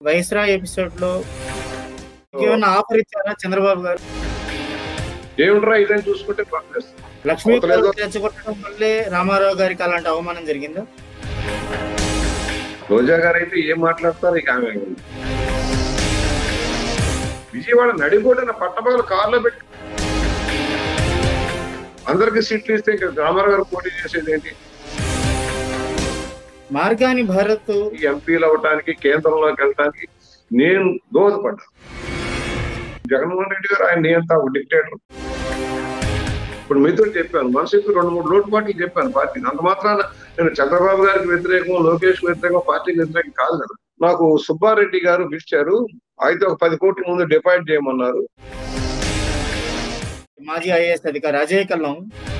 వైస్రా episode లో ఏమైనా offer ఇచ్చారా చంద్రబాబు గారు ఏమిట్రా ఇదని చూసుకుంటే పనిచేస్తుంది లక్ష్మీ అవతలేదో- తెచ్చగొట్టడం వల్లే రామారావు గారికి అలాంటి అవమానం జరిగిందా రోజా గారు అయితే ఏం మాట్లాడతారు ఇక ఆమె విజయవాడ నడిగొడిన పట్టపగలు కారులో పెట్టి అందరికి సీట్లు ఇస్తే ఇంకా రామారావు గారు పోటీ చేసేది ఏంటి మార్గాని భరత్ ఈ ఎంపీలు అవటానికి కేంద్రంలోకి వెళ్ళటానికి నేను దోహదపడ్డా జగన్మోహన్ రెడ్డి గారు ఆయన నియంత డిక్టేటర్ ఇప్పుడు మీతో చెప్పాను మనసుకు రెండు మూడు లోటుపాట్లు చెప్పాను పార్టీకి అంత మాత్రాన నేను చంద్రబాబు గారికి వ్యతిరేకం లోకేష్ వ్యతిరేకం పార్టీకి వ్యతిరేకం కాదు కదా నాకు సుబ్బారెడ్డి గారు పిలిచారు అయితే ఒక పది కోట్ల ముందు డిపాజిట్ చేయమన్నారు మాజీ ఐఏఎస్ అధికారి అజయ్ కల్లం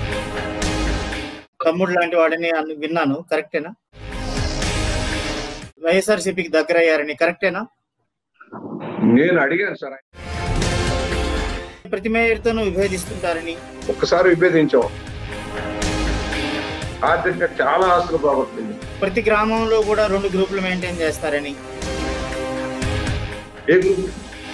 తమ్ముడు లాంటి వాడిని అను- విన్నాను కరెక్టేనా వైఎస్ఆర్సీపీకి దగ్గర అయ్యారని కరెక్టేనా నేను అడిగాను సార్ ప్రతి మేయర్తోనూ విభేదిస్తుంటారని ఒక్కసారి విభేదించాం ఆర్థికంగా చాలా ఆస్తులు పోగొట్టింది ప్రతి గ్రామంలో కూడా రెండు గ్రూపులు మెయింటైన్ చేస్తారని ఏ గ్రూప్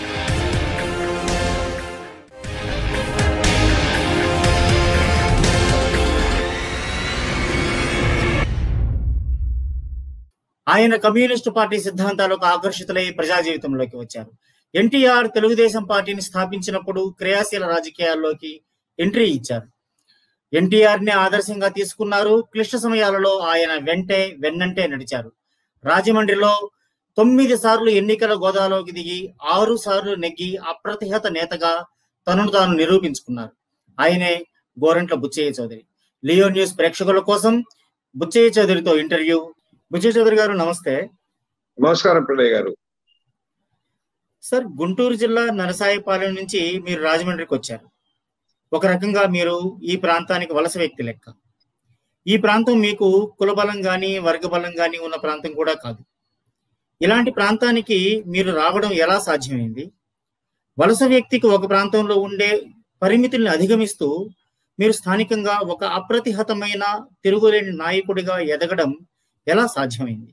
ఆయన కమ్యూనిస్టు పార్టీ సిద్ధాంతాలకు ఆకర్షితులై ప్రజా జీవితంలోకి వచ్చారు ఎన్టీఆర్ తెలుగుదేశం పార్టీని స్థాపించినప్పుడు క్రియాశీల రాజకీయాల్లోకి ఎంట్రీ ఇచ్చారు ఎన్టీఆర్ ని ఆదర్శంగా తీసుకున్నారు క్లిష్ట సమయాలలో ఆయన వెంటే వెన్నంటే నడిచారు రాజమండ్రిలో తొమ్మిది సార్లు ఎన్నికల గోదాలోకి దిగి ఆరు సార్లు నెగ్గి అప్రతిహత నేతగా తనను తాను నిరూపించుకున్నారు ఆయనే గోరంట్ల బుచ్చయ్య చౌదరి లియో న్యూస్ ప్రేక్షకుల కోసం బుచ్చయ్య చౌదరితో ఇంటర్వ్యూ బుచ్చయ్య చౌదరి గారు నమస్తే నమస్కారం పిల్లయ్య గారు సార్ గుంటూరు జిల్లా నరసాయిపాలెం నుంచి మీరు రాజమండ్రికి వచ్చారు ఒక రకంగా మీరు ఈ ప్రాంతానికి వలస వ్యక్తి లెక్క ఈ ప్రాంతం మీకు కులబలం గాని వర్గబలం గాని ఉన్న ప్రాంతం కూడా కాదు ఇలాంటి ప్రాంతానికి మీరు రావడం ఎలా సాధ్యమైంది వలస వ్యక్తికి ఒక ప్రాంతంలో ఉండే పరిమితుల్ని అధిగమిస్తూ మీరు స్థానికంగా ఒక అప్రతిహతమైన తిరుగులేని నాయకుడిగా ఎదగడం ఎలా సాధ్యమైంది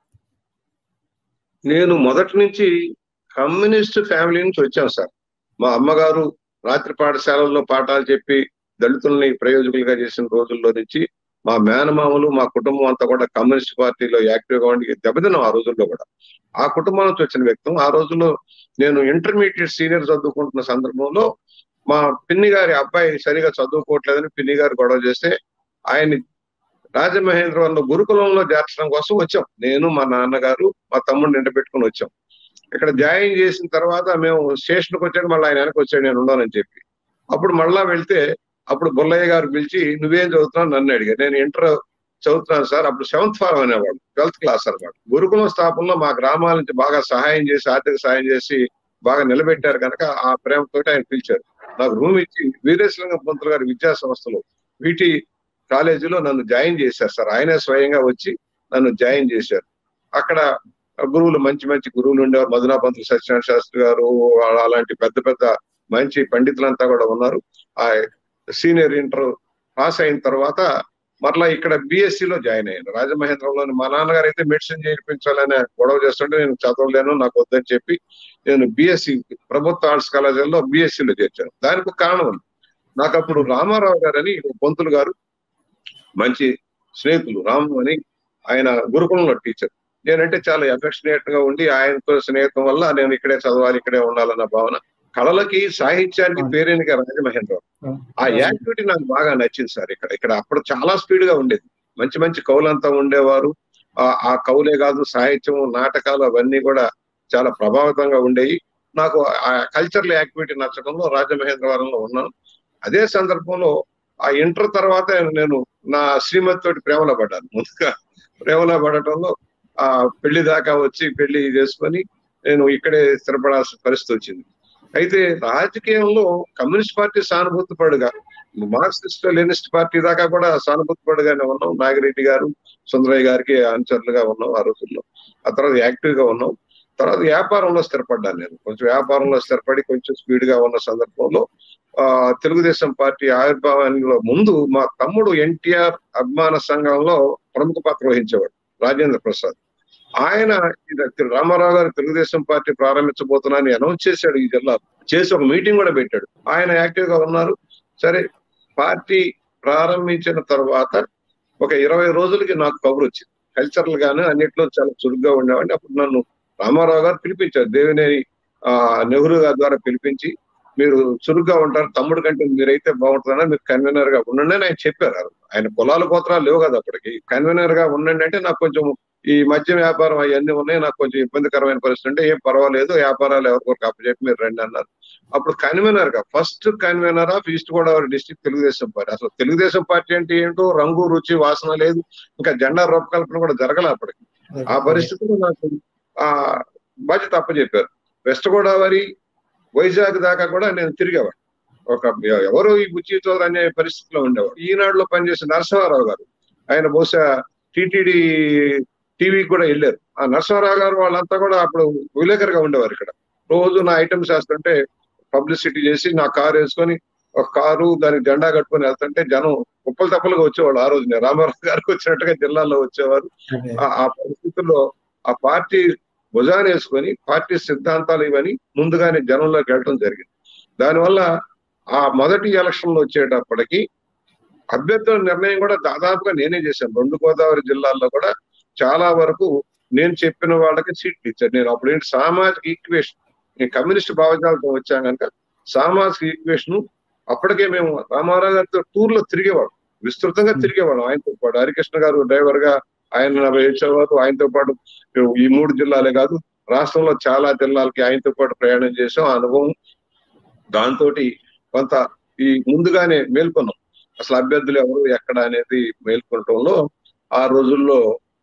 నేను మొదటి నుంచి కమ్యూనిస్ట్ ఫ్యామిలీ నుంచి వచ్చాను సార్ మా అమ్మగారు రాత్రి పాఠశాలల్లో పాఠాలు చెప్పి దళితుల్ని ప్రయోజకులుగా చేసిన రోజుల్లో నుంచి మా మేనమామలు మా కుటుంబం అంతా కూడా కమ్యూనిస్ట్ పార్టీలో యాక్టివ్ గా ఉండి దెబ్బతిన్నాం ఆ రోజుల్లో కూడా ఆ కుటుంబం నుంచి వచ్చిన వ్యక్తం ఆ రోజుల్లో నేను ఇంటర్మీడియట్ సీనియర్ చదువుకుంటున్న సందర్భంలో మా పిన్ని గారి అబ్బాయి సరిగా చదువుకోవట్లేదని పిన్ని గారు గొడవ చేస్తే ఆయన్ని రాజమహేంద్రవరంలో గురుకులంలో చేర్చడం కోసం వచ్చాం నేను మా నాన్నగారు మా తమ్ముడిని ఎంట పెట్టుకుని వచ్చాం ఇక్కడ జాయిన్ చేసిన తర్వాత మేము స్టేషన్కి వచ్చాక మళ్ళీ ఆయన వెనక్కి వచ్చాడు నేను ఉన్నానని చెప్పి అప్పుడు మళ్ళా వెళ్తే అప్పుడు బుల్లయ్య గారు పిలిచి నువ్వేం చదువుతున్నావు నన్ను అడిగారు నేను ఇంటర్ చదువుతున్నాను సార్ అప్పుడు సెవెంత్ ఫారం అనేవాడు ట్వెల్త్ క్లాస్ అనమాట గురుకులం స్థాపనలో మా గ్రామాల నుంచి బాగా సహాయం చేసి ఆర్థిక సహాయం చేసి బాగా నిలబెట్టారు కనుక ఆ ప్రేమతో ఆయన పిలిచారు నాకు రూమ్ ఇచ్చి వీరేశలింగం పంతులు గారి విద్యా సంస్థలు వీటి కాలేజీలో నన్ను జాయిన్ చేశారు సార్ ఆయనే స్వయంగా వచ్చి నన్ను జాయిన్ చేశారు అక్కడ గురువులు మంచి మంచి గురువులు ఉండేవారు మధునా పంతులు సత్యనారాయణ శాస్త్రి గారు వాళ్ళ అలాంటి పెద్ద పెద్ద మంచి పండితులంతా కూడా ఉన్నారు ఆ సీనియర్ ఇంటర్ పాస్ అయిన తర్వాత మరలా ఇక్కడ BSc లో జాయిన్ అయ్యాను రాజమహేంద్రంలోని మా నాన్నగారు అయితే మెడిసిన్ చేయించాలనే గొడవ చేస్తుంటే నేను చదవలేను నాకు వద్దని చెప్పి నేను బిఎస్సి ప్రభుత్వ ఆర్ట్స్ కళాశాలలో BSc లో చేర్చాను దానికి ఒక కారణం ఉంది నాకు అప్పుడు రామారావు గారు అని ఒక పంతులు గారు మంచి స్నేహితులు రాము అని ఆయన గురుకులంలో టీచర్ నేనంటే చాలా ఎఫెక్షనేట్ గా ఉండి ఆయనతో స్నేహితం వల్ల నేను ఇక్కడే చదవాలి ఇక్కడే ఉండాలన్న భావన కళలకి సాహిత్యానికి పేరేనిక రాజమహేంద్ర ఆ యాక్టివిటీ నాకు బాగా నచ్చింది సార్ ఇక్కడ ఇక్కడ అప్పుడు చాలా స్పీడ్ గా ఉండేది మంచి మంచి కవులంతా ఉండేవారు ఆ- ఆ కవులే కాదు సాహిత్యం నాటకాలు అవన్నీ కూడా చాలా ప్రభావితంగా ఉండేవి నాకు ఆ కల్చరల్ యాక్టివిటీ నచ్చడంలో రాజమహేంద్రవరంలో ఉన్నాను అదే సందర్భంలో ఆ ఇంటర్ తర్వాత నేను నా శ్రీమతి తోటి ప్రేమలో పడ్డాను ముందుగా ప్రేమలో పడటంలో ఆ పెళ్లి దాకా వచ్చి పెళ్లి చేసుకొని నేను ఇక్కడే స్థిరపడాల్సిన పరిస్థితి వచ్చింది అయితే రాజకీయంలో కమ్యూనిస్ట్ పార్టీ సానుభూతి పడుగా మార్క్సిస్ట్ లెనిస్ట్ పార్టీ దాకా కూడా సానుభూతి పడుగానే ఉన్నాం నాగిరెడ్డి గారు సుందరయ్య గారికి అనుచరులుగా ఉన్నాం ఆ రోజుల్లో ఆ తర్వాత యాక్టివ్ గా ఉన్నాం తర్వాత వ్యాపారంలో స్థిరపడ్డాను నేను కొంచెం వ్యాపారంలో స్థిరపడి కొంచెం స్పీడ్ గా ఉన్న సందర్భంలో ఆ తెలుగుదేశం పార్టీ ఆవిర్భావంలో ముందు మా తమ్ముడు ఎన్టీఆర్ అభిమాన సంఘంలో ప్రముఖ పాత్ర వహించేవాడు రాజేంద్ర ప్రసాద్ ఆయన ఇది రామారావు గారు తెలుగుదేశం పార్టీ ప్రారంభించబోతున్నానని అనౌన్స్ చేశాడు ఈ జిల్లా చేసి ఒక మీటింగ్ కూడా పెట్టాడు ఆయన యాక్టివ్ గా ఉన్నారు సరే పార్టీ ప్రారంభించిన తర్వాత ఒక ఇరవై రోజులకి నాకు కబురు వచ్చింది కల్చరల్ గాను అన్నిట్లో చాలా చురుగ్గా ఉండేవాడిని అప్పుడు నన్ను రామారావు గారు పిలిపించారు దేవినేని ఆ నెహ్రూ గారి ద్వారా పిలిపించి మీరు చురుగ్గా ఉంటారు తమ్ముడు కంటే మీరైతే బాగుంటుందని మీరు కన్వీనర్ గా ఉండండి అని ఆయన చెప్పారు ఆయన పొలాల పోత్రాలు లేవు కదా అప్పటికి కన్వీనర్ గా ఉండండి అంటే నాకు కొంచెం ఈ మద్యం వ్యాపారం అవన్నీ ఉన్నాయి నాకు కొంచెం ఇబ్బందికరమైన పరిస్థితి అంటే ఏం పర్వాలేదు వ్యాపారాలు ఎవరికొరకు అప్పచెప్పి మీరు రండి అన్నారు అప్పుడు కన్వీనర్ గా first convenor of East Godavari district Telugu Desam party అసలు తెలుగుదేశం పార్టీ అంటే ఏంటో రంగు రుచి వాసన లేదు ఇంకా జెండా రూపకల్పన కూడా జరగలే అప్పటికి ఆ పరిస్థితుల్లో నాకు ఆ బాధ్యత అప్పచెప్పారు వెస్ట్ గోదావరి వైజాగ్ దాకా కూడా నేను తిరిగేవాడు ఒక ఎవరు ఈ బుచ్చి చౌదరి అనే పరిస్థితిలో ఉండేవాడు ఈనాడులో పనిచేసే నరసింహారావు గారు ఆయన బహుశా టీటీడీ టీవీకి కూడా వెళ్ళారు ఆ నరసింహారావు గారు వాళ్ళంతా కూడా అప్పుడు విలేకరుగా ఉండేవారు ఇక్కడ రోజు నా ఐటమ్స్ వేస్తుంటే పబ్లిసిటీ చేసి నా కారు వేసుకొని ఒక కారు దానికి జెండా కట్టుకొని వెళ్తుంటే జనం కుప్పలు తప్పలుగా వచ్చేవాళ్ళు ఆ రోజు రామారావు గారికి వచ్చినట్టుగా జిల్లాలో వచ్చేవారు ఆ పరిస్థితుల్లో ఆ పార్టీ భుజాన్ని వేసుకొని పార్టీ సిద్ధాంతాలు ఇవని ముందుగానే జనంలోకి వెళ్ళడం జరిగింది దానివల్ల ఆ మొదటి ఎలక్షన్ లో వచ్చేటప్పటికి అభ్యర్థుల నిర్ణయం కూడా దాదాపుగా నేనే చేశాను రెండు గోదావరి జిల్లాల్లో కూడా చాలా వరకు నేను చెప్పిన వాళ్ళకి సీట్లు ఇచ్చారు నేను అప్పుడు ఏంటి సామాజిక ఈక్వేషన్ నేను కమ్యూనిస్ట్ భావజాలతో వచ్చాను కనుక సామాజిక ఈక్వేషన్ అప్పటికే మేము రామారావు గారితో టూర్ లో తిరిగేవాడు విస్తృతంగా తిరిగేవాడు ఆయనతో పాటు హరికృష్ణ గారు డ్రైవర్ గా ఆయన వచ్చేవారు ఆయనతో పాటు ఈ మూడు జిల్లాలే కాదు రాష్ట్రంలో చాలా జిల్లాలకి ఆయనతో పాటు ప్రయాణం చేసాం అనుభవం దాంతో కొంత ఈ ముందుగానే మేల్కొన్నాం అసలు అభ్యర్థులు ఎవరు ఎక్కడ అనేది మేల్కొనటంలో ఆ రోజుల్లో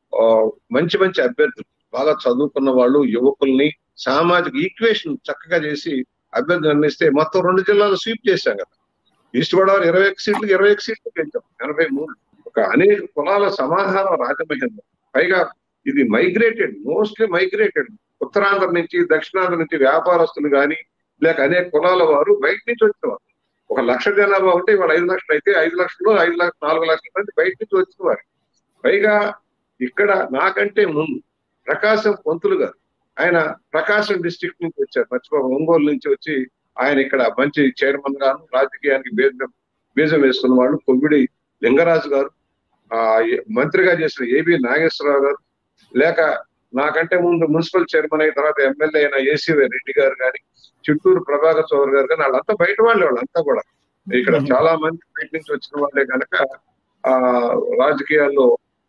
మంచి మంచి అభ్యర్థులు బాగా చదువుకున్న వాళ్ళు యువకుల్ని సామాజిక ఈక్వేషన్ చక్కగా చేసి అభ్యర్థి నిర్ణయిస్తే మొత్తం రెండు జిల్లాలు స్వీప్ చేశాం కదా ఈస్ట్ గోదావరి ఇరవై ఒక్క సీట్లు ఇరవై ఒక్క సీట్లు గెలిచాం ఎనభై మూడు ఒక అనేక కులాల సమాహారం రాజమహేంద్ర పైగా ఇది మైగ్రేటెడ్ మోస్ట్లీ మైగ్రేటెడ్ ఉత్తరాంధ్ర నుంచి దక్షిణాంధ్ర నుంచి వ్యాపారస్తులు కానీ లేక అనేక కులాల వారు బయట నుంచి వచ్చేవారు ఒక లక్ష జనాభా ఉంటే ఇవాళ ఐదు లక్షలు అయితే ఐదు లక్షలు ఐదు లక్షలు నాలుగు లక్షల మంది బయట నుంచి వచ్చేవారు పైగా ఇక్కడ నాకంటే ముందు ప్రకాశం పంతులు గారు ఆయన ప్రకాశం డిస్టిక్ నుంచి వచ్చారు మర్చిపో ఒంగోలు నుంచి వచ్చి ఆయన ఇక్కడ మంచి చైర్మన్ గాను రాజకీయానికి బీజం బీజం వేసుకున్న వాళ్ళు కొవ్విడి లింగరాజు గారు ఆ మంత్రిగా చేసిన ఏబి నాగేశ్వరరావు గారు లేక నాకంటే ముందు మున్సిపల్ చైర్మన్ అయిన తర్వాత ఎమ్మెల్యే అయిన ఏసీవై రెడ్డి గారు కానీ చిట్టూరు ప్రభాకర్ చౌదరి గారు కానీ వాళ్ళంతా బయట వాళ్ళే వాళ్ళంతా కూడా ఇక్కడ చాలా మంది బయట నుంచి వచ్చిన వాళ్ళే కనుక ఆ రాజకీయాల్లో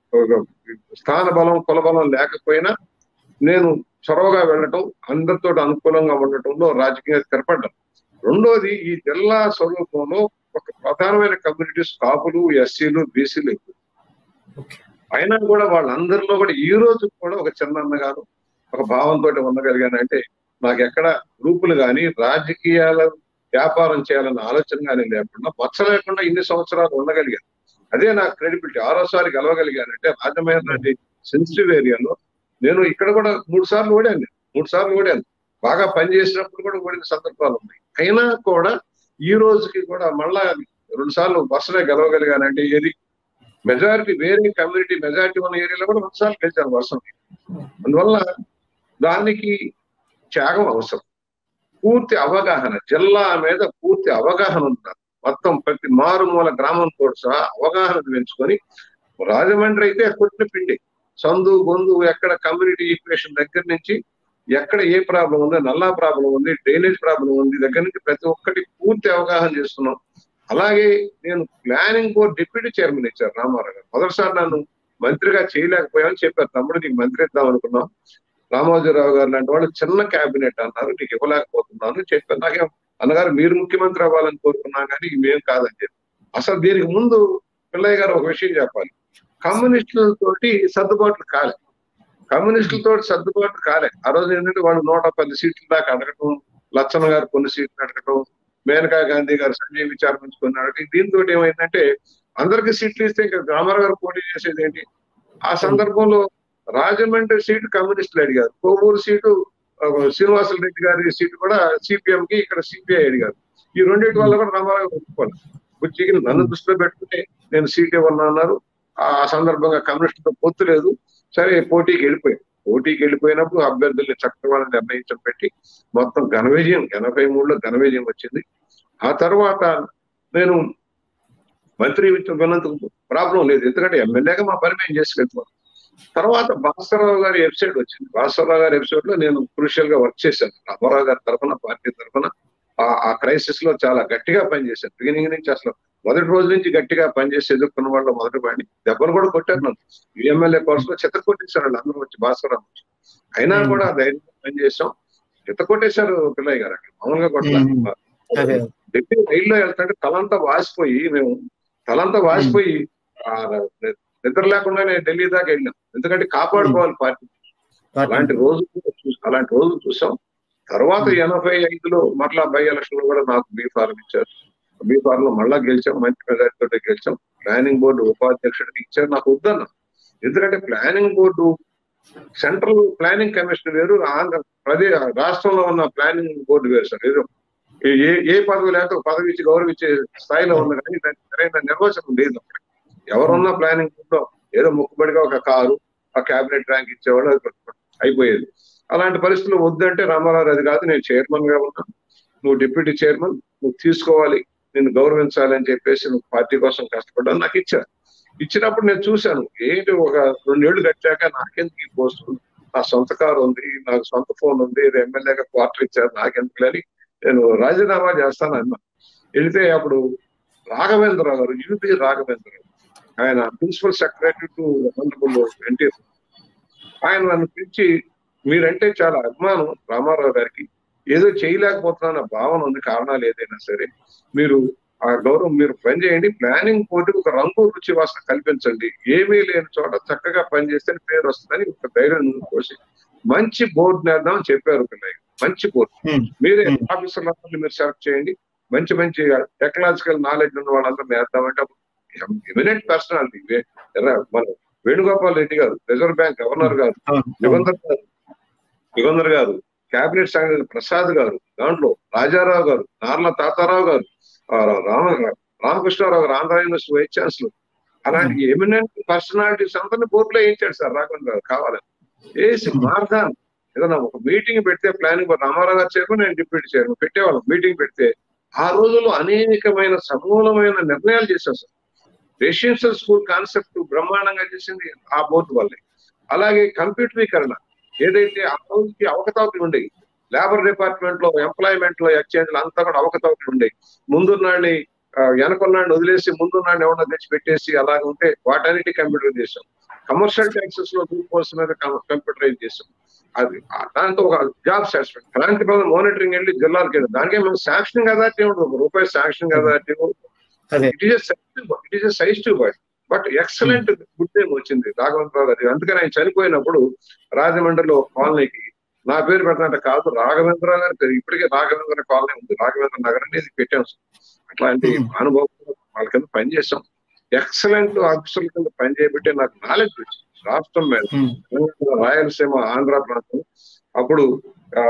స్థాన బలం కుల బలం లేకపోయినా నేను చొరవగా వెళ్ళటం అందరితో అనుకూలంగా ఉండటంలో రాజకీయ స్థిరపడ్డాను రెండోది ఈ జిల్లా స్వరూపంలో ఒక ప్రధానమైన కమ్యూనిటీస్ కాపులు ఎస్సీలు బీసీలు ఎక్కువ అయినా కూడా వాళ్ళందరిలో కూడా ఈ రోజు కూడా ఒక చిన్న అన్నగాను ఒక భావంతో ఉండగలిగాను అంటే నాకు ఎక్కడ గ్రూపులు కానీ రాజకీయాల వ్యాపారం చేయాలన్న ఆలోచన కానీ లేకుండా మచ్చ లేకుండా ఇన్ని సంవత్సరాలు ఉండగలిగాను అదే నాకు క్రెడిబిలిటీ ఆరోసారి గెలవగలిగానంటే రాజమహేంద్ర రెడ్డి సెన్సిటివ్ ఏరియాలో నేను ఇక్కడ కూడా మూడు సార్లు ఓడాను మూడు సార్లు ఓడాను బాగా పనిచేసినప్పుడు కూడా ఓడిన సందర్భాలు ఉన్నాయి అయినా కూడా ఈ రోజుకి కూడా మళ్ళా రెండు సార్లు బస్సునే గెలవగలిగానంటే ఏది మెజారిటీ వేరే కమ్యూనిటీ మెజారిటీ ఉన్న ఏరియాలో కూడా రెండు సార్లు గెలిచాను వర్షం అందువల్ల దానికి త్యాగం అవసరం పూర్తి అవగాహన జిల్లా మీద పూర్తి అవగాహన ఉండాలి మొత్తం ప్రతి మారుమూల గ్రామంతో సహా అవగాహన పెంచుకొని రాజమండ్రి అయితే కొట్టిన పిండి సందు గొందు ఎక్కడ కమ్యూనిటీ ఈక్వేషన్ దగ్గర నుంచి ఎక్కడ ఏ ప్రాబ్లం ఉంది నల్లా ప్రాబ్లం ఉంది డ్రైనేజ్ ప్రాబ్లం ఉంది దగ్గర నుంచి ప్రతి ఒక్కటి పూర్తి అవగాహన చేస్తున్నాం అలాగే నేను ప్లానింగ్ బోర్డ్ డిప్యూటీ చైర్మన్ ఇచ్చారు రామారావు గారు మొదటిసారి నన్ను మంత్రిగా చేయలేకపోయామని చెప్పారు తమ్ముడు నీకు మంత్రి ఇద్దాం అనుకున్నాం రామోజీరావు గారు లాంటి వాళ్ళు చిన్న కేబినెట్ అన్నారు నీకు ఇవ్వలేకపోతున్నాను చెప్పారు నాకేం అన్నగారు మీరు ముఖ్యమంత్రి అవ్వాలని కోరుకున్నాం కానీ మేము కాదని చెప్పి అసలు దీనికి ముందు పిల్లయ్య గారు ఒక విషయం చెప్పాలి కమ్యూనిస్టులతోటి సర్దుబాట్లు కాలే కమ్యూనిస్టులతో సర్దుబాటు కాలే ఆ రోజు ఏంటంటే వాళ్ళు నూట పది సీట్ల దాకా అడగటం లచ్చన్న గారు కొన్ని సీట్లు అడగటం మేనకా గాంధీ గారు సంజయ్ విచారించుకుని అడగటం దీంతో ఏమైందంటే అందరికి సీట్లు ఇస్తే ఇంకా రామారావు గారు పోటీ చేసేది ఏంటి ఆ సందర్భంలో రాజమండ్రి సీటు కమ్యూనిస్టులు అడిగారు కోవూరు సీటు శ్రీనివాసుల రెడ్డి గారి సీటు కూడా సిపిఎం కి ఇక్కడ సిపిఐ అడిగారు ఈ రెండింటి వల్ల కూడా రామారావు ఒప్పుకోవాలి బుచ్చికి నన్ను దృష్టిలో పెట్టుకుంటే నేను సీట్ ఇవ్వను అన్నారు ఆ సందర్భంగా కమ్యూనిస్టులతో పొత్తు లేదు సరే పోటీకి వెళ్ళిపోయాం పోటీకి వెళ్ళిపోయినప్పుడు అభ్యర్థుల్ని చక్కగా నిర్ణయించడం పెట్టి మొత్తం ఘన విజయం ఎనభై మూడులో ఘన విజయం వచ్చింది ఆ తర్వాత నేను మంత్రి విన్నందుకు ప్రాబ్లం లేదు ఎందుకంటే ఎమ్మెల్యేగా మా పని మేము చేసుకెళ్తున్నాం తర్వాత భాస్కరరావు గారి వెబ్సైట్ వచ్చింది భాస్కరరావు గారి వెబ్సైట్ లో నేను క్రూషియల్ గా వర్క్ చేశాను రామారావు గారి తరఫున పార్టీ తరఫున ఆ క్రైసిస్ లో చాలా గట్టిగా పనిచేశాను బిగినింగ్ నుంచి అసలు మొదటి రోజు నుంచి గట్టిగా పనిచేసి ఎదుర్కొన్న వాళ్ళు మొదటి వాడిని దెబ్బలు కూడా కొట్టారు నన్ను యుఎంఎల్ఏ కోర్స్ లో చెత్త కొట్టేశారు వాళ్ళు అందరూ వచ్చి భాస్కరరావు వచ్చి అయినా కూడా ధైర్యంగా పనిచేసాం చెత్త కొట్టేశారు పిల్లయ్య గారు అక్కడ మామూలుగా కొట్టారు ఢిల్లీ రైల్లో వెళ్తుంటే తలంతా వాసిపోయి మేము తలంతా వాసిపోయి నిద్ర లేకుండానే ఢిల్లీ దాకా వెళ్ళాం ఎందుకంటే కాపాడుకోవాలి పార్టీ అలాంటి రోజు అలాంటి రోజు చూసాం తర్వాత ఎనభై ఐదులో మరలా బై ఎలక్షన్ లో కూడా నాకు బీ ఫార్మ్ ఇచ్చారు బీ ఫార్మ్ లో మళ్ళా గెలిచాం మంచి మెజార్టీతో గెలిచాం ప్లానింగ్ బోర్డు ఉపాధ్యక్షుడికి ఇచ్చారు నాకు వద్దన్నా ఎందుకంటే planning board central planning commission వేరు ఆంధ్ర ప్రదేశ్ రాష్ట్రంలో ఉన్న ప్లానింగ్ బోర్డు వేరు సార్ ఏదో ఏ ఏ పదవి లేకపోతే పదవి ఇచ్చి గౌరవించే స్థాయిలో ఉంది కానీ దానికి సరైన నిర్వచనం లేదు అక్కడ ఎవరున్నా ప్లానింగ్ బోర్డులో ఏదో ముక్కుబడిగా ఒక కారు ఆ క్యాబినెట్ ర్యాంక్ ఇచ్చేవాడు అయిపోయేది అలాంటి పరిస్థితులు వద్దంటే రామారావు అది కాదు నేను చైర్మన్ గా ఉన్నా నువ్వు డిప్యూటీ చైర్మన్ నువ్వు తీసుకోవాలి నేను గౌరవించాలి అని చెప్పేసి నువ్వు పార్టీ కోసం కష్టపడ్డాను నాకు ఇచ్చారు ఇచ్చినప్పుడు నేను చూశాను ఏంటి ఒక రెండేళ్లు కట్టాక నాకెందుకు ఈ పోస్ట్ నా సొంత కారు ఉంది నాకు సొంత ఫోన్ ఉంది ఎమ్మెల్యేగా క్వార్టర్ ఇచ్చారు నాకెందుకు అని నేను రాజీనామా చేస్తాను అన్నా వెళితే అప్పుడు రాఘవేంద్రరావు గారు యూపీ రాఘవేంద్రరావు ఆయన principal secretary to honourable NTR ఆయన నన్ను పిలిచి మీరంటే చాలా అభిమానం రామారావు గారికి ఏదో చేయలేకపోతున్నా భావన ఉంది కారణాలు ఏదైనా సరే మీరు ఆ గౌరవం మీరు పని చేయండి ప్లానింగ్ పోటీ ఒక రంగు రుచి వాసన కల్పించండి ఏమీ లేని చోట చక్కగా పనిచేస్తే పేరు వస్తుందని ఒక ధైర్యం కోసి మంచి బోర్డు నేద్దాం చెప్పారు పిల్లయ్య మంచి బోర్డు మీరే ఆఫీసర్లందరినీ మీరు సెలెక్ట్ చేయండి మంచి మంచి టెక్నాలజికల్ నాలెడ్జ్ ఉన్న వాళ్ళందరూ నేద్దామంటే ఎమినెంట్ పర్సనాలిటీ మన వేణుగోపాల్ రెడ్డి గారు రిజర్వ్ బ్యాంక్ గవర్నర్ గారు యుగంధర్ గారు యుగంధర్ గారు కేబినెట్ సెక్రటరీ ప్రసాద్ గారు దాంట్లో రాజారావు గారు నార్ల తాతారావు గారు రామ రామకృష్ణారావు గారు ఆంధ్ర యూనివర్సిటీ వైస్ ఛాన్సలర్ అలాంటి ఎమినెంట్ పర్సనాలిటీస్ అందరినీ బోర్డులో వేయించాడు సార్ రాఘవన్ గారు కావాలని వేసి మార్గాన్ని ఏదైనా ఒక మీటింగ్ పెడితే ప్లానింగ్ రామారావు గారు చైర్మన్ నేను డిప్యూటీ చైర్మన్ పెట్టేవాళ్ళం మీటింగ్ పెడితే ఆ రోజుల్లో అనేకమైన సమూలమైన నిర్ణయాలు చేశాం సార్ రెసిడెన్షియల్ స్కూల్ కాన్సెప్ట్ బ్రహ్మాండంగా చేసింది ఆ బోర్డు వల్లే అలాగే కంప్యూటరీకరణ ఏదైతే ఆ రోజుకి అవకతవకలు ఉండేవి లేబర్ డిపార్ట్మెంట్ లో ఎంప్లాయ్మెంట్ లో ఎక్స్చేంజ్ అంతా కూడా అవకతవకలు ఉండేవి ముందున్నాడిని వెనకున్నాడిని వదిలేసి ముందున్నాడిని ఎవరన్నా తెచ్చి పెట్టేసి అలాగ ఉంటే వాటన్నిటి కంప్యూటర్ చేసాం కమర్షియల్ ట్యాక్సెస్ లో గ్రూప్ కోర్స్ మీద కంప్యూటరైజ్ చేసాం అది దాంతో ఒక జాబ్ సాటిస్ఫాక్షన్ అలాంటి పనులు మానిటరింగ్ వెళ్ళి జిల్లాలకు వెళ్ళి దానికే మనం శాంక్షన్ అథారిటీ ఉంటుంది ఒక రూపాయి sanction authority it is it is size to boy but excellent good name వచ్చింది రాఘవేంద్రరావు గారి అందుకని ఆయన చనిపోయినప్పుడు రాజమండ్రిలో కాలనీకి నా పేరు పెట్టినట్టు కాదు రాఘవేంద్రరావు గారి పేరు ఇప్పటికే రాఘవేంద్ర కాలనీ ఉంది రాఘవేంద్ర నగర్ అనేది పెట్టాం అట్లాంటి అనుభవం వాళ్ళ కింద పనిచేసాం ఎక్సలెంట్ ఆఫీసర్ల కింద పని చేయబట్టే నాకు నాలెడ్జ్ వచ్చింది రాష్ట్రం మీద రాయలసీమ ఆంధ్ర ప్రాంతం అప్పుడు ఆ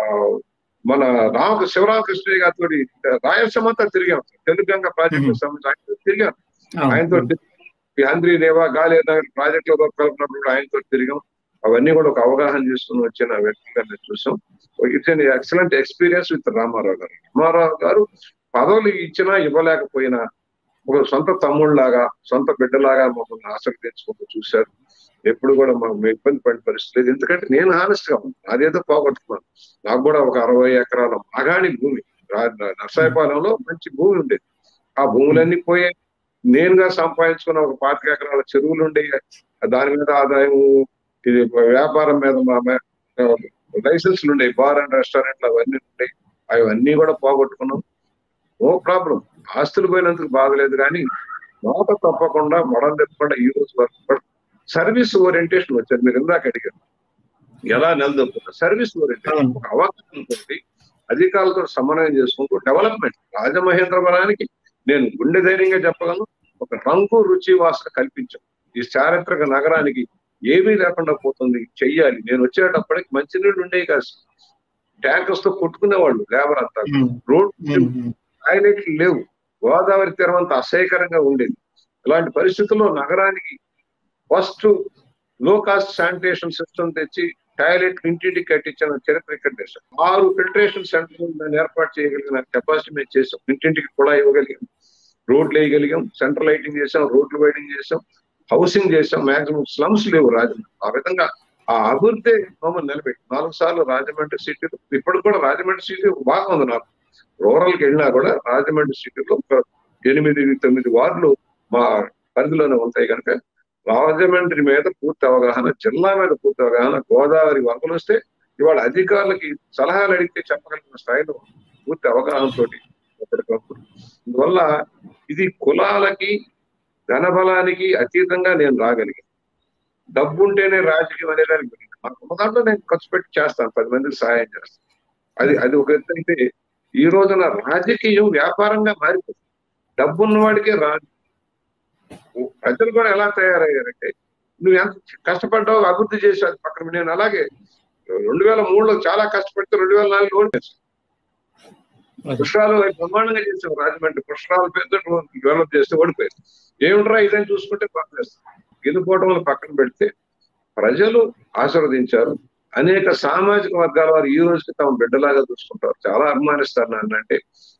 మన రామ శివరామకృష్ణయ్య గారితో రాయలసీమ అంతా తిరిగాం తెలుగంగ ప్రాజెక్టు సంబంధించి తిరిగాం ఆయనతో గాంధీ దేవా గాలి నగర్ ప్రాజెక్ట్ లో కలుపుకున్నప్పుడు ఆయనతో తిరిగాం అవన్నీ కూడా ఒక అవగాహన చేసుకుని వచ్చిన వ్యక్తిగా చూసాం it's an excellent experience with Ramarao గారు రామారావు గారు పదవులు ఇచ్చినా ఇవ్వలేకపోయినా ఒక సొంత తమ్ముళ్ళలాగా సొంత బిడ్డలాగా మమ్మల్ని ఆసక్తించుకుంటూ చూశారు ఎప్పుడు కూడా మాకు ఇబ్బంది పడిన పరిస్థితి లేదు ఎందుకంటే నేను హానెస్ట్ గా ఉన్నాను అదేదో పోగొట్టుకున్నాను నాకు కూడా ఒక అరవై ఎకరాల మాగాణి భూమి నర్సాయపాలెంలో మంచి భూమి ఉండేది ఆ భూములన్నీ పోయే నేనుగా సంపాదించుకున్న ఒక పాతిక ఎకరాల చెరువులు ఉండేవి దాని మీద ఆదాయం ఇది వ్యాపారం మీద మా లైసెన్స్లు ఉండేవి బార్ అండ్ రెస్టారెంట్లు అవన్నీ ఉండేవి అవన్నీ కూడా పోగొట్టుకున్నాం నో ప్రాబ్లం ఆస్తులు పోయినందుకు బాగలేదు కానీ మాట తప్పకుండా మొడం తెప్పకుండా ఈ రోజు వరకు సర్వీస్ ఓరియంటేషన్ వచ్చారు మీరు ఇందాక అడిగారు ఎలా నిలదొక్కున్నారు సర్వీస్ ఓరియంటేషన్ ఒక అవగాహన తోటి అధికారులతో సమన్వయం చేసుకుంటూ డెవలప్మెంట్ రాజమహేంద్రవరానికి నేను గుండె ధైర్యంగా చెప్పగలను ఒక రంగు రుచి వాసన కల్పించాం ఈ చారిత్రక నగరానికి ఏమీ లేకుండా పోతుంది చెయ్యాలి నేను వచ్చేటప్పటికి మంచినీళ్ళు ఉండేవి కాదు ట్యాంకర్స్ తో కొట్టుకునేవాళ్ళు లేబర్ అంతా రోడ్ టాయిలెట్లు లేవు గోదావరి తీరం అంతా అసహ్యకరంగా ఉండేది ఇలాంటి పరిస్థితుల్లో నగరానికి first low cost sanitation system తెచ్చి టాయిలెట్ ఇంటింటికి కట్టించిన చరిత్ర ఇక్కడ దేశం ఆరు ఫిల్టరేషన్ సెంటర్ దాన్ని ఏర్పాటు చేయగలిగిన కెపాసిటీ మేము చేసాం ఇంటింటికి కూడా ఇవ్వగలిగాం రోడ్లు వేయగలిగాం సెంట్రల్ లైటింగ్ చేసాం రోడ్లు వైడింగ్ చేసాం హౌసింగ్ చేసాం మాక్సిమం స్లమ్స్ లేవు రాజమండ్రి ఆ విధంగా ఆ అభివృద్ధి మమ్మల్ని నిలబెట్టి నాలుగు సార్లు రాజమండ్రి సిటీలో ఇప్పుడు కూడా రాజమండ్రి సిటీ బాగా ఉంది నాకు రూరల్కి వెళ్ళినా కూడా రాజమండ్రి సిటీలో ఒక ఎనిమిది తొమ్మిది వార్డులు మా పరిధిలోనే ఉంటాయి కనుక రాజమండ్రి మీద పూర్తి అవగాహన జిల్లా మీద పూర్తి అవగాహన గోదావరి వరదలు వస్తే ఇవాళ అధికారులకి సలహాలు అడిగితే చెప్పగలిగిన స్థాయిలో పూర్తి అవగాహనతోటి ఎప్పటికప్పుడు అందువల్ల ఇది కులాలకి ధనబలానికి అతీతంగా నేను రాగలిగాను డబ్బు ఉంటేనే రాజకీయం అనేదానికి మాకు ఉన్న దాంట్లో నేను ఖర్చు పెట్టి చేస్తాను పది మందికి సహాయం చేస్తాను అది అది ఒక ఎత్తు అయితే ఈ రోజున రాజకీయం వ్యాపారంగా మారిపోతుంది డబ్బు ఉన్నవాడికే రాదు ప్రజలు కూడా ఎలా తయారయ్యారంటే నువ్వు ఎంత కష్టపడ్డావు అభివృద్ధి చేసావు అది పక్కన నేను అలాగే రెండు వేల మూడులో చాలా కష్టపడితే రెండు వేల నాలుగులో ఓడిపోయాను పుష్పాలు బ్రహ్మాండంగా చేసాం రాజమండ్రి పుష్పాల పేరుతో డెవలప్ చేస్తే ఓడిపోయారు ఏమిట్రా ఇదని చూసుకుంటే కాంగ్రెస్ గెలుపోవడం పక్కన పెడితే ప్రజలు ఆశీర్వదించారు అనేక సామాజిక వర్గాల వారు ఈ రోజుకి తమ బిడ్డలాగా చూసుకుంటారు చాలా అభిమానిస్తారు నన్ను అంటే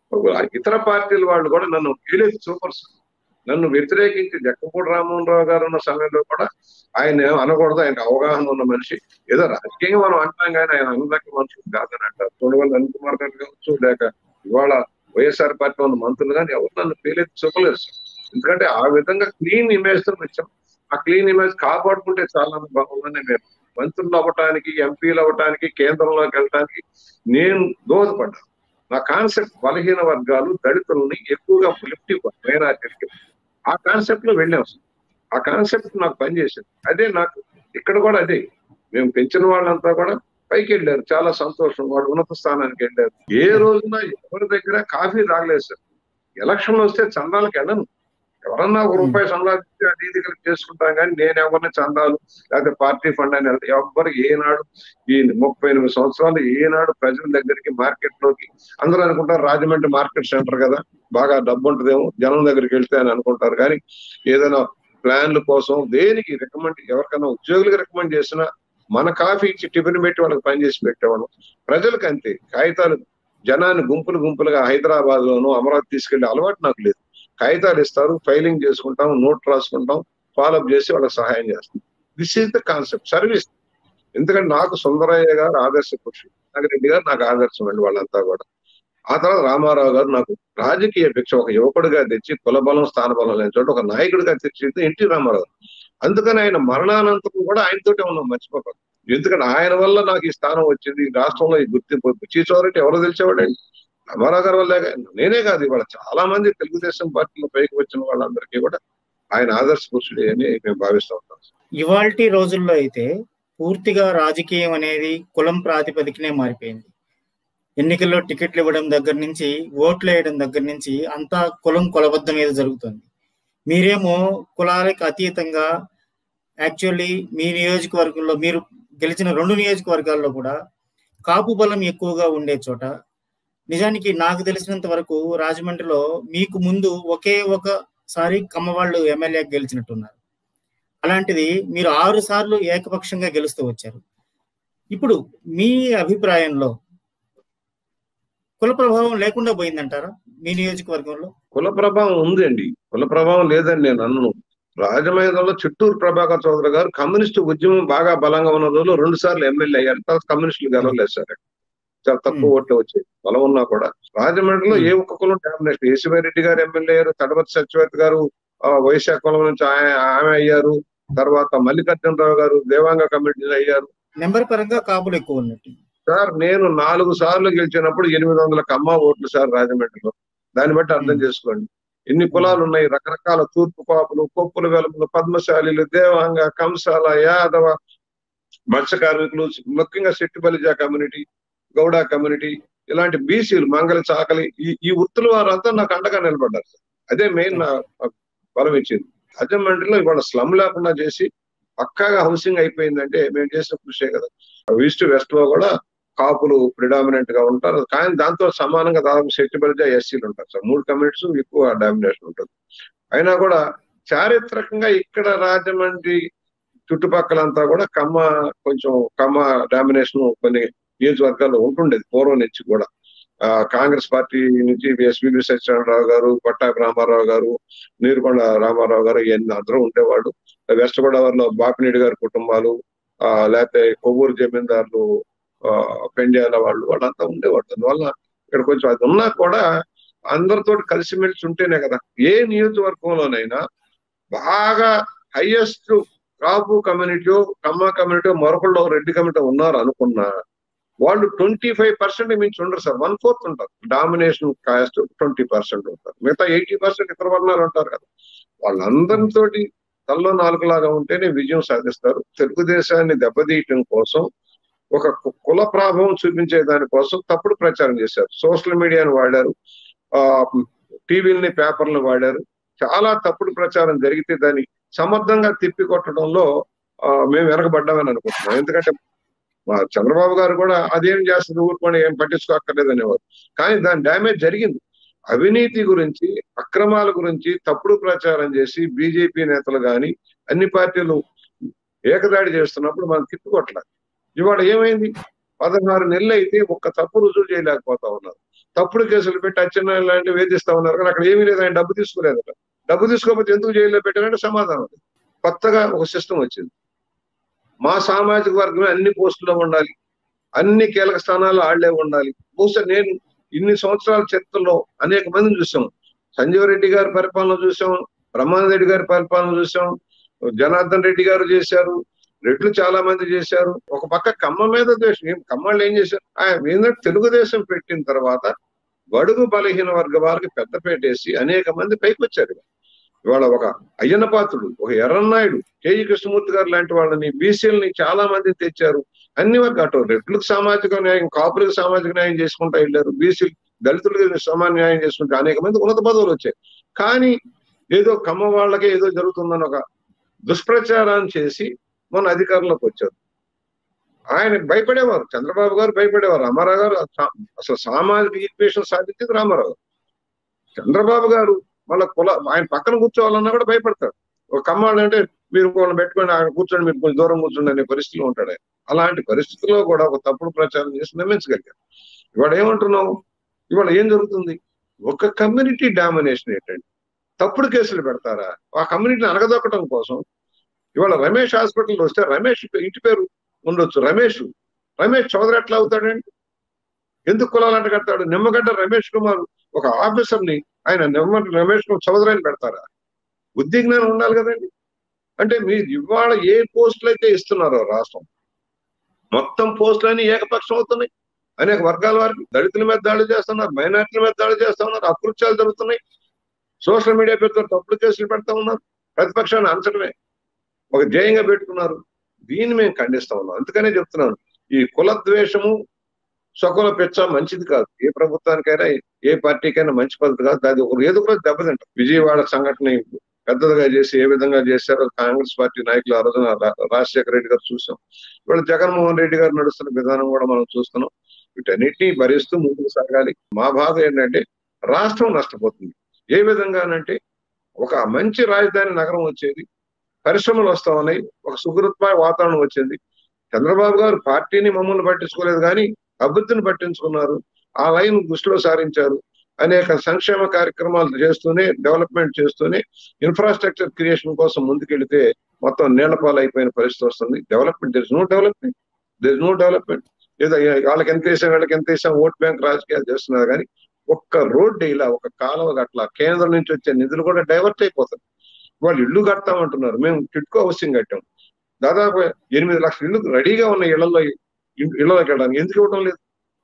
ఇతర పార్టీల వాళ్ళు కూడా నన్ను ఏలేదు సూపర్స్ నన్ను వ్యతిరేకించి జక్కపూడి రామ్మోహన్ రావు గారు ఉన్న సమయంలో కూడా ఆయన అనకూడదు ఆయన అవగాహన ఉన్న మనిషి ఏదో రాజకీయంగా మనం అంటాం కానీ ఆయన అందరికీ మనుషులు కాదని అంటారు తొడవల్లి అనిల్ కుమార్ గారు కావచ్చు లేక ఇవాళ వైఎస్ఆర్ పార్టీ ఉన్న మంత్రులు కానీ ఎవరు నన్ను పేలెత్తి చూపలేరు ఎందుకంటే ఆ విధంగా క్లీన్ ఇమేజ్ తో వచ్చాం ఆ క్లీన్ ఇమేజ్ కాపాడుకుంటే చాలా బాగుందని మేము మంత్రులు అవ్వటానికి ఎంపీలు అవ్వటానికి కేంద్రంలోకి వెళ్ళటానికి నేను దోహదపడ్డాను నా కాన్సెప్ట్ బలహీన వర్గాలు దళితులని ఎక్కువగా లిఫ్ట్ ఇవ్వాలి మైనార్టీలకి ఆ కాన్సెప్ట్ లో వెళ్ళాం ఆ కాన్సెప్ట్ నాకు పనిచేసింది అదే నాకు ఇక్కడ కూడా అదే మేము పెంచిన వాళ్ళంతా కూడా పైకి వెళ్ళారు చాలా సంతోషం వాడు ఉన్నత స్థానానికి వెళ్ళారు ఏ రోజున ఎవరి దగ్గర కాఫీ తాగలేదు సార్ ఎలక్షన్ వస్తే చందాలకు వెళ్ళను ఎవరన్నా ఒక రూపాయి సంపాదించి అది ఇది కలిపి చేసుకుంటాం కానీ నేను ఎవరిని చందాలు లేకపోతే పార్టీ ఫండ్ అని వెళ్తే ఎవరు ఏనాడు ఈ ముప్పై ఎనిమిది సంవత్సరాలు ఏనాడు ప్రజల దగ్గరికి మార్కెట్ లోకి అందరూ అనుకుంటారు రాజమండ్రి మార్కెట్ సెంటర్ కదా బాగా డబ్బు ఉంటుందేమో జనం దగ్గరికి వెళ్తే అని అనుకుంటారు కానీ ఏదైనా ప్లాన్ల కోసం దేనికి రికమెండ్ ఎవరికైనా ఉద్యోగులకు రికమెండ్ చేసినా మన కాఫీ ఇచ్చి టిఫిన్ పెట్టి వాళ్ళకి పనిచేసి పెట్టేవాళ్ళం ప్రజలకు అంతే కాగితాలు జనాన్ని గుంపులు గుంపులుగా హైదరాబాద్ లోను అమరావతి తీసుకెళ్లే అలవాటు నాకు లేదు కాగితాలు ఇస్తారు ఫైలింగ్ చేసుకుంటాం నోట్ రాసుకుంటాం ఫాలోఅప్ చేసి వాళ్ళకి సహాయం చేస్తాం this is the concept service ఎందుకంటే నాకు సుందరయ్య గారు ఆదర్శ పురుషుడు నాగరెడ్డి గారు నాకు ఆదర్శం అండి వాళ్ళంతా కూడా ఆ తర్వాత రామారావు గారు నాకు రాజకీయ భిక్ష ఒక యువకుడిగా తెచ్చి కులబలం స్థానబలం లేని చోట ఒక నాయకుడిగా తెచ్చి ఎన్టీ రామారావు అందుకని ఆయన మరణానంతరం కూడా ఆయనతోటే ఉన్నాం మర్చిపోకూడదు ఎందుకంటే ఆయన వల్ల నాకు ఈ స్థానం వచ్చింది ఈ రాష్ట్రంలో ఈ గుర్తింపు చీచోరెడ్డి ఎవరో తెలిసేవాడండి రామారావు గారి వల్లే నేనే కాదు ఇవాళ చాలా మంది తెలుగుదేశం పార్టీలో పైకి వచ్చిన వాళ్ళందరికీ కూడా ఆయన ఆదర్శ పురుషుడే అని మేము భావిస్తూ ఉంటాం ఇవాల్టి రోజుల్లో అయితే పూర్తిగా రాజకీయం అనేది కులం ప్రాతిపదికనే మారిపోయింది ఎన్నికల్లో టికెట్లు ఇవ్వడం దగ్గర నుంచి ఓట్లు వేయడం దగ్గర నుంచి అంతా కులం కొలబద్ద మీద జరుగుతుంది మీరేమో కులాలకు అతీతంగా యాక్చువల్లీ మీ నియోజకవర్గంలో మీరు గెలిచిన రెండు నియోజకవర్గాల్లో కూడా కాపు బలం ఎక్కువగా ఉండే చోట నిజానికి నాకు తెలిసినంత వరకు రాజమండ్రిలో మీకు ముందు ఒకే ఒకసారి కమ్మవాళ్ళు ఎమ్మెల్యే గెలిచినట్టున్నారు అలాంటిది మీరు ఆరు సార్లు ఏకపక్షంగా గెలుస్తూ వచ్చారు ఇప్పుడు మీ అభిప్రాయంలో కుల ప్రభావం లేకుండా పోయిందంటారా మీ నియోజకవర్గంలో కుల ప్రభావం ఉందండి కుల ప్రభావం లేదని నేను అన్నను రాజమహేంద్రంలో చిట్టూరు ప్రభాకర్ చౌదరి గారు కమ్యూనిస్టు ఉద్యమం బాగా బలంగా ఉన్న రోజులు రెండు సార్లు ఎమ్మెల్యే అయ్యారు తర్వాత కమ్యూనిస్టులు గెలవలేదు సార్ చాలా తక్కువ ఓట్లు వచ్చాయి బలం ఉన్నా కూడా రాజమండ్రిలో ఏ ఒక్క కులం డామినేషన్ ఏసువారెడ్డి గారు ఎమ్మెల్యే అయ్యారు తడపతి సత్యవతి గారు వైశాఖ కులం నుంచి ఆమె అయ్యారు తర్వాత మల్లికార్జునరావు గారు దేవాంగ కమిటీ అయ్యారు నెంబర్ పరంగా కాపులు ఎక్కువ ఉన్నట్టు సార్ నేను నాలుగు సార్లు గెలిచినప్పుడు ఎనిమిది వందల కమ్మ ఓట్లు సార్ రాజమండ్రిలో దాన్ని బట్టి అర్థం చేసుకోండి ఎన్ని కులాలు ఉన్నాయి రకరకాల తూర్పు కాపులు కొప్పులు వెలుపులు పద్మశాలీలు దేవాంగ కంసాల యాదవ మత్స్య కార్మికులు ముఖ్యంగా శెట్టి బలిజా కమ్యూనిటీ గౌడ కమ్యూనిటీ ఇలాంటి బీసీలు మంగళ చాకలి ఈ ఈ వృత్తుల వారంతా నాకు అండగా నిలబడ్డారు సార్ అదే మెయిన్ నా బలం ఇచ్చింది రాజమండ్రిలో ఇవాళ స్లమ్ లేకుండా చేసి పక్కాగా హౌసింగ్ అయిపోయిందంటే మేము చేసిన కృషే కదా ఈస్ట్ వెస్ట్ లో కూడా కాపులు ప్రిడామినెంట్ గా ఉంటారు కానీ దాంతో సమానంగా దాదాపు శెట్టి బలిజా ఎస్సీలు ఉంటారు సార్ మూడు కమ్యూనిటీస్ ఎక్కువ డామినేషన్ ఉంటుంది అయినా కూడా చారిత్రకంగా ఇక్కడ రాజమండ్రి చుట్టుపక్కలంతా కూడా కమ్మ కొంచెం కమ్మ డామినేషన్ కొన్ని నియోజకవర్గాల్లో ఉంటుండేది పూర్వం నుంచి కూడా ఆ కాంగ్రెస్ పార్టీ నుంచి ఎస్పీబీ సత్యనారాయణరావు గారు పట్టాభి రామారావు గారు నీరుకొండ రామారావు గారు ఇవన్నీ అందరూ ఉండేవాడు వెస్ట్ గోదావరిలో బాపినేడి గారి కుటుంబాలు ఆ లేకపోతే కొవ్వూరు జమీందారులు ఆ పెండ్యాల వాళ్ళు వాళ్ళంతా ఉండేవాడు అందువల్ల ఇక్కడ కొంచెం అది ఉన్నా కూడా అందరితో కలిసిమెలిసి ఉంటేనే కదా ఏ నియోజకవర్గంలోనైనా బాగా highest Kapu community Kamma community మరొకళ్ళు రెడ్డి కమ్యూనిటీ ఉన్నారు అనుకున్నా వాళ్ళు ట్వంటీ ఫైవ్ పర్సెంట్ మించి ఉండరు సార్ వన్ ఫోర్త్ ఉంటారు డామినేషన్ కాస్ట్ ట్వంటీ పర్సెంట్ ఉంటారు మిగతా ఎయిటీ పర్సెంట్ ఇతర వర్ణాలు ఉంటారు కదా వాళ్ళందరితోటి తల్లో నాలుగులాగా ఉంటేనే విజయం సాధిస్తారు తెలుగుదేశాన్ని దెబ్బతీయటం కోసం ఒక కు- కుల ప్రభావం చూపించే దానికోసం తప్పుడు ప్రచారం చేశారు సోషల్ మీడియాను వాడారు ఆ టీవీలని పేపర్లను వాడారు చాలా తప్పుడు ప్రచారం జరిగితే దాన్ని సమర్థంగా తిప్పి కొట్టడంలో ఆ, మేము వెనకబడ్డామని అనుకుంటున్నాం ఎందుకంటే మా చంద్రబాబు గారు కూడా అదేం చేస్తుంది ఊరుకొని ఏం పట్టించుకోక్కర్లేదు అనేవారు కానీ దాని డ్యామేజ్ జరిగింది అవినీతి గురించి అక్రమాల గురించి తప్పుడు ప్రచారం చేసి బీజేపీ నేతలు కానీ అన్ని పార్టీలు ఏకదాడి చేస్తున్నప్పుడు మనం తిప్పుకొట్టలేదు ఇవాళ ఏమైంది పదహారు నెలలు అయితే ఒక్క తప్పు రుజువు చేయలేకపోతా ఉన్నారు తప్పుడు కేసులు పెట్టి అచ్చెన్న లాంటివి వేధిస్తా ఉన్నారు కానీ అక్కడ ఏమీ లేదు ఆయన డబ్బు తీసుకోలేదు అక్కడ డబ్బు తీసుకోకపోతే ఎందుకు జైల్లో పెట్టారంటే సమాధానం లేదు. కొత్తగా ఒక సిస్టమ్ వచ్చింది మా సామాజిక వర్గమే అన్ని పోస్టుల్లో ఉండాలి అన్ని కీలక స్థానాల్లో ఆళ్లే ఉండాలి బహుశా నేను ఇన్ని సంవత్సరాల చరిత్రలో అనేక మందిని చూసాం సంజీవ్ రెడ్డి గారి పరిపాలన చూసాం బ్రహ్మానంద రెడ్డి గారి పరిపాలన చూసాం జనార్దన్ రెడ్డి గారు చేశారు రెడ్లు చాలా మంది చేశారు ఒక పక్క కమ్మ మీద ద్వేషం ఏం కమ్మళ్ళు ఏం చేశారు ఆయన ఏంటంటే తెలుగుదేశం పెట్టిన తర్వాత బడుగు బలహీన వర్గ వారికి పెద్దపేట వేసి అనేక మంది పైకి వచ్చారు ఇవాళ ఒక అయ్యన్న పాత్రుడు ఒక ఎర్రన్నాయుడు కేజీ కృష్ణమూర్తి గారు లాంటి వాళ్ళని బీసీలని చాలా మంది తెచ్చారు అన్ని వర్గ అటు రెడ్లకు సామాజిక న్యాయం కాపులకు సామాజిక న్యాయం చేసుకుంటా వెళ్ళారు బీసీ దళితులకు సమాన న్యాయం చేసుకుంటే అనేక మంది ఉన్నత పదవులు వచ్చాయి కానీ ఏదో కమ్మ వాళ్ళకే ఏదో జరుగుతుందని ఒక దుష్ప్రచారాన్ని చేసి మన అధికారంలోకి వచ్చారు ఆయన భయపడేవారు చంద్రబాబు గారు భయపడేవారు రామారావు గారు సా- అసలు సామాజిక ఈక్వేషన్ సాధించింది రామారావు గారు చంద్రబాబు గారు వాళ్ళ కుల ఆయన పక్కన కూర్చోవాలన్నా కూడా భయపడతాడు ఒక కమ్మాళ్ళు అంటే మీరు వాళ్ళని పెట్టుకొని అక్కడ కూర్చొని మీరు కొంచెం దూరం కూర్చోండి అనే పరిస్థితిలో ఉంటాడు ఆయన అలాంటి పరిస్థితుల్లో కూడా ఒక తప్పుడు ప్రచారం చేసి నమ్మించగలిగారు ఇవాళ ఏమంటున్నావు ఇవాళ ఏం జరుగుతుంది ఒక కమ్యూనిటీ డామినేషన్ ఏంటండి తప్పుడు కేసులు పెడతారా ఆ కమ్యూనిటీని అనగదొక్కడం కోసం ఇవాళ రమేష్ హాస్పిటల్ వస్తే రమేష్ ఇంటి పేరు ఉండొచ్చు రమేష్ రమేష్ చౌదరి ఎట్లా అవుతాడండి ఎందుకు కులాలంట కడతాడు నిమ్మగడ్డ రమేష్ కుమార్ ఒక ఆఫీసర్ ని ఆయన నిమ్మ రమేష్ కుమార్ చౌదరి అని పెడతారా బుద్ధి జ్ఞానం ఉండాలి కదండి అంటే మీరు ఇవాళ ఏ పోస్టులు అయితే ఇస్తున్నారో రాష్ట్రం మొత్తం పోస్టులన్నీ ఏకపక్షం అవుతున్నాయి అనేక వర్గాల వారికి దళితుల మీద దాడి చేస్తున్నారు మైనార్టీల మీద దాడి చేస్తున్నారు అకృత్యాలు జరుగుతున్నాయి సోషల్ మీడియా పేరుతో తప్పుడు కేసులు పెడతా ఉన్నారు ప్రతిపక్షాన్ని అంచడమే ఒక ధ్యేయంగా పెట్టుకున్నారు దీన్ని మేము ఖండిస్తా ఉన్నాం అందుకనే చెప్తున్నాను ఈ కుల ద్వేషము స్వకుల పెచ్చ మంచిది కాదు ఏ ప్రభుత్వానికైనా ఏ పార్టీకైనా మంచి పద్ధతి కాదు అది ఒక ఏదో కూడా దెబ్బతింటారు విజయవాడ సంఘటన పెద్దదిగా చేసి ఏ విధంగా చేశారో కాంగ్రెస్ పార్టీ నాయకులు ఆ రోజున రా- రాజశేఖర రెడ్డి గారు చూసాం ఇవాళ జగన్మోహన్ రెడ్డి గారు నడుస్తున్న విధానం కూడా మనం చూస్తున్నాం వీటన్నిటిని భరిస్తూ ముందుకు సాగాలి మా బాధ ఏంటంటే రాష్ట్రం నష్టపోతుంది ఏ విధంగానంటే ఒక మంచి రాజధాని నగరం వచ్చేది పరిశ్రమలు వస్తా ఉన్నాయి ఒక సుహృత్మయ వాతావరణం వచ్చింది చంద్రబాబు గారు పార్టీని మమ్మల్ని పట్టించుకోలేదు కానీ అభివృద్ధిని పట్టించుకున్నారు ఆ లైన్ దృష్టిలో సారించారు అనేక సంక్షేమ కార్యక్రమాలు చేస్తూనే డెవలప్మెంట్ చేస్తూనే ఇన్ఫ్రాస్ట్రక్చర్ క్రియేషన్ కోసం ముందుకెళ్తే మొత్తం నీళ్లపాలు అయిపోయిన పరిస్థితి వస్తుంది development there no development there no development ఏదో వాళ్ళకి ఎంత వేసాం వీళ్ళకి ఎంత వేసాం ఓట్ బ్యాంక్ రాజకీయాలు చేస్తున్నారు కానీ ఒక్క రోడ్డు ఇలా ఒక కాలువ అట్లా కేంద్రం నుంచి వచ్చే నిధులు కూడా డైవర్ట్ అయిపోతాయి వాళ్ళు ఇల్లు కడతామంటున్నారు మేము టిట్కో హౌసింగ్ కట్టాం దాదాపు ఎనిమిది లక్షల ఇల్లు రెడీగా ఉన్న ఇళ్లలో ఇళ్లలోకి వెళ్ళడానికి ఎందుకు ఇవ్వడం లేదు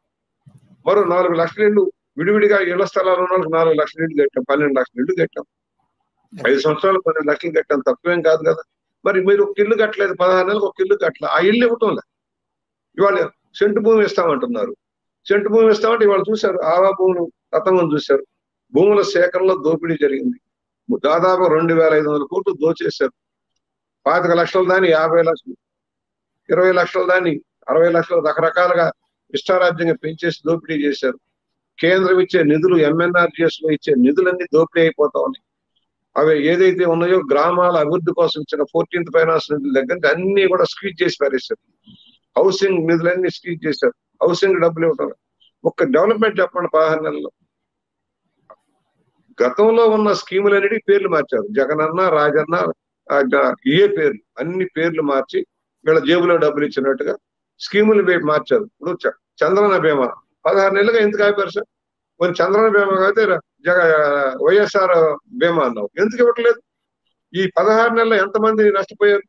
మరో నాలుగు లక్షల ఇల్లు విడివిడిగా ఇళ్ల స్థలాలు ఉన్న వాళ్ళకి నాలుగు లక్షల ఇల్లు కట్టాం పన్నెండు లక్షల ఇల్లు కట్టాం ఐదు సంవత్సరాలు పన్నెండు లక్షలు కట్టాం తక్కువేం కాదు కదా మరి మీరు ఒక ఇల్లు కట్టలేదు పదహారు నెలలకు ఒక ఇల్లు కట్టలే ఆ ఇల్లు ఇవ్వటం లేదు ఇవాళ సెంటు భూమి ఇస్తామంటున్నారు సెంటు భూమి ఇస్తామంటే ఇవాళ చూశారు ఆవా భూములు రతంగం చూశారు భూముల సేకరణలో దోపిడీ జరిగింది దాదాపు రెండు వేల ఐదు వందల కోట్లు దోచేశారు పాతిక లక్షల దాన్ని యాభై లక్షలు ఇరవై లక్షల దాన్ని అరవై లక్షలు రకరకాలుగా ఇష్టారాజ్యంగా పెంచేసి దోపిడీ చేశారు కేంద్రం ఇచ్చే నిధులు ఎంఎన్ఆర్జిఎస్ లో ఇచ్చే నిధులన్నీ దోపిడీ అయిపోతా ఉన్నాయి అవి ఏదైతే ఉన్నాయో గ్రామాల అభివృద్ధి కోసం ఇచ్చిన ఫోర్టీన్త్ ఫైనాన్స్ నిధుల దగ్గర నుంచి అన్ని కూడా స్క్వీజ్ చేసి పారేశారు హౌసింగ్ నిధులన్నీ స్క్వీజ్ చేశారు హౌసింగ్ డబ్బులు ఇవ్వటం ఒక్క డెవలప్మెంట్ చెప్పండి పదహారు నెలల్లో గతంలో ఉన్న స్కీములన్నిటి పేర్లు మార్చారు జగనన్న రాజన్న ఆ, గ- ఏ పేర్లు అన్ని పేర్లు మార్చి వీళ్ళ జేబులో డబ్బులు ఇచ్చినట్టుగా స్కీములు వే- మార్చారు ఇప్పుడు చ- చంద్రన బీమా పదహారు నెలలుగా ఎందుకు ఆపారు సార్ కొన్ని చంద్రన బీమా అయితే ర- జగ వైఎస్ఆర్ బీమా అన్నావు ఎందుకు ఇవ్వట్లేదు ఈ పదహారు నెలలు ఎంతమంది నష్టపోయారు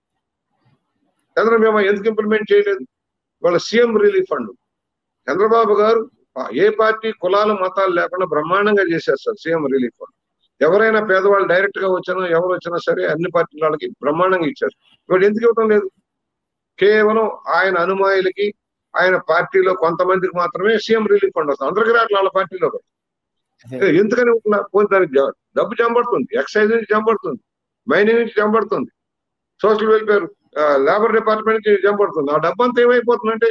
చంద్రన బీమా ఎందుకు ఇంప్లిమెంట్ చేయలేదు వాళ్ళ సీఎం రిలీఫ్ ఫండ్ చంద్రబాబు గారు ఆ, ఏ పార్టీ కులాలు మతాలు లేకుండా బ్రహ్మాండంగా చేశారు సార్ సీఎం రిలీఫ్ ఫండ్ ఎవరైనా పేదవాళ్ళు డైరెక్ట్ గా వచ్చినా ఎవరు వచ్చినా సరే అన్ని పార్టీల వాళ్ళకి బ్రహ్మాండంగా ఇచ్చారు ఇప్పుడు ఎందుకు ఇవ్వటం లేదు కేవలం ఆయన అనుమాయులకి ఆయన పార్టీలో కొంతమందికి మాత్రమే సీఎం రిలీఫ్ ఫండ్ వస్తుంది అందరికీ రావట్లే వాళ్ళ పార్టీలో కూడా. ఏ, ఎందుకని ఇవ్వట్లా? పోనీ దానికి జ- డబ్బు జంపడుతుంది ఎక్సైజ్ నుంచి జంపడుతుంది మైనింగ్ నుంచి జంపడుతుంది సోషల్ వెల్ఫేర్ లేబర్ డిపార్ట్మెంట్ నుంచి జంపడుతుంది ఆ డబ్బు అంతా ఏమైపోతుందంటే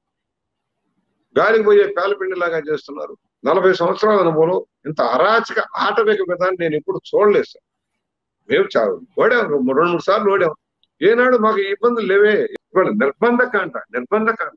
గాలికి పోయే పేలపిండి లాగా చేస్తున్నారు నలభై సంవత్సరాల అనుభవం ఇంత అరాచక ఆటవిక విధాన్ని నేను ఎప్పుడు చూడలేదు సార్ మేము చాలా ఓడాం రెండు మూడు సార్లు ఓడాం ఏనాడు మాకు ఈ ఇబ్బందులు లేవే ఇవాళ నిర్బంధ కాంట నిర్బంధ కాంట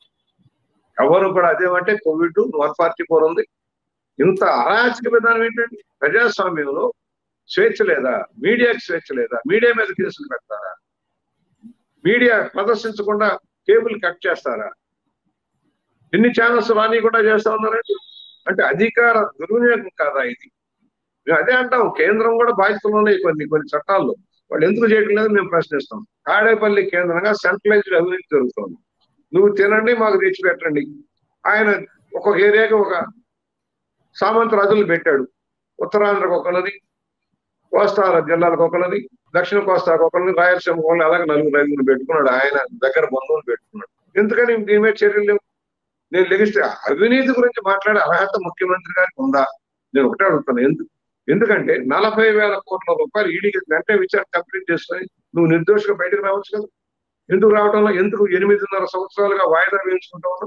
ఎవరు కూడా అదేమంటే కోవిడ్ వన్ ఫార్టీ ఫోర్ ఉంది ఇంత అరాచక విధానం ఏంటండి ప్రజాస్వామ్యంలో స్వేచ్ఛ లేదా మీడియాకి స్వేచ్ఛ లేదా మీడియా మీద కేసులు పెడతారా మీడియా ప్రదర్శించకుండా కేబుల్ కట్ చేస్తారా ఎన్ని ఛానల్స్ రాని కూడా చేస్తా ఉన్నారండి అంటే అధికార దుర్వినియోగం కాదా ఇది మేము అదే అంటాం కేంద్రం కూడా బాధ్యతలు ఉన్నాయి కొన్ని కొన్ని చట్టాల్లో వాళ్ళు ఎందుకు చేయడం లేదు మేము ప్రశ్నిస్తాం తాడేపల్లి కేంద్రంగా సెంట్రలైజ్డ్ అవినీతి జరుగుతుంది నువ్వు తినండి మాకు తెచ్చి పెట్టండి ఆయన ఒక్కొక్క ఏరియాకి ఒక సామంత రాజులు పెట్టాడు ఉత్తరాంధ్రకు ఒకనది కోస్తా జిల్లాలకు ఒకనది దక్షిణ కోస్తాకు ఒకనది రాయలసీమ ఒకనది అలాగే నలుగురు రైతులు పెట్టుకున్నాడు ఆయన దగ్గర బంధువులు పెట్టుకున్నాడు ఎందుకని దీని మీద చర్యలు లేవు నేను లెగిస్తే అవినీతి గురించి మాట్లాడే అర్హత ముఖ్యమంత్రి గారికి ఉందా నేను ఒకటే అడుగుతాను ఎందుకు ఎందుకంటే నలభై వేల కోట్ల రూపాయలు ఈడీకి వెంటనే విచారణ కంప్లీట్ చేసుకొని నువ్వు నిర్దోషిగా బయటకు రావచ్చు కదా ఎందుకు రావడంలో ఎందుకు ఎనిమిదిన్నర సంవత్సరాలుగా వాయిదా వేయించుకుంటా ఉన్నాం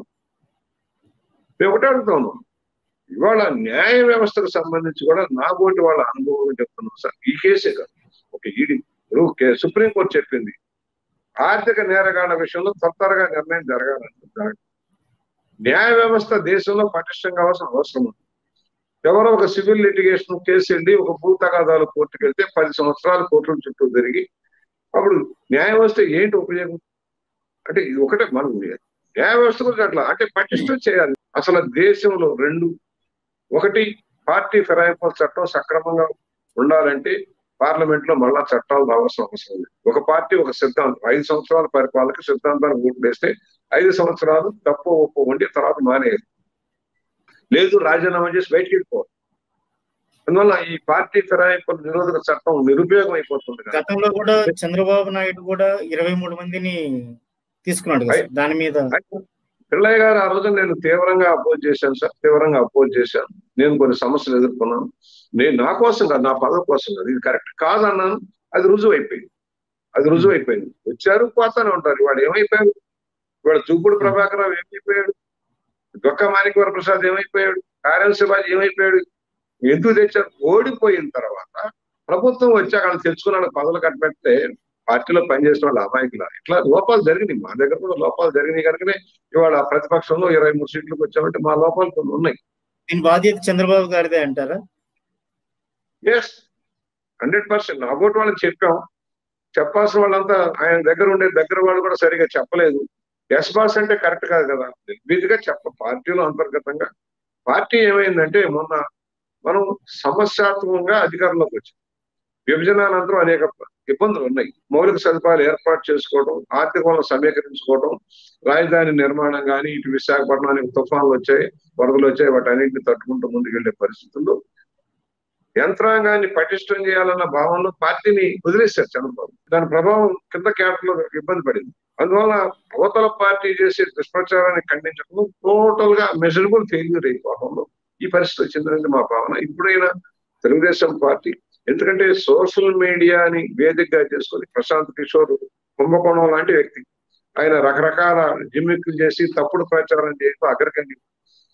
మేము ఒకటే అడుగుతా ఉన్నాం ఇవాళ న్యాయ వ్యవస్థకు సంబంధించి కూడా నా బోటి వాళ్ళ అనుభవం చెప్తున్నాం సార్ ఈ కేసే కాదు ఒక ఈడీ ఇప్పుడు కే- సుప్రీంకోర్టు చెప్పింది ఆర్థిక నేరగాళ్ల విషయంలో తొందరగా నిర్ణయం జరగాలంటున్నారు న్యాయ వ్యవస్థ దేశంలో పటిష్టం కావాల్సిన అవసరం ఉంది ఎవరో ఒక సివిల్ లిటిగేషన్ కేసు వెళ్ళి ఒక భూ తగాదాలు కోర్టుకు వెళ్తే పది సంవత్సరాలు కోర్టుల చుట్టూ తిరిగి అప్పుడు న్యాయ వ్యవస్థ ఏంటి ఉపయోగం అంటే ఇది ఒకటే మనం న్యాయ వ్యవస్థ గురించి అట్లా అంటే పటిష్టం చేయాలి అసలు దేశంలో రెండు ఒకటి పార్టీ ఫిరాయింపుల చట్టం సక్రమంగా ఉండాలంటే పార్లమెంట్ లో మళ్ళా చట్టాలు రావాల్సిన అవసరం ఉంది ఒక పార్టీ ఒక సిద్ధాంతం ఐదు సంవత్సరాల పరిపాలనకి సిద్ధాంతానికి ఓట్లు వేస్తే ఐదు సంవత్సరాలు తప్పు ఒప్పు ఉండి తర్వాత మానేయాలి లేదు రాజీనామా చేసి బయటికి వెళ్ళిపోవాలి అందువల్ల ఈ పార్టీ ఫిరాయింపుల నిరోధక చట్టం నిరుపయోగం అయిపోతుంది కదా. గతంలో కూడా చంద్రబాబు నాయుడు కూడా ఇరవై మూడు మందిని తీసుకున్నాడు కదా సార్. దాని మీద పిల్లయ్య గారు ఆ రోజు నేను తీవ్రంగా అపోజ్ చేశాను సార్ తీవ్రంగా అపోజ్ చేశాను నేను కొన్ని సమస్యలు ఎదుర్కొన్నాను నేను నా కోసం కాదు నా పదవి కోసం కాదు ఇది కరెక్ట్ కాదన్నాను అది రుజువు అయిపోయింది అది రుజువు అయిపోయింది వచ్చారు పోతానే ఉంటారు వాడు ఏమైపోయాడు వాడు చూపుడు ప్రభాకర్ రావు ఏమైపోయాడు దొక్క మాణిక్వర ప్రసాద్ ఏమైపోయాడు కార్యం శివాజీ ఏమైపోయాడు ఎందుకు తెచ్చారు ఓడిపోయిన తర్వాత ప్రభుత్వం వచ్చాక వాళ్ళు తెచ్చుకున్న పదవులు కట్టబెడితే పార్టీలో పనిచేసిన వాళ్ళు అమాయకుల ఇట్లా లోపాలు జరిగినాయి మా దగ్గర కూడా లోపాలు జరిగినాయి కనుకనే ఇవాళ ప్రతిపక్షంలో ఇరవై మూడు సీట్లకు వచ్చామంటే మా లోపాలు కొన్ని ఉన్నాయి దీని బాధ్యత చంద్రబాబు గారిదే అంటారా ఎస్ హండ్రెడ్ పర్సెంట్ అబౌట్ వాళ్ళకి చెప్పాం చెప్పాల్సిన వాళ్ళంతా ఆయన దగ్గర ఉండే దగ్గర వాళ్ళు కూడా సరిగా చెప్పలేదు ఎస్ బాస్ అంటే కరెక్ట్ కాదు కదా నిర్భీతిగా చెప్ప పార్టీలో అంతర్గతంగా పార్టీ ఏమైందంటే మొన్న మనం సమస్యాత్మకంగా అధికారంలోకి వచ్చాం విభజన అనంతరం అనేక ఇబ్బందులు ఉన్నాయి మౌలిక సదుపాయాలు ఏర్పాటు చేసుకోవడం ఆర్థిక వనరులు సమీకరించుకోవడం రాజధాని నిర్మాణం కానీ ఇటు విశాఖపట్నానికి తుఫాన్లు వచ్చాయి వరదలు వచ్చాయి వాటి అన్నింటిని తట్టుకుంటూ ముందుకెళ్లే పరిస్థితుల్లో యంత్రాంగాన్ని పటిష్టం చేయాలన్న భావనలో పార్టీని వదిలేశారు చంద్రబాబు దాని ప్రభావం కింద క్యాడర్లో ఇబ్బంది పడింది అందువల్ల అవతల పార్టీ చేసే దుష్ప్రచారాన్ని ఖండించడం టోటల్ గా మెజరబుల్ ఫెయిల్యూర్ అయిపోవడంలో ఈ పరిస్థితి వచ్చిందని మా భావన ఇప్పుడైనా తెలుగుదేశం పార్టీ ఎందుకంటే సోషల్ మీడియాని వేదికగా చేసుకొని ప్రశాంత్ కిషోర్ కుంభకోణం లాంటి వ్యక్తి ఆయన రకరకాల జిమ్మిక్కులు చేసి తప్పుడు ప్రచారం చేసి అగ్రగణ్యం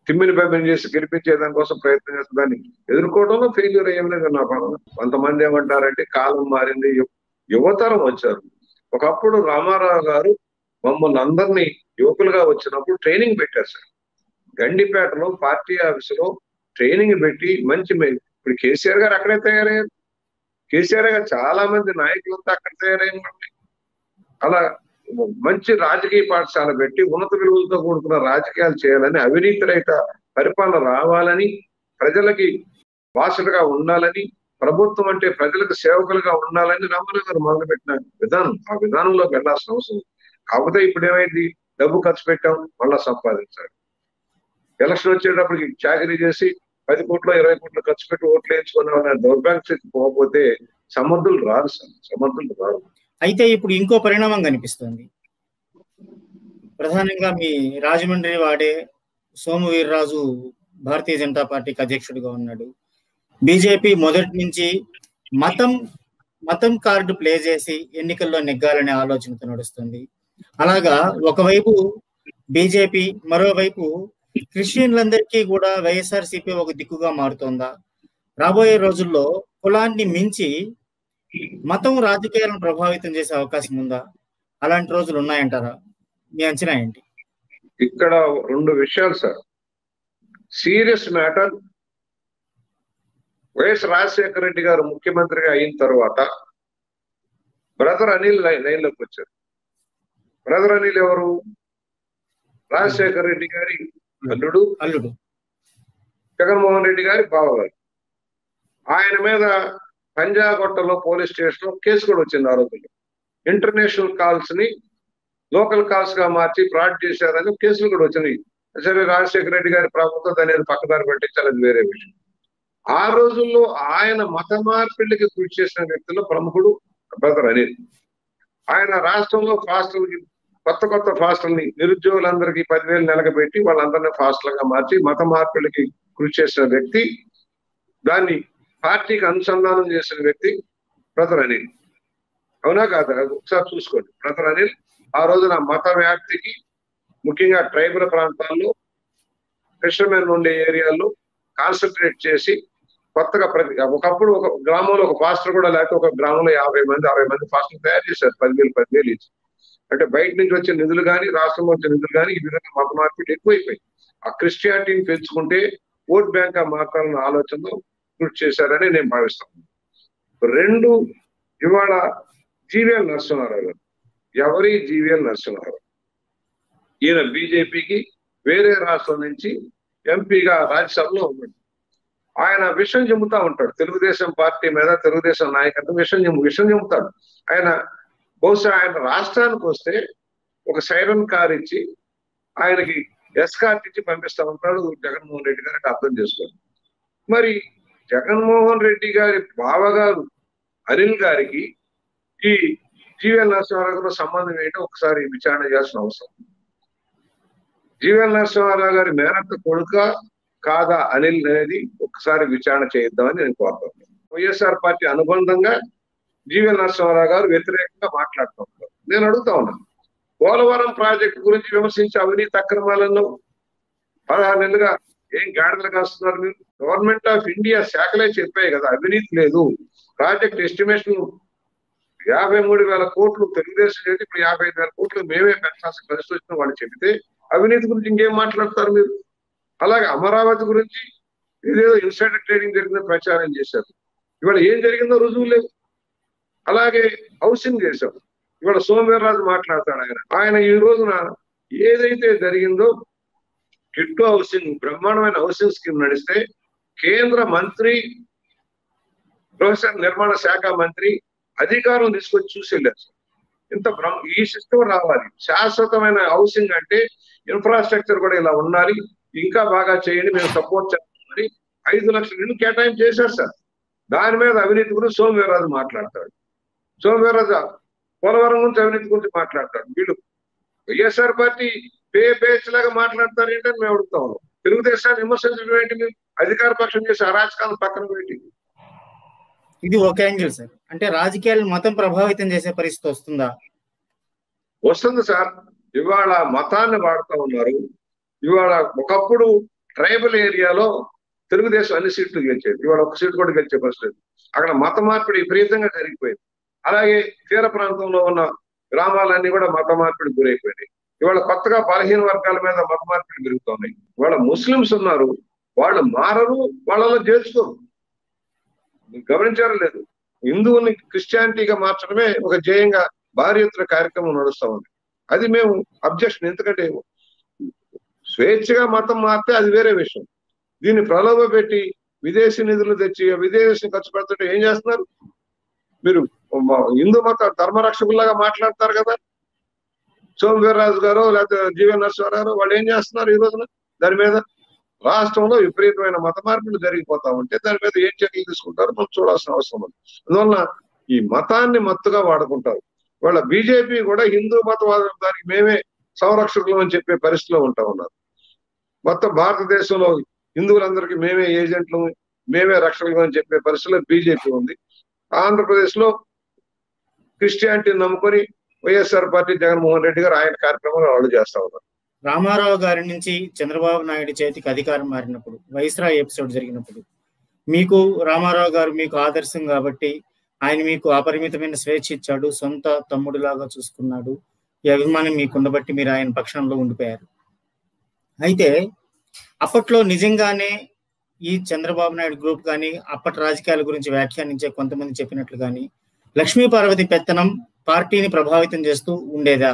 తిమ్మిని పంపిణీ చేసి గెలిపించే దానికోసం ప్రయత్నం చేస్తే దాన్ని ఎదుర్కోవడంలో ఫెయిల్యూర్ అయ్యేం లేదు నా పాలన కొంతమంది ఏమంటారంటే కాలం మారింది యు- యువతరం వచ్చారు ఒకప్పుడు రామారావు గారు మమ్మల్ని అందరినీ యువకులుగా వచ్చినప్పుడు ట్రైనింగ్ పెట్టారు సార్ గండిపేటలో పార్టీ ఆఫీసులో ట్రైనింగ్ పెట్టి మంచి మే- ఇప్పుడు కేసీఆర్ గారు అక్కడే తయారయ్యారు కేసీఆర్ గారు చాలా మంది నాయకులంతా అక్కడ తయారయ్యారు అలా మంచి రాజకీయ పాఠశాల పెట్టి ఉన్నత విలువలతో కూడుకున్న రాజకీయాలు చేయాలని అవినీతి రహిత పరిపాలన రావాలని ప్రజలకి భాషలుగా ఉండాలని ప్రభుత్వం అంటే ప్రజలకు సేవకులుగా ఉండాలని రామారావు గారు మొదలుపెట్టిన విధానం ఆ విధానంలో వెళ్ళాల్సిన అవసరం ఉంది. కాకపోతే ఇప్పుడు ఏమైంది డబ్బు ఖర్చు పెట్టాం మళ్ళా సంపాదించాలి ఎలక్షన్ వచ్చేటప్పటికి చాకరీ చేసి పది కోట్లు ఇరవై కోట్లు ఖర్చు పెట్టి ఓట్లు వేయించుకున్న దౌర్భాగ్య స్థితి పోకపోతే సమర్థులు రారు సార్ సమర్థులు రారు అయితే ఇప్పుడు ఇంకో పరిణామం కనిపిస్తుంది ప్రధానంగా మీ రాజమండ్రి వాడే సోము వీర్రాజు భారతీయ జనతా పార్టీకి అధ్యక్షుడిగా ఉన్నాడు బీజేపీ మొదటి నుంచి మతం మతం కార్డు ప్లే చేసి ఎన్నికల్లో నెగ్గాలనే ఆలోచనతో నడుస్తుంది అలాగా ఒకవైపు బీజేపీ మరోవైపు క్రిస్టియన్లందరికీ కూడా వైఎస్ఆర్సీపీ ఒక దిక్కుగా మారుతోందా రాబోయే రోజుల్లో కులాన్ని మించి మతం రాజకీయాలను ప్రభావితం చేసే అవకాశం ఉందా అలాంటి రోజులు ఉన్నాయంటారా మీ అంచనా ఏంటి ఇక్కడ రెండు విషయాలు sir serious matter YS Rajasekhara Reddy గారు ముఖ్యమంత్రిగా అయిన తర్వాత బ్రదర్ అనిల్ లైన్ లైన్లోకి వచ్చారు బ్రదర్ అనిల్ ఎవరు రాజశేఖర రెడ్డి గారి అల్లుడు అల్లుడు జగన్మోహన్ రెడ్డి గారి బావగారు ఆయన మీద పంజాగొట్టలో పోలీస్ స్టేషన్ లో కేసు కూడా వచ్చింది ఆ రోజుల్లో ఇంటర్నేషనల్ కాల్స్ ని లోకల్ కాల్స్ గా మార్చి ఫ్రాడ్ చేశారని కేసులు కూడా వచ్చినాయి సరే రాజశేఖర రెడ్డి గారి ప్రభుత్వం దాని ఏదో పక్కదారి పట్టించాలి అది వేరే విషయం ఆ రోజుల్లో ఆయన మత మార్పిడికి కృషి చేసిన వ్యక్తుల్లో ప్రముఖుడు బ్రదర్ అనిల్ ఆయన రాష్ట్రంలో ఫాస్టర్లకి కొత్త కొత్త ఫాస్టర్ని నిరుద్యోగులందరికీ పదివేలు నెలకబెట్టి వాళ్ళందరినీ ఫాస్టర్గా మార్చి మత మార్పిడికి కృషి చేసిన వ్యక్తి దాన్ని పార్టీకి అనుసంధానం చేసిన వ్యక్తి బ్రదర్ అనిల్ అవునా కాదా ఒకసారి చూసుకోండి బ్రదర్ అనిల్ ఆ రోజున మత వ్యాప్తికి ముఖ్యంగా ట్రైబల్ ప్రాంతాల్లో ఫిషర్మెన్ ఉండే ఏరియాల్లో కాన్సన్ట్రేట్ చేసి కొత్తగా ప్రతి ఒకప్పుడు ఒక గ్రామంలో ఒక పాస్టర్ కూడా లేకపోతే ఒక గ్రామంలో యాభై మంది అరవై మంది పాస్టర్ తయారు చేశారు పదివేలు పదివేలు ఇచ్చి అంటే బయట నుంచి వచ్చే నిధులు కానీ రాష్ట్రంలో వచ్చే నిధులు కానీ ఈ విధంగా మత మార్పిడి ఎక్కువైపోయి ఆ క్రిస్టియానిటీని పెంచుకుంటే ఓట్ బ్యాంక్ గా మార్చాలన్న ఆలోచనలో కృషి చేశారని నేను భావిస్తాను రెండు ఇవాళ జీవీఎల్ నరసింహారావు గారు ఎవరి జీవీఎల్ నరసింహారావు ఈయన బీజేపీకి వేరే రాష్ట్రం నుంచి ఎంపీగా రాజ్యసభలో ఉన్నాడు ఆయన విషయం చెబుతా ఉంటాడు తెలుగుదేశం పార్టీ మీద తెలుగుదేశం నాయకత్వం విషయం చెబు విషయం చెబుతాడు ఆయన బహుశా ఆయన రాష్ట్రానికి వస్తే ఒక సైరన్ కార్ ఇచ్చి ఆయనకి ఎస్కార్ట్ ఇచ్చి పంపిస్తా ఉంటాడు జగన్మోహన్ రెడ్డి గారికి అర్థం చేసుకోండి మరి జగన్మోహన్ రెడ్డి గారి బావగారు అనిల్ గారికి ఈ జీవీఎల్ నరసింహారావు గారు సంబంధం ఏంటో ఒకసారి విచారణ చేయాల్సిన అవసరం జీవీఎల్ నరసింహారావు గారి మేనత్త కొడుక కాదా అనిల్ అనేది ఒకసారి విచారణ చేయిద్దామని నేను కోరుతున్నాను వైఎస్ఆర్ పార్టీ అనుబంధంగా జీవీఎల్ నరసింహారావు గారు వ్యతిరేకంగా మాట్లాడుతూ ఉంటారు నేను అడుగుతా ఉన్నాను పోలవరం ప్రాజెక్టు గురించి విమర్శించి అవినీతి అక్రమాలను పదహారు నెలలుగా ఏం గాడిదలు కాస్తున్నారు మీరు గవర్నమెంట్ ఆఫ్ ఇండియా శాఖలే చెప్పాయి కదా అవినీతి లేదు ప్రాజెక్ట్ ఎస్టిమేషన్ యాభై మూడు వేల కోట్లు తెలుగుదేశం చేసి ఇప్పుడు యాభై ఐదు వేల కోట్లు మేమే పెంచాల్సిన పరిస్థితి వచ్చిన వాళ్ళు చెబితే అవినీతి గురించి ఇంకేం మాట్లాడతారు మీరు అలాగే అమరావతి గురించి ఇదేదో ఇన్సైడర్ ట్రేడింగ్ జరిగిన ప్రచారం చేశారు ఇవాళ ఏం జరిగిందో రుజువు లేవు అలాగే హౌసింగ్ చేశాం ఇవాళ సోమవీర్రాజు మాట్లాడతాడు ఆయన ఆయన ఈ రోజున ఏదైతే జరిగిందో కిట్టు హౌసింగ్ బ్రహ్మాండమైన హౌసింగ్ స్కీమ్ నడిస్తే కేంద్ర మంత్రి ప్రొఫెసర్ నిర్మాణ శాఖ మంత్రి అధికారం తీసుకొచ్చి చూసి వెళ్ళారు ఇంత బ్రహ్మ ఈ సిస్టమ్ రావాలి శాశ్వతమైన హౌసింగ్ అంటే ఇన్ఫ్రాస్ట్రక్చర్ కూడా ఇలా ఉండాలి ఇంకా బాగా చేయండి మేము సపోర్ట్ చేస్తామని ఐదు లక్షల ఇల్లు కేటాయింపు చేశారు సార్ దాని మీద అవినీతి గురించి సోమవీర్రాజు మాట్లాడతాడు సోమవీర్రాజు పోలవరం గురించి అవినీతి గురించి మాట్లాడతాడు వీళ్ళు వైఎస్ఆర్ పార్టీ పే పేచ్ లాగా మాట్లాడతారు ఏంటని మేము అడుగుతా ఉన్నాం తెలుగుదేశాన్ని విమర్శించడం ఏంటి మీరు అధికార పక్షం చేసే అరాచకాలను పక్కన పెట్టి ఇది ఒక యాంగిల్ సార్ అంటే రాజకీయాలు మతం ప్రభావితం చేసే పరిస్థితి వస్తుందా వస్తుంది సార్ ఇవాళ మతాన్ని వాడుతూ ఉన్నారు ఇవాళ ఒకప్పుడు ట్రైబల్ ఏరియాలో తెలుగుదేశం అన్ని సీట్లు గెలిచేది ఇవాళ ఒక సీటు కూడా గెలిచే పరిస్థితి అక్కడ మత మార్పిడి విపరీతంగా జరిగిపోయింది అలాగే తీర ప్రాంతంలో ఉన్న గ్రామాలన్నీ కూడా మత మార్పిడి గురైపోయినాయి ఇవాళ కొత్తగా బలహీన వర్గాల మీద మత మార్పిడి పెరుగుతున్నాయి ఇవాళ ముస్లింస్ ఉన్నారు వాళ్ళు మారరు వాళ్ళలో చేర్చుకోరు మీరు గమనించారో లేదు హిందువుల్ని క్రిస్టియానిటీగా మార్చడమే ఒక జయంగా భారీ ఎత్తున కార్యక్రమం నడుస్తా ఉంది అది మేము అబ్జెక్షన్ ఎందుకంటే స్వేచ్ఛగా మతం మారితే అది వేరే విషయం దీన్ని ప్రలోభ పెట్టి విదేశీ నిధులు తెచ్చి విదేశీ ఖర్చు పెడుతుంటే ఏం చేస్తున్నారు మీరు మ- హిందూ మత ధర్మరక్షకుల్లాగా మాట్లాడతారు కదా సోమవీర్రాజు గారు లేకపోతే జీవన్ నరసింహారావు వాళ్ళు ఏం చేస్తున్నారు ఈ రోజున దాని మీద రాష్ట్రంలో విపరీతమైన మత మార్పులు జరిగిపోతా ఉంటే దాని మీద ఏం చర్యలు తీసుకుంటారో మనం చూడాల్సిన అవసరం ఉంది అందువలన ఈ మతాన్ని మత్తుగా వాడుకుంటారు వాళ్ళ బీజేపీ కూడా హిందూ మతవాదం దానికి మేమే సంరక్షకులు అని చెప్పే పరిస్థితిలో ఉంటా ఉన్నారు మొత్తం భారతదేశంలో హిందువులందరికీ మేమే ఏజెంట్లు మేమే రక్షకులు అని చెప్పే పరిస్థితిలో బీజేపీ ఉంది ఆంధ్రప్రదేశ్ లో క్రిస్టియానిటీని నమ్ముకొని వైఎస్ఆర్ పార్టీ జగన్మోహన్ రెడ్డి గారు ఆయన కార్యక్రమాలు వాళ్ళు చేస్తా ఉన్నారు రామారావు గారి నుంచి చంద్రబాబు నాయుడు చేతికి అధికారం మారినప్పుడు వైస్రాయ్ ఎపిసోడ్ జరిగినప్పుడు మీకు రామారావు గారు మీకు ఆదర్శం కాబట్టి ఆయన మీకు అపరిమితమైన స్వేచ్ఛ ఇచ్చాడు సొంత తమ్ముడిలాగా చూసుకున్నాడు ఈ అభిమానం మీకు ఉండబట్టి మీరు ఆయన పక్షంలో ఉండిపోయారు అయితే అప్పట్లో నిజంగానే ఈ చంద్రబాబు నాయుడు గ్రూప్ కానీ అప్పటి రాజకీయాల గురించి వ్యాఖ్యానించే కొంతమంది చెప్పినట్లు కానీ లక్ష్మీ పార్వతి పెత్తనం పార్టీని ప్రభావితం చేస్తూ ఉండేదా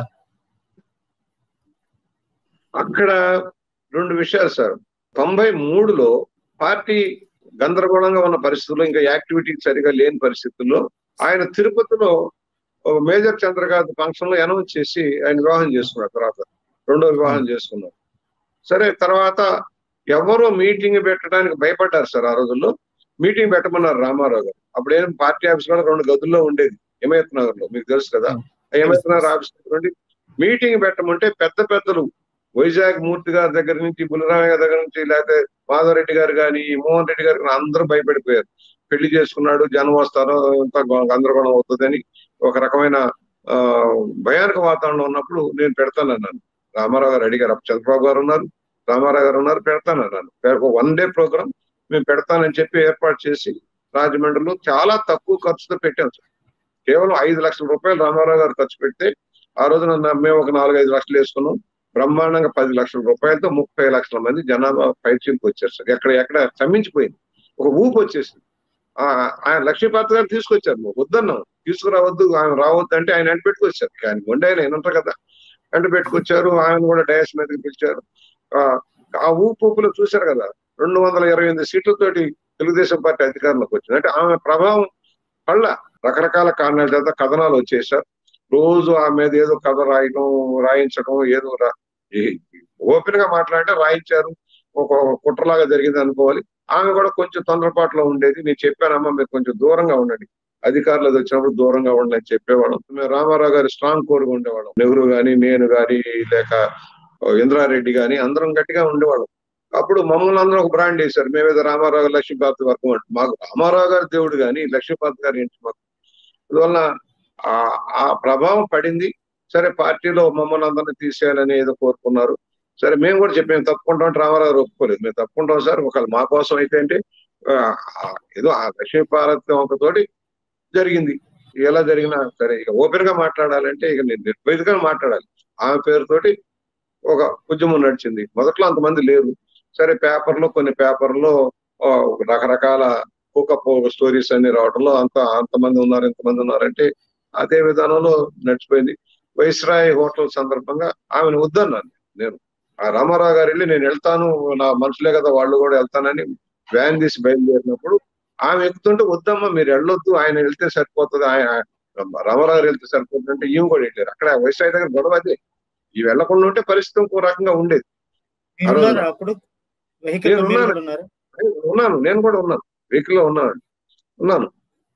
అక్కడ రెండు విషయాలు సార్ తొంభై మూడులో పార్టీ గందరగోళంగా ఉన్న పరిస్థితుల్లో ఇంకా యాక్టివిటీ సరిగా లేని పరిస్థితుల్లో ఆయన తిరుపతిలో ఒక మేజర్ చంద్రకాంత్ ఫంక్షన్ లో అనౌన్స్ చేసి ఆయన వివాహం చేసుకున్నారు తర్వాత రెండో వివాహం చేసుకున్నారు సరే తర్వాత ఎవరో మీటింగ్ పెట్టడానికి భయపడ్డారు సార్ ఆ రోజుల్లో మీటింగ్ పెట్టమన్నారు రామారావు గారు అప్పుడు ఏం పార్టీ ఆఫీస్ కూడా రెండు గదుల్లో ఉండేది హిమయత్ నగర్ లో మీకు తెలుసు కదా ఆ హిమయత్ నగర్ ఆఫీస్ నుండి మీటింగ్ పెట్టమంటే పెద్ద పెద్దలు వైజాగ్ మూర్తి గారి దగ్గర నుంచి బుల్లరామయ్య గారి దగ్గర నుంచి లేకపోతే మాధవరెడ్డి గారు కానీ మోహన్ రెడ్డి గారు కానీ అందరూ భయపడిపోయారు పెళ్లి చేసుకున్నాడు జనం వస్తారు ఇంత గందరగోళం అవుతుందని ఒక రకమైన ఆ భయానక వాతావరణం ఉన్నప్పుడు నేను పెడతానన్నాను రామారావు గారు అడిగారు అప్పుడు చంద్రబాబు గారు ఉన్నారు రామారావు గారు ఉన్నారు పెడతానన్నాను వన్ డే ప్రోగ్రామ్ మేము పెడతానని చెప్పి ఏర్పాటు చేసి రాజమండ్రిలో చాలా తక్కువ ఖర్చుతో పెట్టాం సార్ కేవలం ఐదు లక్షల రూపాయలు రామారావు గారు ఖర్చు పెడితే ఆ రోజున నా- మేము ఒక నాలుగైదు లక్షలు వేసుకున్నాం బ్రహ్మాండంగా పది లక్షల రూపాయలతో ముప్పై లక్షల మంది జనాభా పైచీలకు వచ్చారు సార్ ఎక్కడ ఎక్కడ స్తంభించిపోయింది ఒక ఊపు వచ్చేసింది ఆ ఆయన లక్ష్మీపాత్ర గారు తీసుకొచ్చారు నువ్వు వద్దన్నాం తీసుకురావద్దు ఆయన రావద్దు అంటే ఆయన ఎంట పెట్టుకొచ్చారు ఆయన మొండి ఆయన ఆయన ఉంటారు కదా ఎంట పెట్టుకొచ్చారు ఆయన కూడా డయాస్ మీదకి పిలిచారు ఆ ఆ ఊపు ఊపులో చూశారు కదా రెండు వందల ఇరవై ఎనిమిది సీట్లతోటి తెలుగుదేశం పార్టీ అధికారంలోకి వచ్చింది అంటే ఆమె ప్రభావం వల్ల రకరకాల కారణాల చేత కథనాలు వచ్చేసారు రోజు ఆమె మీద ఏదో కథ రాయడం రాయించడం ఏదో రా- ఈ- ఓపెన్ గా మాట్లాడితే రాయించారు ఒక కుట్రలాగా జరిగింది అనుకోవాలి ఆమె కూడా కొంచెం తొందరపాటులో ఉండేది నేను చెప్పానమ్మా మీరు కొంచెం దూరంగా ఉండండి అధికారులు అది వచ్చినప్పుడు దూరంగా ఉండండి అని చెప్పేవాళ్ళం మేము రామారావు గారి స్ట్రాంగ్ కోర్గా ఉండేవాళ్ళం నెహ్రూ గాని నేను గాని లేక ఇంద్రారెడ్డి గాని అందరం గట్టిగా ఉండేవాళ్ళం అప్పుడు మమ్మల్ని అందరూ ఒక బ్రాండ్ వేశారు మేమేదో రామారావు గారు లక్ష్మీపార్తి వర్గం అంటే మాకు రామారావు గారి దేవుడు గాని లక్ష్మీపార్తి గారి ఏంటి మాకు అందువల్ల ఆ ఆ ప్రభావం పడింది సరే పార్టీలో మమ్మల్ని అందరినీ తీసేయాలని ఏదో కోరుకున్నారు సరే మేము కూడా చెప్పాము తప్పుకుంటాం అంటే రామారావు గారు ఒప్పుకోలేదు మేము తప్పుకుంటాం సార్ ఒకవేళ మా కోసం అయితే అంటే ఆ, ఆ, ఏదో ఆ లక్ష్మీపార్వతి ఒకతోటి జరిగింది ఎలా జరిగినా సరే ఇక ఓపెన్ గా మాట్లాడాలంటే ఇక నేను నిర్భయతగా మాట్లాడాలి ఆమె పేరుతోటి ఒక ఉద్యమం నడిచింది మొదట్లో అంతమంది లేరు సరే పేపర్లో కొన్ని పేపర్లో ఆ, రకరకాల కుకప్ స్టోరీస్ అన్ని రావడంలో అంత అంతమంది ఉన్నారు ఇంతమంది ఉన్నారంటే అదే విధానంలో నడిచిపోయింది వైస్రాయ్ హోటల్ సందర్భంగా ఆమెను వద్దన్నాను నేను ఆ రామారావు గారు వెళ్ళి నేను వెళ్తాను నా మనుషులే కదా వాళ్ళు కూడా వెళ్తానని వ్యాన్ తీసి బయలుదేరినప్పుడు ఆమె ఎక్కుతుంటే వద్దమ్మా మీరు వెళ్ళొద్దు ఆయన వెళ్తే సరిపోతుంది ఆయన రామారావు గారు వెళ్తే సరిపోతుంది అంటే ఈమె కూడా వెళ్ళారు అక్కడ వైస్రాయ్ దగ్గర గొడవ అదే ఈ వెళ్లకుండా ఉంటే పరిస్థితి ఇంకో రకంగా ఉండేది మీరు ఆ రోజు- ఉన్నారా అప్పుడు వెహికల్ నేను ఉన్నాను. ఉన్నారు ఉన్నాను నేను కూడా ఉన్నాను వెహికల్ లో ఉన్నాను ఉన్నాను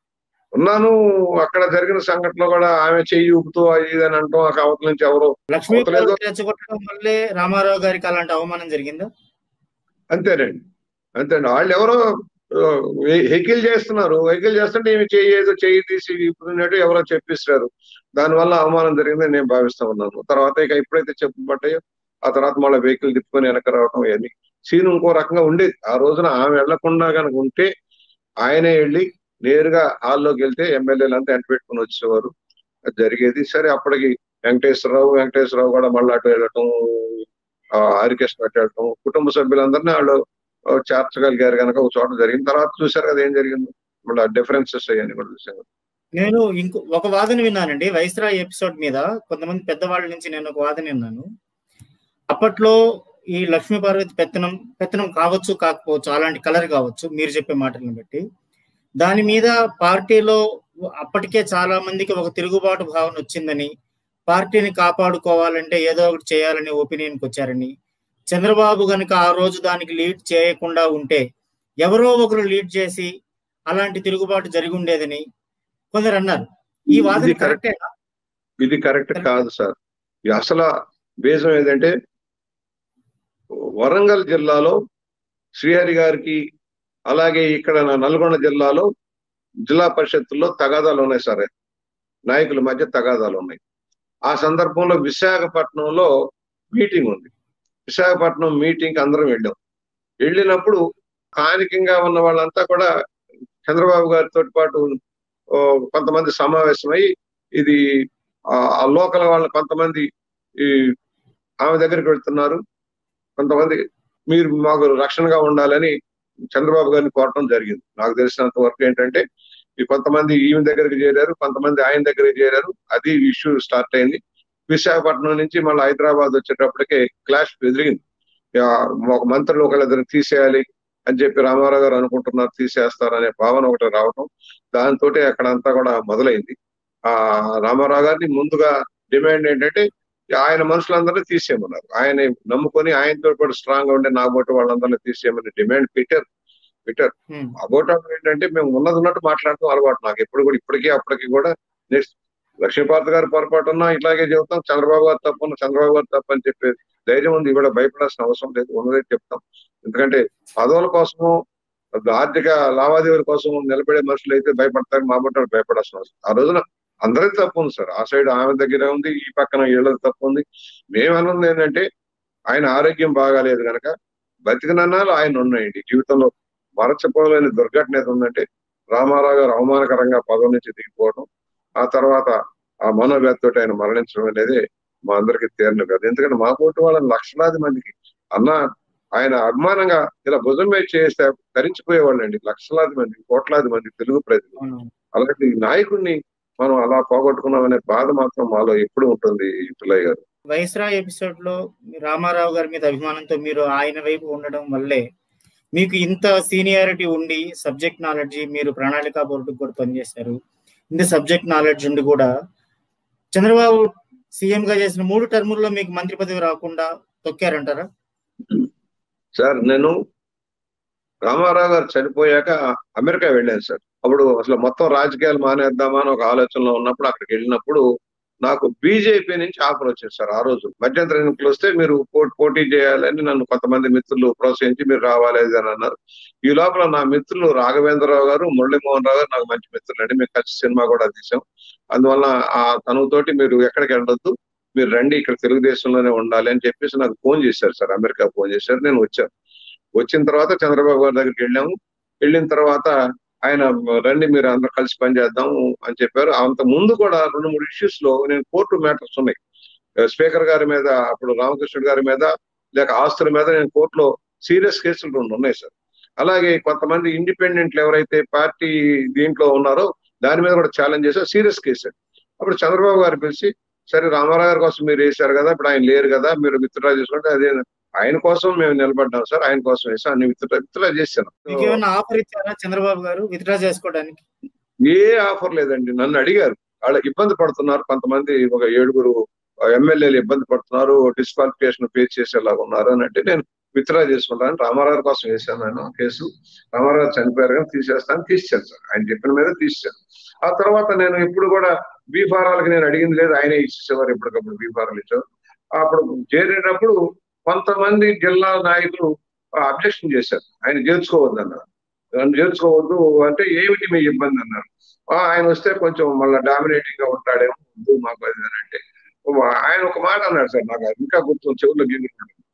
ఉన్నాను అక్కడ జరిగిన సంఘటనలో కూడా ఆమె చెయ్యి ఊపుతూ అది ఇది అని అంటాం ఆ అవతల నుంచి ఎవరో లక్ష్మీ అవతలేదో- రెచ్చగొట్టడం వల్లే రామారావు గారికి అలాంటి అవమానం జరిగిందా అంతేనండి అంతేండి వాళ్ళు ఎవరో వెహికల్ చేస్తున్నారు వెహికల్ చేస్తుంటే ఏమి చెయ్యి ఏదో చెయ్యి తీసి ఇప్పుడున్నట్టు ఎవరో చెప్పిస్తారు దానివల్ల అవమానం జరిగిందని నేను భావిస్తా ఉన్నాను తర్వాత ఇక ఎప్పుడైతే చెప్పబడ్డాయో ఆ తర్వాత మళ్ళీ వెహికల్ తిప్పుకొని వెనక రావడం ఇవన్నీ సీన్ ఇంకో రకంగా ఉండేది ఆ రోజున ఆమె వెళ్లకుండా కనుక ఉంటే ఆయనే వెళ్ళి నేరుగా హాల్లోకి వెళ్తే ఎమ్మెల్యేలు అంతా ఎంట పెట్టుకుని వచ్చేవారు అది జరిగేది సరే అప్పటికి వెంకటేశ్వరరావు వెంకటేశ్వరరావు కూడా మళ్ళీ అటు వెళ్ళటం హరికృష్ణ అటు వెళ్ళటం కుటుంబ సభ్యులందరినీ వాళ్ళు చేర్చగలిగారు కనుక ఒక చోట జరిగిన తర్వాత చూశారు కదా ఏం జరిగింది మళ్ళీ డిఫరెన్సెస్ అయ్యాన్ని కూడా చూసాను నేను ఇంకో ఒక వాదన విన్నానండి వైస్రాయ్ ఎపిసోడ్ మీద కొంతమంది పెద్దవాళ్ళ నుంచి నేను ఒక వాదన విన్నాను అప్పట్లో ఈ లక్ష్మీ పార్వతి పెత్తనం పెత్తనం కావచ్చు కాకపోవచ్చు అలాంటి కలర్ కావచ్చు మీరు చెప్పే మాటలను బట్టి దాని మీద పార్టీలో అప్పటికే చాలా మందికి ఒక తిరుగుబాటు భావన వచ్చిందని పార్టీని కాపాడుకోవాలంటే ఏదో ఒకటి చేయాలని ఒపీనియన్కి వచ్చారని చంద్రబాబు గనుక ఆ రోజు దానికి లీడ్ చేయకుండా ఉంటే ఎవరో ఒకరు లీడ్ చేసి అలాంటి తిరుగుబాటు జరిగి ఉండేదని కొందరు అన్నారు ఈ వాదన ఇది correct. కరెక్టేనా ఇది కరెక్ట్ కాదు సార్ ఈ అసలు బేసం ఏంటంటే వరంగల్ జిల్లాలో శ్రీహరి గారికి అలాగే ఇక్కడ నా నల్గొండ జిల్లాలో జిల్లా పరిషత్తుల్లో తగాదాలు ఉన్నాయి సార్ నాయకుల మధ్య తగాదాలు ఉన్నాయి ఆ సందర్భంలో విశాఖపట్నంలో మీటింగ్ ఉంది విశాఖపట్నం మీటింగ్ అందరం వెళ్ళాం వెళ్ళినప్పుడు స్థానికంగా ఉన్న వాళ్ళంతా కూడా చంద్రబాబు గారితో పాటు ఓ, కొంతమంది సమావేశమై ఇది ఆ లోకల్ వాళ్ళ కొంతమంది ఈ ఆమె దగ్గరికి వెళ్తున్నారు కొంతమంది మీరు మాకు రక్షణగా ఉండాలని చంద్రబాబు గారిని కోరటం జరిగింది నాకు తెలిసినంత వరకు ఏంటంటే ఈ కొంతమంది ఈమె దగ్గరికి చేరారు కొంతమంది ఆయన దగ్గరికి చేరారు అది ఇష్యూ స్టార్ట్ అయింది విశాఖపట్నం నుంచి మళ్ళీ హైదరాబాద్ వచ్చేటప్పటికే క్లాష్ ఎదిరింది ఇక ఒక మంత్రులు ఒకళ్ళిద్దరు తీసేయాలి అని చెప్పి రామారావు గారు అనుకుంటున్నారు తీసేస్తారనే భావన ఒకటి రావటం దాంతో అక్కడంతా కూడా మొదలైంది ఆ రామారావు గారిని ముందుగా డిమాండ్ ఏంటంటే ఆయన మనుషులందరినీ తీసేయమన్నారు ఆయన నమ్ముకొని ఆయనతో పాటు స్ట్రాంగ్ గా ఉండే నాబోటి వాళ్ళందరినీ తీసేయమని డిమాండ్ పెట్టారు పెట్టారు హ్మ్. అబౌట్ ఏంటంటే మేము ఉన్నది ఉన్నట్టు మాట్లాడటం అలవాటు నాకు ఎప్పుడు కూడా ఇప్పటికీ అప్పటికి కూడా నెక్స్ట్ లక్ష్మీపార్త గారి పొరపాటు ఉన్నా ఇట్లాగే చెబుతాం చంద్రబాబు గారు తప్పు చంద్రబాబు గారు తప్పు అని చెప్పేది ధైర్యం ఉంది ఇవాళ భయపడాల్సిన అవసరం లేదు ఉన్నదే చెప్తాం ఎందుకంటే పదవుల కోసము ఆర్థిక లావాదేవీల కోసం నిలబడే మనుషులు అయితే భయపడతారు మా బట్ట భయపడాల్సిన అవసరం ఆ రోజున అందరికీ తప్పు ఉంది సార్ ఆ సైడ్ ఆమె దగ్గర ఉంది ఈ పక్కన వీళ్ళది తప్పు ఉంది మేమన్నది ఏంటంటే ఆయన ఆరోగ్యం బాగాలేదు కనుక బతికినన్నాలు ఆయన ఉన్నాయండి జీవితంలో మరచిపోలేని దుర్ఘటన ఏది ఉందంటే రామారావు గారు అవమానకరంగా పదవి నుంచి దిగిపోవడం ఆ తర్వాత ఆ మనోవ్యాధితో ఆయన మరణించడం అనేది మా అందరికి తీరిన కాదు ఎందుకంటే మా పోటీ వాళ్ళని లక్షలాది మందికి అన్న ఆయన అభిమానంగా ఇలా భుజం మీద చేస్తే తరించిపోయేవాళ్ళండి లక్షలాది మంది కోట్లాది మంది తెలుగు ప్రజలు అవును. అలాంటి నాయకుడిని మనం అలా పోగొట్టుకున్నామనే బాధ మాత్రం మాలో ఎప్పుడు ఉంటుంది పిల్లయ్య గారు వైస్రాయ్ ఎపిసోడ్ లో రామారావు గారి మీద అభిమానంతో మీరు ఆయన వైపు ఉండడం వల్లే మీకు ఇంత సీనియారిటీ ఉండి సబ్జెక్ట్ నాలెడ్జ్ మీరు ప్రణాళిక బోర్డుకు కూడా పనిచేశారు ఇంత సబ్జెక్ట్ నాలెడ్జ్ ఉండి కూడా చంద్రబాబు సీఎం గా చేసిన మూడు టర్ముల్లో మీకు మంత్రి పదవి రాకుండా తొక్కారంటారా సార్ నేను రామారావు గారు చనిపోయాక అమెరికా వెళ్ళాను సార్ అప్పుడు అసలు మొత్తం రాజకీయాలు మానేద్దామా అని ఒక ఆలోచనలో ఉన్నప్పుడు అక్కడికి వెళ్ళినప్పుడు నాకు బీజేపీ నుంచి ఆఫర్ వచ్చింది సార్ ఆ రోజు మధ్యంతర ఎన్నికలు వస్తే మీరు పో- పోటీ చేయాలని నన్ను కొంతమంది మిత్రులు ప్రోత్సహించి మీరు రావాలి అది అని అన్నారు ఈ లోపల నా మిత్రులు రాఘవేంద్రరావు గారు మురళీమోహన్ రావు గారు నాకు మంచి మిత్రులు అండి మేము కలిసి సినిమా కూడా తీసాం అందువల్ల ఆ తనుతోటి మీరు ఎక్కడికి వెళ్ళొద్దు మీరు రండి ఇక్కడ తెలుగుదేశంలోనే ఉండాలి అని చెప్పేసి నాకు ఫోన్ చేశారు సార్ అమెరికా ఫోన్ చేశారు నేను వచ్చాను వచ్చిన తర్వాత చంద్రబాబు గారి దగ్గరికి వెళ్ళాము వెళ్ళిన తర్వాత ఆయన రండి మీరు అందరు కలిసి పనిచేద్దాం అని చెప్పారు అంత ముందు కూడా రెండు మూడు ఇష్యూస్ లో నేను కోర్టు మ్యాటర్స్ ఉన్నాయి స్పీకర్ గారి మీద అప్పుడు రామకృష్ణుడు గారి మీద లేక ఆస్తుల మీద నేను కోర్టులో సీరియస్ కేసులు రెండు ఉన్నాయి సార్ అలాగే కొంతమంది ఇండిపెండెంట్లు ఎవరైతే పార్టీ దీంట్లో ఉన్నారో దాని మీద కూడా ఛాలెంజ్ చేశారు సీరియస్ కేసు అప్పుడు చంద్రబాబు గారు పిలిచి సరే రామారావు గారి కోసం మీరు వేశారు కదా ఇప్పుడు ఆయన లేరు కదా మీరు విత్డ్రా చేసుకుంటే అదే ఆయన కోసం మేము నిలబడ్డాం సార్ ఆయన కోసం వేసాం అన్ని విత్డ్రా విత్డ్రా చేశాను మీకు ఏమైనా ఆఫర్ ఇచ్చారా చంద్రబాబు గారు విత్డ్రా చేసుకోవడానికి ఏ ఆఫర్ లేదండి నన్ను అడిగారు వాళ్ళ ఇబ్బంది పడుతున్నారు కొంతమంది ఒక ఏడుగురు ఎమ్మెల్యేలు ఇబ్బంది పడుతున్నారు డిస్క్వాలిఫికేషన్ ఫేస్ చేసేలాగా ఉన్నారు అని అంటే నేను విత్డ్రా చేసుకుంటాను రామారావు కోసం వేసాను నేను కేసు రామారావు చనిపోయారు కానీ తీసేస్తాను తీసాను సార్ ఆయన చెప్పిన మీద తీసాను ఆ తర్వాత నేను ఇప్పుడు కూడా బీ ఫారాలకి నేను అడిగింది లేదు ఆయనే ఇచ్చేసేవారు ఎప్పటికప్పుడు బీ ఫారాలు ఇచ్చారు అప్పుడు చేరేటప్పుడు కొంతమంది జిల్లా నాయకులు అబ్జెక్షన్ చేశారు ఆయన చేర్చుకోవద్దు అన్నారు ఆయన చేర్చుకోవద్దు అంటే ఏమిటి మీ ఇబ్బంది అన్నారు "ఆ, ఆయన వస్తే కొంచెం మళ్ళీ డామినేటింగ్ గా ఉంటాడేమో వద్దు మాకు అది అని అంటే ఆయన ఒక మాట అన్నాడు సార్ నాకు అది ఇంకా గుర్తు చెవుల్లో గింగులు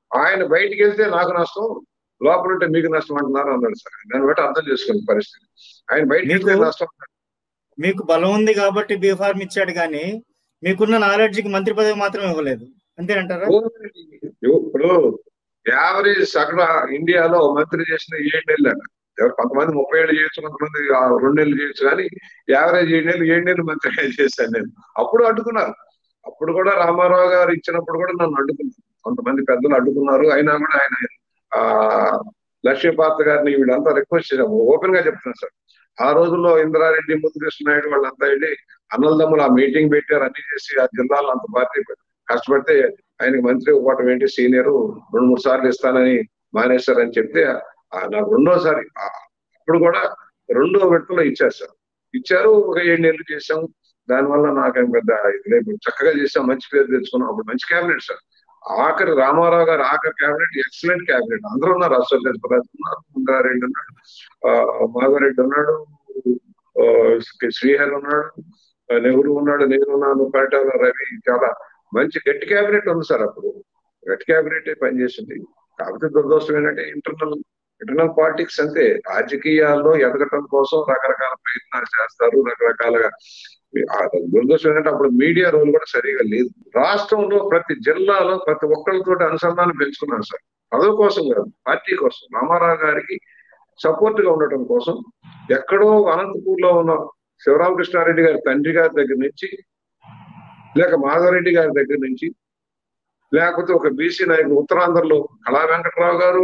ఆయన బయటికి వెళ్తే నాకు నష్టం లోపల ఉంటే మీకు నష్టం అంటున్నారు అన్నాడు సార్ దాన్ని బట్టి అర్థం చేసుకోండి పరిస్థితి ఆయన బయటికి వెళ్తే మీకు- నష్టం మీకు బలం ఉంది కాబట్టి బీ ఫార్మ్ ఇచ్చాడు కానీ మీకున్న నాలెడ్జ్ కి మంత్రి పదవి మాత్రం ఇవ్వలేదు అంతేనంటారా ఇప్పుడు యావరేజ్ సగటు ఇండియాలో మంత్రి చేసిన ఏడు నెలలు అన్న ఎవరు కొంతమంది ముప్పై ఏళ్ళు చేయొచ్చు కొంతమంది ఆ రెండు నెలలు చేయొచ్చు కానీ యావరేజ్ ఏడు నెలలు ఏడు నెలలు మంత్రిగా చేశాను నేను అప్పుడు అడ్డుకున్నారు అప్పుడు కూడా రామారావు గారు ఇచ్చినప్పుడు కూడా నన్ను అడ్డుకున్నారు కొంతమంది పెద్దలు అడ్డుకున్నారు అయినా కూడా ఆయన ఆ లక్ష్మీపాత్ర గారిని వీళ్ళంతా రిక్వెస్ట్ చేశాము ఓపెన్ గా చెప్తున్నాను సార్ ఆ రోజుల్లో ఇంద్రారెడ్డి ముద్దుకృష్ణ నాయుడు వాళ్ళంతా వెళ్ళి అన్నలదమ్ములు ఆ మీటింగ్ పెట్టారు అన్ని చేసి ఆ జిల్లాలో అంత పార్టీ కష్టపడితే ఆయనకి మంత్రి ఇవ్వటం ఏంటి సీనియర్ రెండు మూడు సార్లు ఇస్తానని మానేశారని చెప్తే ఆ నాకు రెండోసారి ఆ అప్పుడు కూడా రెండో విడతలో ఇచ్చారు సార్ ఇచ్చారు ఒక ఏడు నెలలు చేశాం దానివల్ల నాకేం పెద్ద ఇది లేదు చక్కగా చేసాం మంచి పేరు తెచ్చుకున్నాం అప్పుడు మంచి క్యాబినెట్ సార్ ఆఖరి రామారావు గారు ఆఖరి క్యాబినెట్ ఎక్సలెంట్ క్యాబినెట్ అందరూ ఉన్నారు అశ్వత్ పదార్థ్ ఉన్నారు ముందారెడ్డి ఉన్నాడు ఆ, మాధవరెడ్డి ఉన్నాడు ఆ, శ్రీహరి ఉన్నాడు ఆ, నెహ్రూ ఉన్నాడు నేను ఉన్నాను పరిటాల రవి చాలా మంచి గట్టి క్యాబినెట్ ఉంది సార్ అప్పుడు గట్టి క్యాబినెట్ పనిచేసింది కాకపోతే దురదృష్టం ఏంటంటే ఇంటర్నల్ ఇంటర్నల్ పాలిటిక్స్ అంతే రాజకీయాల్లో ఎదగటం కోసం రకరకాల ప్రయత్నాలు చేస్తారు రకరకాలుగా ఆ దురదృష్టం ఏంటంటే అప్పుడు మీడియా రోల్ కూడా సరిగా లేదు రాష్ట్రంలో ప్రతి జిల్లాలో ప్రతి ఒక్కరితో అనుసంధానం పెంచుకున్నారు సార్ పదవి కోసం కాదు పార్టీ కోసం రామారావు గారికి సపోర్ట్ గా ఉండటం కోసం ఎక్కడో అనంతపూర్ లో ఉన్న శివరామకృష్ణారెడ్డి గారి తండ్రి గారి దగ్గర నుంచి లేక మాధవరెడ్డి గారి దగ్గర నుంచి లేకపోతే ఒక బీసీ నాయకుడు ఉత్తరాంధ్రలో కళా వెంకటరావు గారు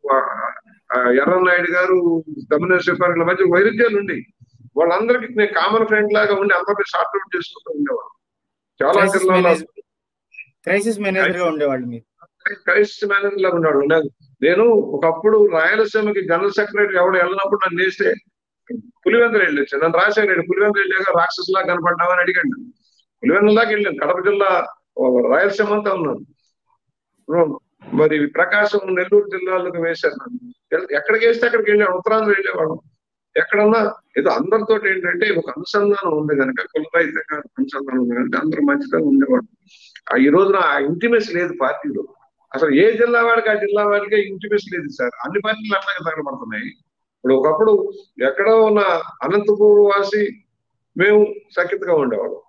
ఎర్రనాయుడు గారు తమిళ శిల్పాల మధ్య వైరుధ్యాలు ఉండి వాళ్ళందరికీ నేను కామన్ ఫ్రెండ్ లాగా ఉండి అందరినీ షార్ట్ అవుట్ చేసుకుంటూ ఉండేవాడు చాలా క్రైసిస్ జిల్లాలో మేనేజర్ క్రైసిస్ మేనేజర్ గా ఉండేవాళ్ళు మీరు క్రైస్ట్ మేనేజర్ లాగా ఉన్నాడు నాకు నేను ఒకప్పుడు రాయలసీమకి జనరల్ సెక్రటరీ ఎవడు వెళ్ళినప్పుడు నన్ను వేస్తే పులివెందులు వెళ్ళొచ్చు నన్ను రాజశేఖర పులివెందులు వెళ్ళాక రాక్షసులా కనపడ్డామని అడిగాడు పులివెందుల దాకా వెళ్ళాను కడప జిల్లా ఓ, రాయలసీమ అంతా ఉన్నాను ఇప్పుడు మరి ప్రకాశం నెల్లూరు జిల్లాలకు వేశారు నన్ను ఎల్- ఎక్కడికి వేస్తే అక్కడికి వెళ్ళాను ఉత్తరాంధ్ర వెళ్ళేవాడు ఎక్కడన్నా ఏదో అందరితో ఏంటంటే ఒక అనుసంధానం ఉంది కనుక కులరహితంగా అనుసంధానం ఉంది కనుక అందరూ మంచిగా ఉండేవాడు ఆ ఈ రోజున ఆ ఇంటిమెస్ లేదు పార్టీలో అసలు ఏ జిల్లా వాడికి ఆ జిల్లా వాడికి ఇంటిమెస్ లేదు సార్ అన్ని పార్టీలు అట్లాగే తగలబడుతున్నాయి ఇప్పుడు ఒకప్పుడు ఎక్కడో ఉన్న అనంతపూర్ వాసి మేము సఖ్యతగా ఉండేవాళ్ళం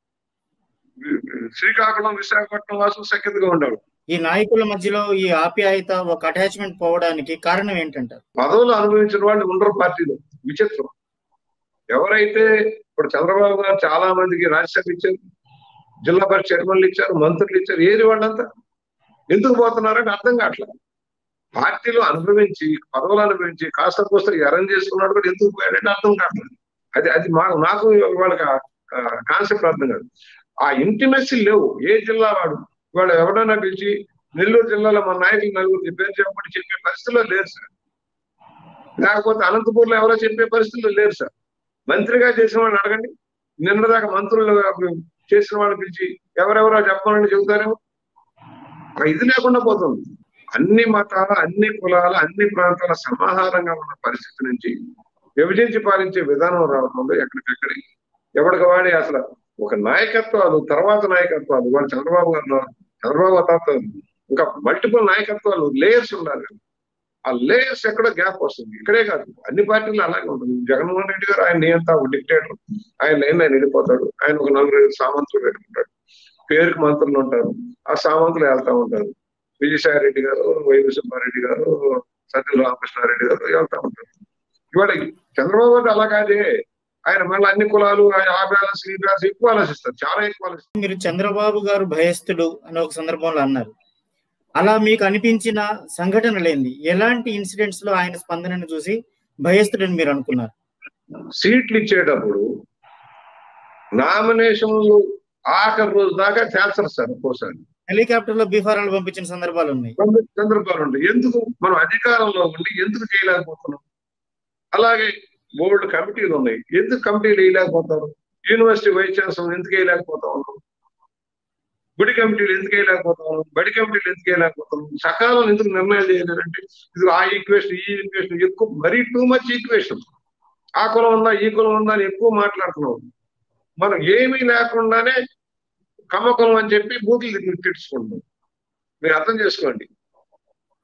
శ్రీకాకుళం విశాఖపట్నం వాసులు సఖ్యతగా ఉండేవాడు ఈ నాయకుల మధ్యలో ఈ ఆప్యాయత ఒక అటాచ్మెంట్ పోవడానికి కారణం ఏంటంటారు పదవులు అనుభవించిన వాళ్ళు ఉండరు పార్టీలో విచిత్రం ఎవరైతే ఇప్పుడు చంద్రబాబు గారు చాలా మందికి రాజ్యసభ ఇచ్చారు జిల్లా పరిషత్ చైర్మన్లు ఇచ్చారు మంత్రులు ఇచ్చారు ఏరి వాళ్ళంతా ఎందుకు పోతున్నారంటే అర్థం కావట్లేదు పార్టీలో అనుభవించి పదవులు అనుభవించి కాస్త కోస్త ఎరం చేసుకున్నాడు కూడా ఎందుకు పోయాడంటే అర్థం కావట్లేదు అది అది మా నాకు వాళ్ళకి కాన్సెప్ట్ అర్థం కాదు ఆ ఇంటిమెసీ లేవు ఏ జిల్లా వాడు వాడు ఎవడైనా పిలిచి నెల్లూరు జిల్లాలో మా నాయకులు నలుగురు పేరు చెప్పమని చెప్పే పరిస్థితిలో లేరు సార్ లేకపోతే అనంతపూర్లో ఎవరో చెప్పే పరిస్థితుల్లో లేరు సార్ మంత్రిగా చేసిన వాళ్ళని అడగండి నిన్నదాకా మంత్రులు చేసిన వాళ్ళని పిలిచి ఎవరెవరో చెప్పమని చెబుతారేమో ఆ ఇది లేకుండా పోతుంది అన్ని మతాల అన్ని కులాల అన్ని ప్రాంతాల సమాహారంగా ఉన్న పరిస్థితి నుంచి విభజించి పాలించే విధానం రావడంలో ఎక్కడికక్కడి ఎవరికి వాడి అసలు ఒక నాయకత్వాలు తర్వాత నాయకత్వాలు వాళ్ళు చంద్రబాబు గారు చంద్రబాబు తర్వాత ఇంకా మల్టిపుల్ నాయకత్వాలు లేయర్స్ ఉండాలి ఆ లేయర్స్ ఎక్కడో గ్యాప్ వస్తుంది ఇక్కడే కాదు అన్ని పార్టీలు అలాగే ఉంటుంది జగన్మోహన్ రెడ్డి గారు ఆయన నియంత ఒక డిక్టేటర్ ఆయన లైన్ ఆయన వెళ్ళిపోతాడు ఆయన ఒక నలుగురు సామంతులు పెట్టుకుంటాడు పేరుకి మంత్రులు ఉంటారు ఆ సామంతులు వెళ్తా ఉంటారు విజయసాయి రెడ్డి గారు వైవి సుబ్బారెడ్డి గారు సత్య రామకృష్ణారెడ్డి గారు వెళ్తా ఉంటారు ఇవాళ చంద్రబాబు గారు అలా కాదే ఆయన మళ్ళీ అన్ని కులాలు ఆ బ్యాలెన్స్ ఈ బ్యాలెన్స్ ఎక్కువ ఆలోచిస్తారు చాలా ఎక్కువ ఆలోచిస్తారు మీరు చంద్రబాబు గారు భయస్థుడు అని ఒక సందర్భంలో అన్నారు అలా మీకు అనిపించిన సంఘటనలేంది ఎలాంటి ఇన్సిడెంట్స్ లో ఆయన స్పందనను చూసి భయస్థుడని మీరు అనుకున్నారు సీట్లు ఇచ్చేటప్పుడు నామినేషన్లు ఆఖరి రోజు దాకా చేస్తారు సార్ ఒక్కోసారి హెలికాప్టర్ లో బీఫారాలు పంపించిన సందర్భాలు ఉన్నాయి సందర్భాలు ఉంటాయి ఎందుకు మనం అధికారంలో ఉండి ఎందుకు చేయలేకపోతున్నాం అలాగే బోర్డు కమిటీలు ఉన్నాయి ఎందుకు కమిటీలు వేయలేకపోతారు యూనివర్సిటీ వైస్ ఛాన్సలర్ ఎందుకు వేయలేకపోతా ఉన్నాం గుడి కమిటీలు ఎందుకు వేయలేకపోతాం బడి కమిటీలు ఎందుకు వేయలేకపోతాం సకాలం ఎందుకు నిర్ణయాలు చేయలేదంటే ఇది ఆ ఈక్వేషన్ ఈ ఈక్వేషన్ ఎక్కువ మరీ టూ మచ్ ఈక్వేషన్ ఆ కులం ఉందా ఈ కులం ఉందా అని ఎక్కువ మాట్లాడుతున్నాం మనం ఏమీ లేకుండానే కమ్మకులం అని చెప్పి బూతులు తిట్టుకుంటున్నాం మీరు అర్థం చేసుకోండి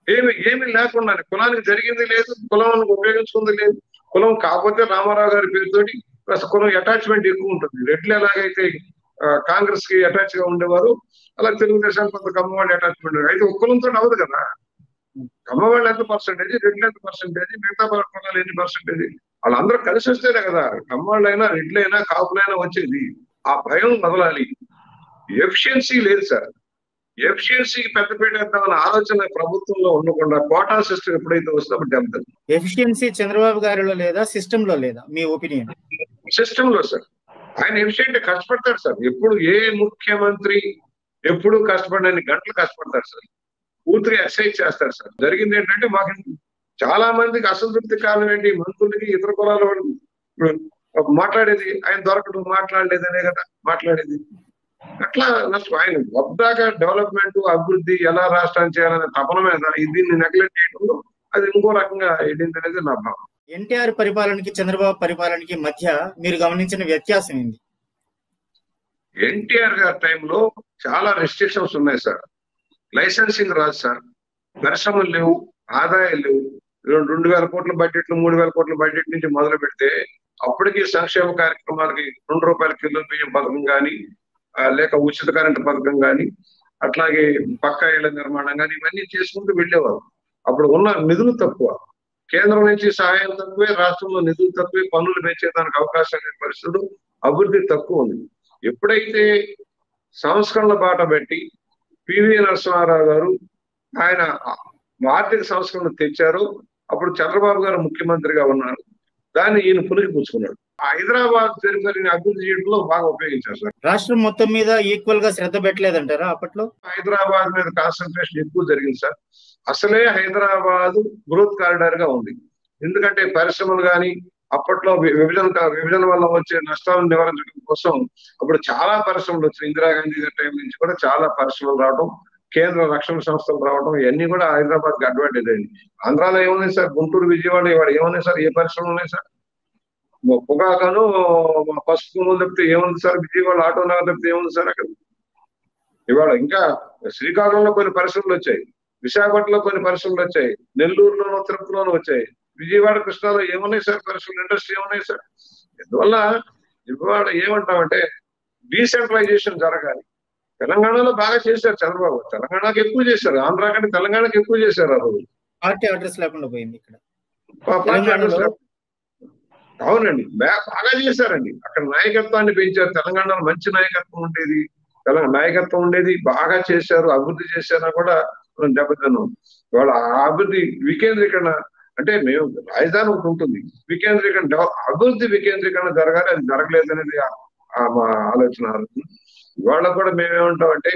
ఏమి ఏమి లేకుండా కులానికి జరిగింది లేదు కులం ఉపయోగించుకుంది లేదు కులం కాకపోతే రామారావు గారి పేరుతోటి కాస్త కులం అటాచ్మెంట్ ఎక్కువ ఉంటుంది రెడ్లు ఎలాగైతే కాంగ్రెస్ కి అటాచ్ గా ఉండేవారు అలా తెలుగుదేశానికి కొంత కమ్మవాళ్ళు అటాచ్మెంట్ అయితే ఒక కులంతో అవ్వదు కదా కమ్మవాళ్ళు ఎంత పర్సెంటేజ్ రెడ్లు ఎంత పర్సెంటేజ్ మిగతా కులాలు ఎన్ని పర్సెంటేజ్ వాళ్ళందరూ కలిసి వస్తేనే కదా కమ్మవాళ్ళైనా రెడ్లైనా కాపులైనా వచ్చేది ఆ భయం వదలాలి ఎఫిషియన్సీ లేదు సార్ ఎఫిషియన్సీకి పెద్దపీట వేద్దామన్న ఆలోచన ప్రభుత్వంలో ఉండకుండా కోటా సిస్టమ్ ఎప్పుడైతే వస్తుందో అప్పుడు దెబ్బతింది ఎఫిషియన్సీ చంద్రబాబు గారిలో లేదా సిస్టమ్ లో లేదా మీ ఒపీనియన్ సిస్టమ్ లో సార్ ఆయన ఎఫిషియెంట్ కష్టపడతాడు సార్ ఎప్పుడు ఏ ముఖ్యమంత్రి ఎప్పుడు కష్టపడని గంటలు కష్టపడతారు సార్ పూర్తిగా ఎక్సైజ్ చేస్తారు సార్ జరిగింది ఏంటంటే మాకు చాలా మందికి అసంతృప్తి కారణం ఏంటి మంత్రులకి ఇతర కులాల వాళ్ళు ఇప్పుడు మాట్లాడేది ఆయన దొరకడం మాట్లాడలేదనే కదా మాట్లాడేది అట్లా నష్టం ఆయన వద్దాక డెవలప్మెంట్ అభివృద్ధి ఎలా రాష్ట్రాన్ని చేయాలనే తపన మీద దీన్ని నెగ్లెక్ట్ చేయడంలో అది ఇంకో రకంగా వెళ్ళింది అనేది నా భావం ఎన్టీఆర్ పరిపాలనకి చంద్రబాబు పరిపాలనకి మధ్య మీరు గమనించిన వ్యత్యాసం ఏంది ఎన్టీఆర్ గారి టైంలో చాలా రెస్ట్రిక్షన్స్ ఉన్నాయి సార్ లైసెన్సింగ్ రాదు సార్ పరిశ్రమలు లేవు ఆదాయాలు లేవు రెండు రెండు వేల కోట్ల బడ్జెట్లు మూడు వేల కోట్ల బడ్జెట్ నుంచి మొదలు పెడితే అప్పటికి సంక్షేమ కార్యక్రమాలకి రెండు రూపాయల కిలో బియ్యం పథకం కానీ లేక ఉచిత కరెంటు పథకం కానీ అట్లాగే పక్కా ఇళ్ల నిర్మాణం కానీ ఇవన్నీ చేసుకుంటూ వెళ్ళేవారు అప్పుడు ఉన్న నిధులు తక్కువ కేంద్రం నుంచి సహాయం తక్కువే రాష్ట్రంలో నిధులు తక్కువే పన్నులు పెంచేదానికి అవకాశం లేని పరిస్థితులు అభివృద్ధి తక్కువ ఉంది ఎప్పుడైతే సంస్కరణల బాట పెట్టి పివి నరసింహారావు గారు ఆయన ఆర్థిక సంస్కరణలు తెచ్చారు అప్పుడు చంద్రబాబు గారు ముఖ్యమంత్రిగా ఉన్నారు దాన్ని ఈయన పులికి పుచ్చుకున్నాడు హైదరాబాద్ పెరిఫెరీని అభివృద్ధి చేయడంలో బాగా ఉపయోగించారు సార్ రాష్ట్రం మొత్తం మీద ఈక్వల్ గా శ్రద్ధ పెట్టలేదంటారా అప్పట్లో హైదరాబాద్ మీద కాన్సన్ట్రేషన్ ఎక్కువ జరిగింది సార్ అసలే హైదరాబాద్ గ్రోత్ కారిడార్ గా ఉంది ఎందుకంటే పరిశ్రమలు కానీ అప్పట్లో విభజన విభజన వల్ల వచ్చే నష్టాలను నివారించడం కోసం అప్పుడు చాలా పరిశ్రమలు వచ్చాయి ఇందిరాగాంధీ గారి టైం నుంచి కూడా చాలా పరిశ్రమలు రావడం కేంద్ర రక్షణ సంస్థలు రావడం ఇవన్నీ కూడా హైదరాబాద్ కి అడ్వాంటేజ్ అయింది ఆంధ్రాలో ఏమున్నాయి సార్ గుంటూరు విజయవాడ ఇవాళ ఏమున్నాయి సార్ ఏ పరిశ్రమలు ఉన్నాయి సార్ పొగాకను పసుపు కొనుగోలు తప్పితే ఏముంది సార్ విజయవాడ ఆటో నగర్ తప్పితే ఏముంది సార్ అక్కడ ఇవాళ ఇంకా శ్రీకాకుళంలో కొన్ని పరిశ్రమలు వచ్చాయి విశాఖపట్నంలో కొన్ని పరిశ్రమలు వచ్చాయి నెల్లూరులోనూ తిరుపతిలోనూ వచ్చాయి విజయవాడ కృష్ణాలో ఏమున్నాయి సార్ పరిశ్రమలు ఇండస్ట్రీ ఏమున్నాయి సార్ అందువల్ల ఇవాళ ఏమంటామంటే డీసెంట్రలైజేషన్ జరగాలి తెలంగాణలో బాగా చేశారు చంద్రబాబు తెలంగాణకి ఎక్కువ చేశారు ఆంధ్ర కంటే తెలంగాణకి ఎక్కువ చేశారు ఆ రోజు పార్టీ అడ్రస్ లేకుండా పోయింది ఇక్కడ పార్టీ అడ్రస్ అవునండి బాగా చేశారండి అక్కడ నాయకత్వాన్ని పెంచారు తెలంగాణలో మంచి నాయకత్వం ఉండేది తెలంగాణ నాయకత్వం ఉండేది బాగా చేశారు అభివృద్ధి చేశారా కూడా మనం దెబ్బతిన్నాం ఇవాళ ఆ అభివృద్ధి వికేంద్రీకరణ అంటే మేము రాజధాని ఒకటి ఉంటుంది వికేంద్రీకరణ అభివృద్ధి వికేంద్రీకరణ జరగాలి అది జరగలేదు అనేది మా ఆలోచన ఇవాళ కూడా మేమేమంటాం అంటే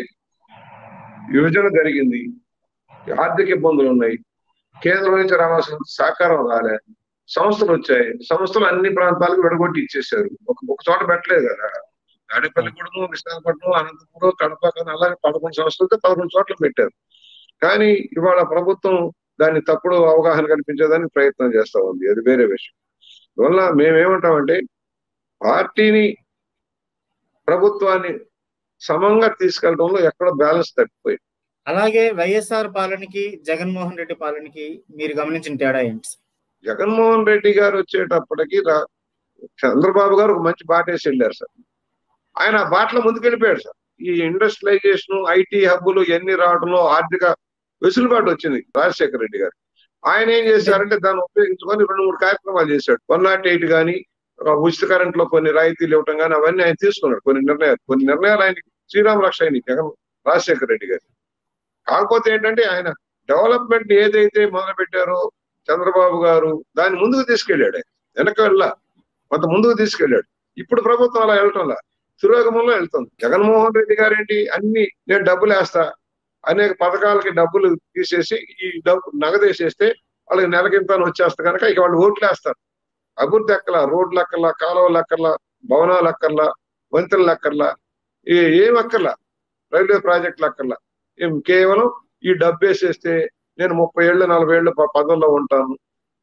విభజన జరిగింది ఆర్థిక ఇబ్బందులు ఉన్నాయి కేంద్రం నుంచి రావాల్సిన సహకారం రాలే సంస్థలు వచ్చాయి సంస్థలు అన్ని ప్రాంతాలకు విడగొట్టి ఇచ్చేసారు ఒక ఒక చోట పెట్టలేదు కదా తాడేపల్లిగూడెం విశాఖపట్నం అనంతపురం కడప కానీ అలాగే పదకొండు సంస్థలతో పదకొండు చోట్ల పెట్టారు కానీ ఇవాళ ప్రభుత్వం దాన్ని తప్పుడు అవగాహన కల్పించేదానికి ప్రయత్నం చేస్తా ఉంది అది వేరే విషయం అందువల్ల మేమేమంటామంటే పార్టీని ప్రభుత్వాన్ని సమంగా తీసుకెళ్లడంలో ఎక్కడ బ్యాలెన్స్ తప్పిపోయింది అలాగే వైఎస్ఆర్ పాలనకి జగన్మోహన్ రెడ్డి పాలనకి మీరు గమనించిన తేడా ఏంటి జగన్మోహన్ రెడ్డి గారు వచ్చేటప్పటికి చంద్రబాబు గారు ఒక మంచి బాట వేసి వెళ్ళారు సార్ ఆయన ఆ బాటలో ముందుకు వెళ్ళిపోయాడు సార్ ఈ ఇండస్ట్రియలైజేషన్ ఐటీ హబ్బులు ఇవన్నీ రావడంలో ఆర్థిక వెసులుబాటు వచ్చింది రాజశేఖర రెడ్డి గారు ఆయన ఏం చేశారంటే దాన్ని ఉపయోగించుకొని రెండు మూడు కార్యక్రమాలు చేశాడు వన్ నాట్ ఎయిట్ కానీ ఉచిత కరెంట్ లో కొన్ని రాయితీలు ఇవ్వటం కానీ అవన్నీ ఆయన తీసుకున్నాడు కొన్ని నిర్ణయాలు కొన్ని నిర్ణయాలు ఆయన శ్రీరామ రక్ష అయినాయి జగన్ రాజశేఖర రెడ్డి గారు కాకపోతే ఏంటంటే ఆయన డెవలప్మెంట్ ఏదైతే మొదలు పెట్టారో చంద్రబాబు గారు దాన్ని ముందుకు తీసుకెళ్ళాడు ఆయన వెనక వెళ్ళ కొంత ముందుకు తీసుకెళ్ళాడు ఇప్పుడు ప్రభుత్వం అలా వెళ్ళటంలా తిరోగమంలో వెళ్తుంది జగన్మోహన్ రెడ్డి గారు ఏంటి అన్ని నేను డబ్బులు వేస్తా అనేక పథకాలకి డబ్బులు తీసేసి ఈ డబ్బు నగదేసేస్తే వాళ్ళకి నెలకింతని వచ్చేస్తే కనుక ఇక వాళ్ళు ఓట్లు వేస్తారు అభివృద్ధి ఎక్కల రోడ్లు ఎక్కర్లా కాలువలు ఎక్కర్లా భవనాలు ఎక్కర్లా వంతెనలు ఎక్కర్లా ఏం అక్కర్లా రైల్వే ప్రాజెక్టులు అక్కర్లా ఏం కేవలం ఈ డబ్బు వేసేస్తే నేను ముప్పై ఏళ్ళు నలభై ఏళ్ళు పదంలో ఉంటాను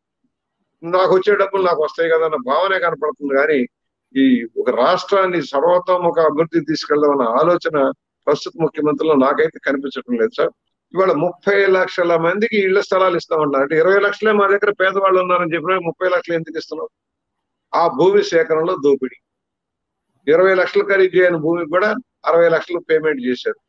నాకు వచ్చే డబ్బులు నాకు వస్తాయి కదా అన్న భావనే కనపడుతుంది కానీ ఈ ఒక రాష్ట్రాన్ని సర్వతోముఖ అభివృద్ధి తీసుకెళ్దామన్న ఆలోచన ప్రస్తుత ముఖ్యమంత్రిలో నాకైతే కనిపించడం లేదు సార్ ఇవాళ ముప్పై లక్షల మందికి ఇళ్ల స్థలాలు ఇస్తామన్నారు అంటే ఇరవై లక్షలే మా దగ్గర పేదవాళ్ళు ఉన్నారని చెప్పిన ముప్పై లక్షలు ఎందుకు ఇస్తున్నాం ఆ భూమి సేకరణలో దోపిడీ ఇరవై లక్షలు ఖరీదు చేయని భూమికి కూడా అరవై లక్షలు పేమెంట్ చేశారు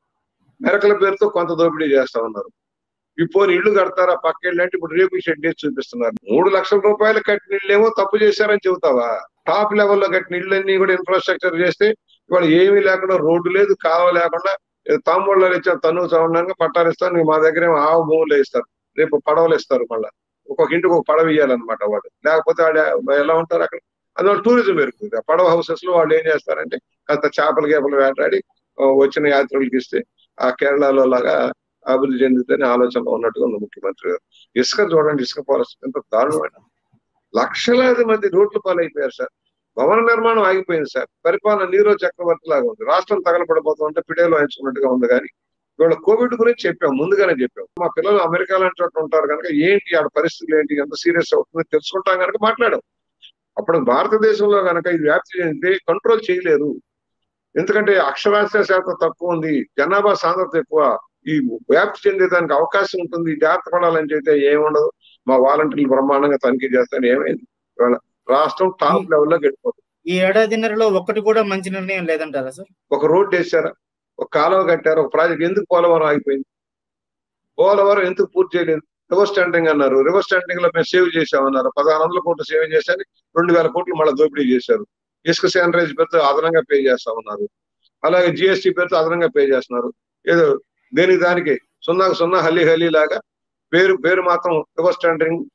మెరకల పేరుతో కొంత దోపిడీ చేస్తా ఉన్నారు ఇప్పుడు ఇల్లు కడతారా పక్క ఇల్లు అంటే ఇప్పుడు రేపు షెడ్ వేసి చూపిస్తున్నారు మూడు లక్షల రూపాయలు కట్టిన ఇల్లేమో తప్పు చేశారని చెబుతావా టాప్ లెవెల్లో కట్టిన ఇళ్ళన్నీ కూడా ఇన్ఫ్రాస్ట్రక్చర్ చేస్తే ఇవాళ ఏమీ లేకుండా రోడ్డు లేదు కాలువ లేకుండా తాంబూళ్ళు ఇచ్చారు తను చదవడానికి పట్టాలు ఇస్తారు నీకు మా దగ్గర ఏమో ఆవు భూములు ఇస్తారు రేపు పడవలు ఇస్తారు మళ్ళా ఒక్కొక్క ఇంటికి ఒక పడవ ఇవ్వాలన్నమాట వాడు లేకపోతే వాడు ఎలా ఉంటారు అక్కడ అందువల్ల టూరిజం పెరుగుతుంది ఆ పడవ హౌసెస్ లో వాళ్ళు ఏం చేస్తారంటే కాస్త చేపలు గేపలు వేటాడి ఆ, వచ్చిన యాత్రికులకి ఇస్తే ఆ కేరళలో లాగా అభివృద్ధి చెందుతుందని ఆలోచనలో ఉన్నట్టుగా ఉంది ముఖ్యమంత్రి గారు ఇసుక చూడండి ఇసుక పాలసీ ఎంత దారుణమైన లక్షలాది మంది రోడ్లు పాలైపోయారు సార్ భవన నిర్మాణం ఆగిపోయింది సార్ పరిపాలన నీరో చక్రవర్తి లాగా ఉంది రాష్ట్రం తగలబడిపోతుంటే పిడేలు వాయించుకున్నట్టుగా ఉంది కానీ ఇవాళ కోవిడ్ గురించి చెప్పాం ముందుగానే చెప్పాం మా పిల్లలు అమెరికా లాంటి చోట ఉంటారు కనుక ఏంటి ఆడ పరిస్థితులు ఏంటి ఎంత సీరియస్ అవుతుందో తెలుసుకుంటాం కనుక మాట్లాడాం అప్పుడు భారతదేశంలో కనుక ఇది వ్యాప్తి చెందితే కంట్రోల్ చేయలేరు ఎందుకంటే అక్షరాస్యత శాతం తక్కువ ఉంది జనాభా సాంద్రత ఎక్కువ ఈ వ్యాప్తి చెందేదానికి అవకాశం ఉంటుంది జాగ్రత్త పడాలని చెప్తే ఏముండదు మా వాలంటీర్లు బ్రహ్మాండంగా తనిఖీ చేస్తాను ఏమైంది ఇవాళ రాష్ట్రం టాప్ లెవెల్లో గడిపోతుంది ఈ ఏడాదిన్నరలో ఒక్కటి కూడా మంచి నిర్ణయం లేదంటారా సార్ ఒక రోడ్డు వేసారా ఒక కాలువ కట్టారు ఒక ప్రాజెక్ట్ ఎందుకు పోలవరం ఆగిపోయింది పోలవరం ఎందుకు పూర్తి చేయలేదు రివర్స్ టెండరింగ్ అన్నారు రివర్స్ టెండరింగ్ లో మేము సేవ్ చేసామన్నారు పదహారు వందల కోట్లు సేవ్ చేశారు రెండు వేల కోట్లు మళ్ళీ దోపిడీ చేశారు ఇసుక శానిటైజ్ పేరుతో అదనంగా పే చేస్తా ఉన్నారు అలాగే జిఎస్టీ పేరుతో అదనంగా పే చేస్తున్నారు ఏదో దేనికి దానికి సున్నాకు సున్నా హల్లి హల్లి లాగా పేరు పేరు మాత్రం రివర్స్ టెండరింగ్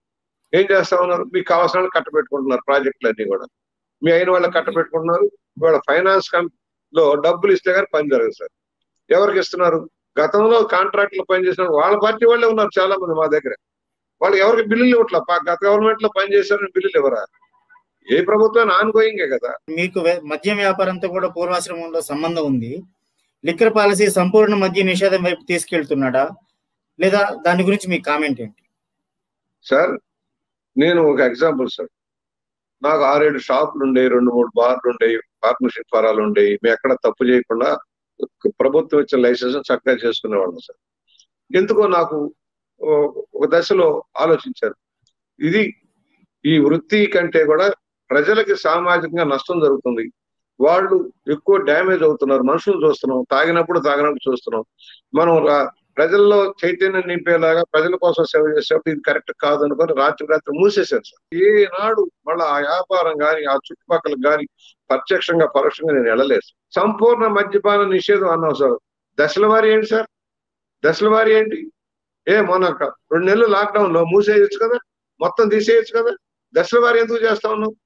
ఏం చేస్తా ఉన్నారు మీకు కావాల్సిన కట్టబెట్టుకుంటున్నారు ప్రాజెక్టులు అన్ని కూడా మీ అయిన వాళ్ళకి కట్టబెట్టుకుంటున్నారు ఇవాళ ఫైనాన్స్ లో డబ్బులు ఇస్తే కానీ పని జరగదు సార్ ఎవరికి ఇస్తున్నారు గతంలో కాంట్రాక్ట్లు పనిచేసిన వాళ్ళ పార్టీ వాళ్ళే ఉన్నారు చాలా మంది మా దగ్గర వాళ్ళు ఎవరికి బిల్లులు ఇవ్వట్లా పా- గత గవర్నమెంట్ లో పనిచేశారని బిల్లులు ఇవ్వరా ఏ ప్రభుత్వం ఆన్ గోయింగే కదా మీకు వే- మద్యం వ్యాపారంతో కూడా పూర్వాశ్రమంలో సంబంధం ఉంది లిక్కర్ పాలసీ సంపూర్ణ మద్య నిషేధం వైపు తీసుకెళ్తున్నాడా లేదా దాని గురించి మీ కామెంట్ ఏంటి సార్ నేను ఒక ఎగ్జాంపుల్ సార్ నాకు ఆరేడు షాపులు ఉండేవి రెండు మూడు బార్లు ఉండేవి పార్ట్నర్షిప్ ఫారాలు ఉండేవి మేము ఎక్కడ తప్పు చేయకుండా ప్రభుత్వం ఇచ్చిన లైసెన్స్ చక్కగా చేసుకునేవాళ్ళం సార్ ఎందుకో నాకు ఓ- ఒక దశలో ఆలోచించారు ఇది ఈ వృత్తి కంటే కూడా ప్రజలకి సామాజికంగా నష్టం జరుగుతుంది వాళ్ళు ఎక్కువ డ్యామేజ్ అవుతున్నారు మనుషులు చూస్తున్నాం తాగినప్పుడు తాగినప్పుడు చూస్తున్నాం మనం రా- ప్రజల్లో చైతన్యం నింపేలాగా ప్రజల కోసం సేవ చేసేటప్పుడు ఇది కరెక్ట్ కాదు అనుకొని రాత్రి రాత్రి మూసేశారు సార్ ఏనాడు మళ్ళీ ఆ వ్యాపారం కానీ ఆ చుట్టుపక్కల కానీ ప్రత్యక్షంగా పరోక్షంగా నేను వెళ్ళలేదు సార్. సంపూర్ణ మద్యపాన నిషేధం అన్నాం సార్ దశల వారి ఏంటి సార్ దశల వారి ఏంటి ఏ మొన్న ఒక రెండు నెలలు లాక్డౌన్ లో మూసేయచ్చు కదా మొత్తం తీసేయచ్చు కదా దశల వారి ఎందుకు చేస్తా ఉన్నావు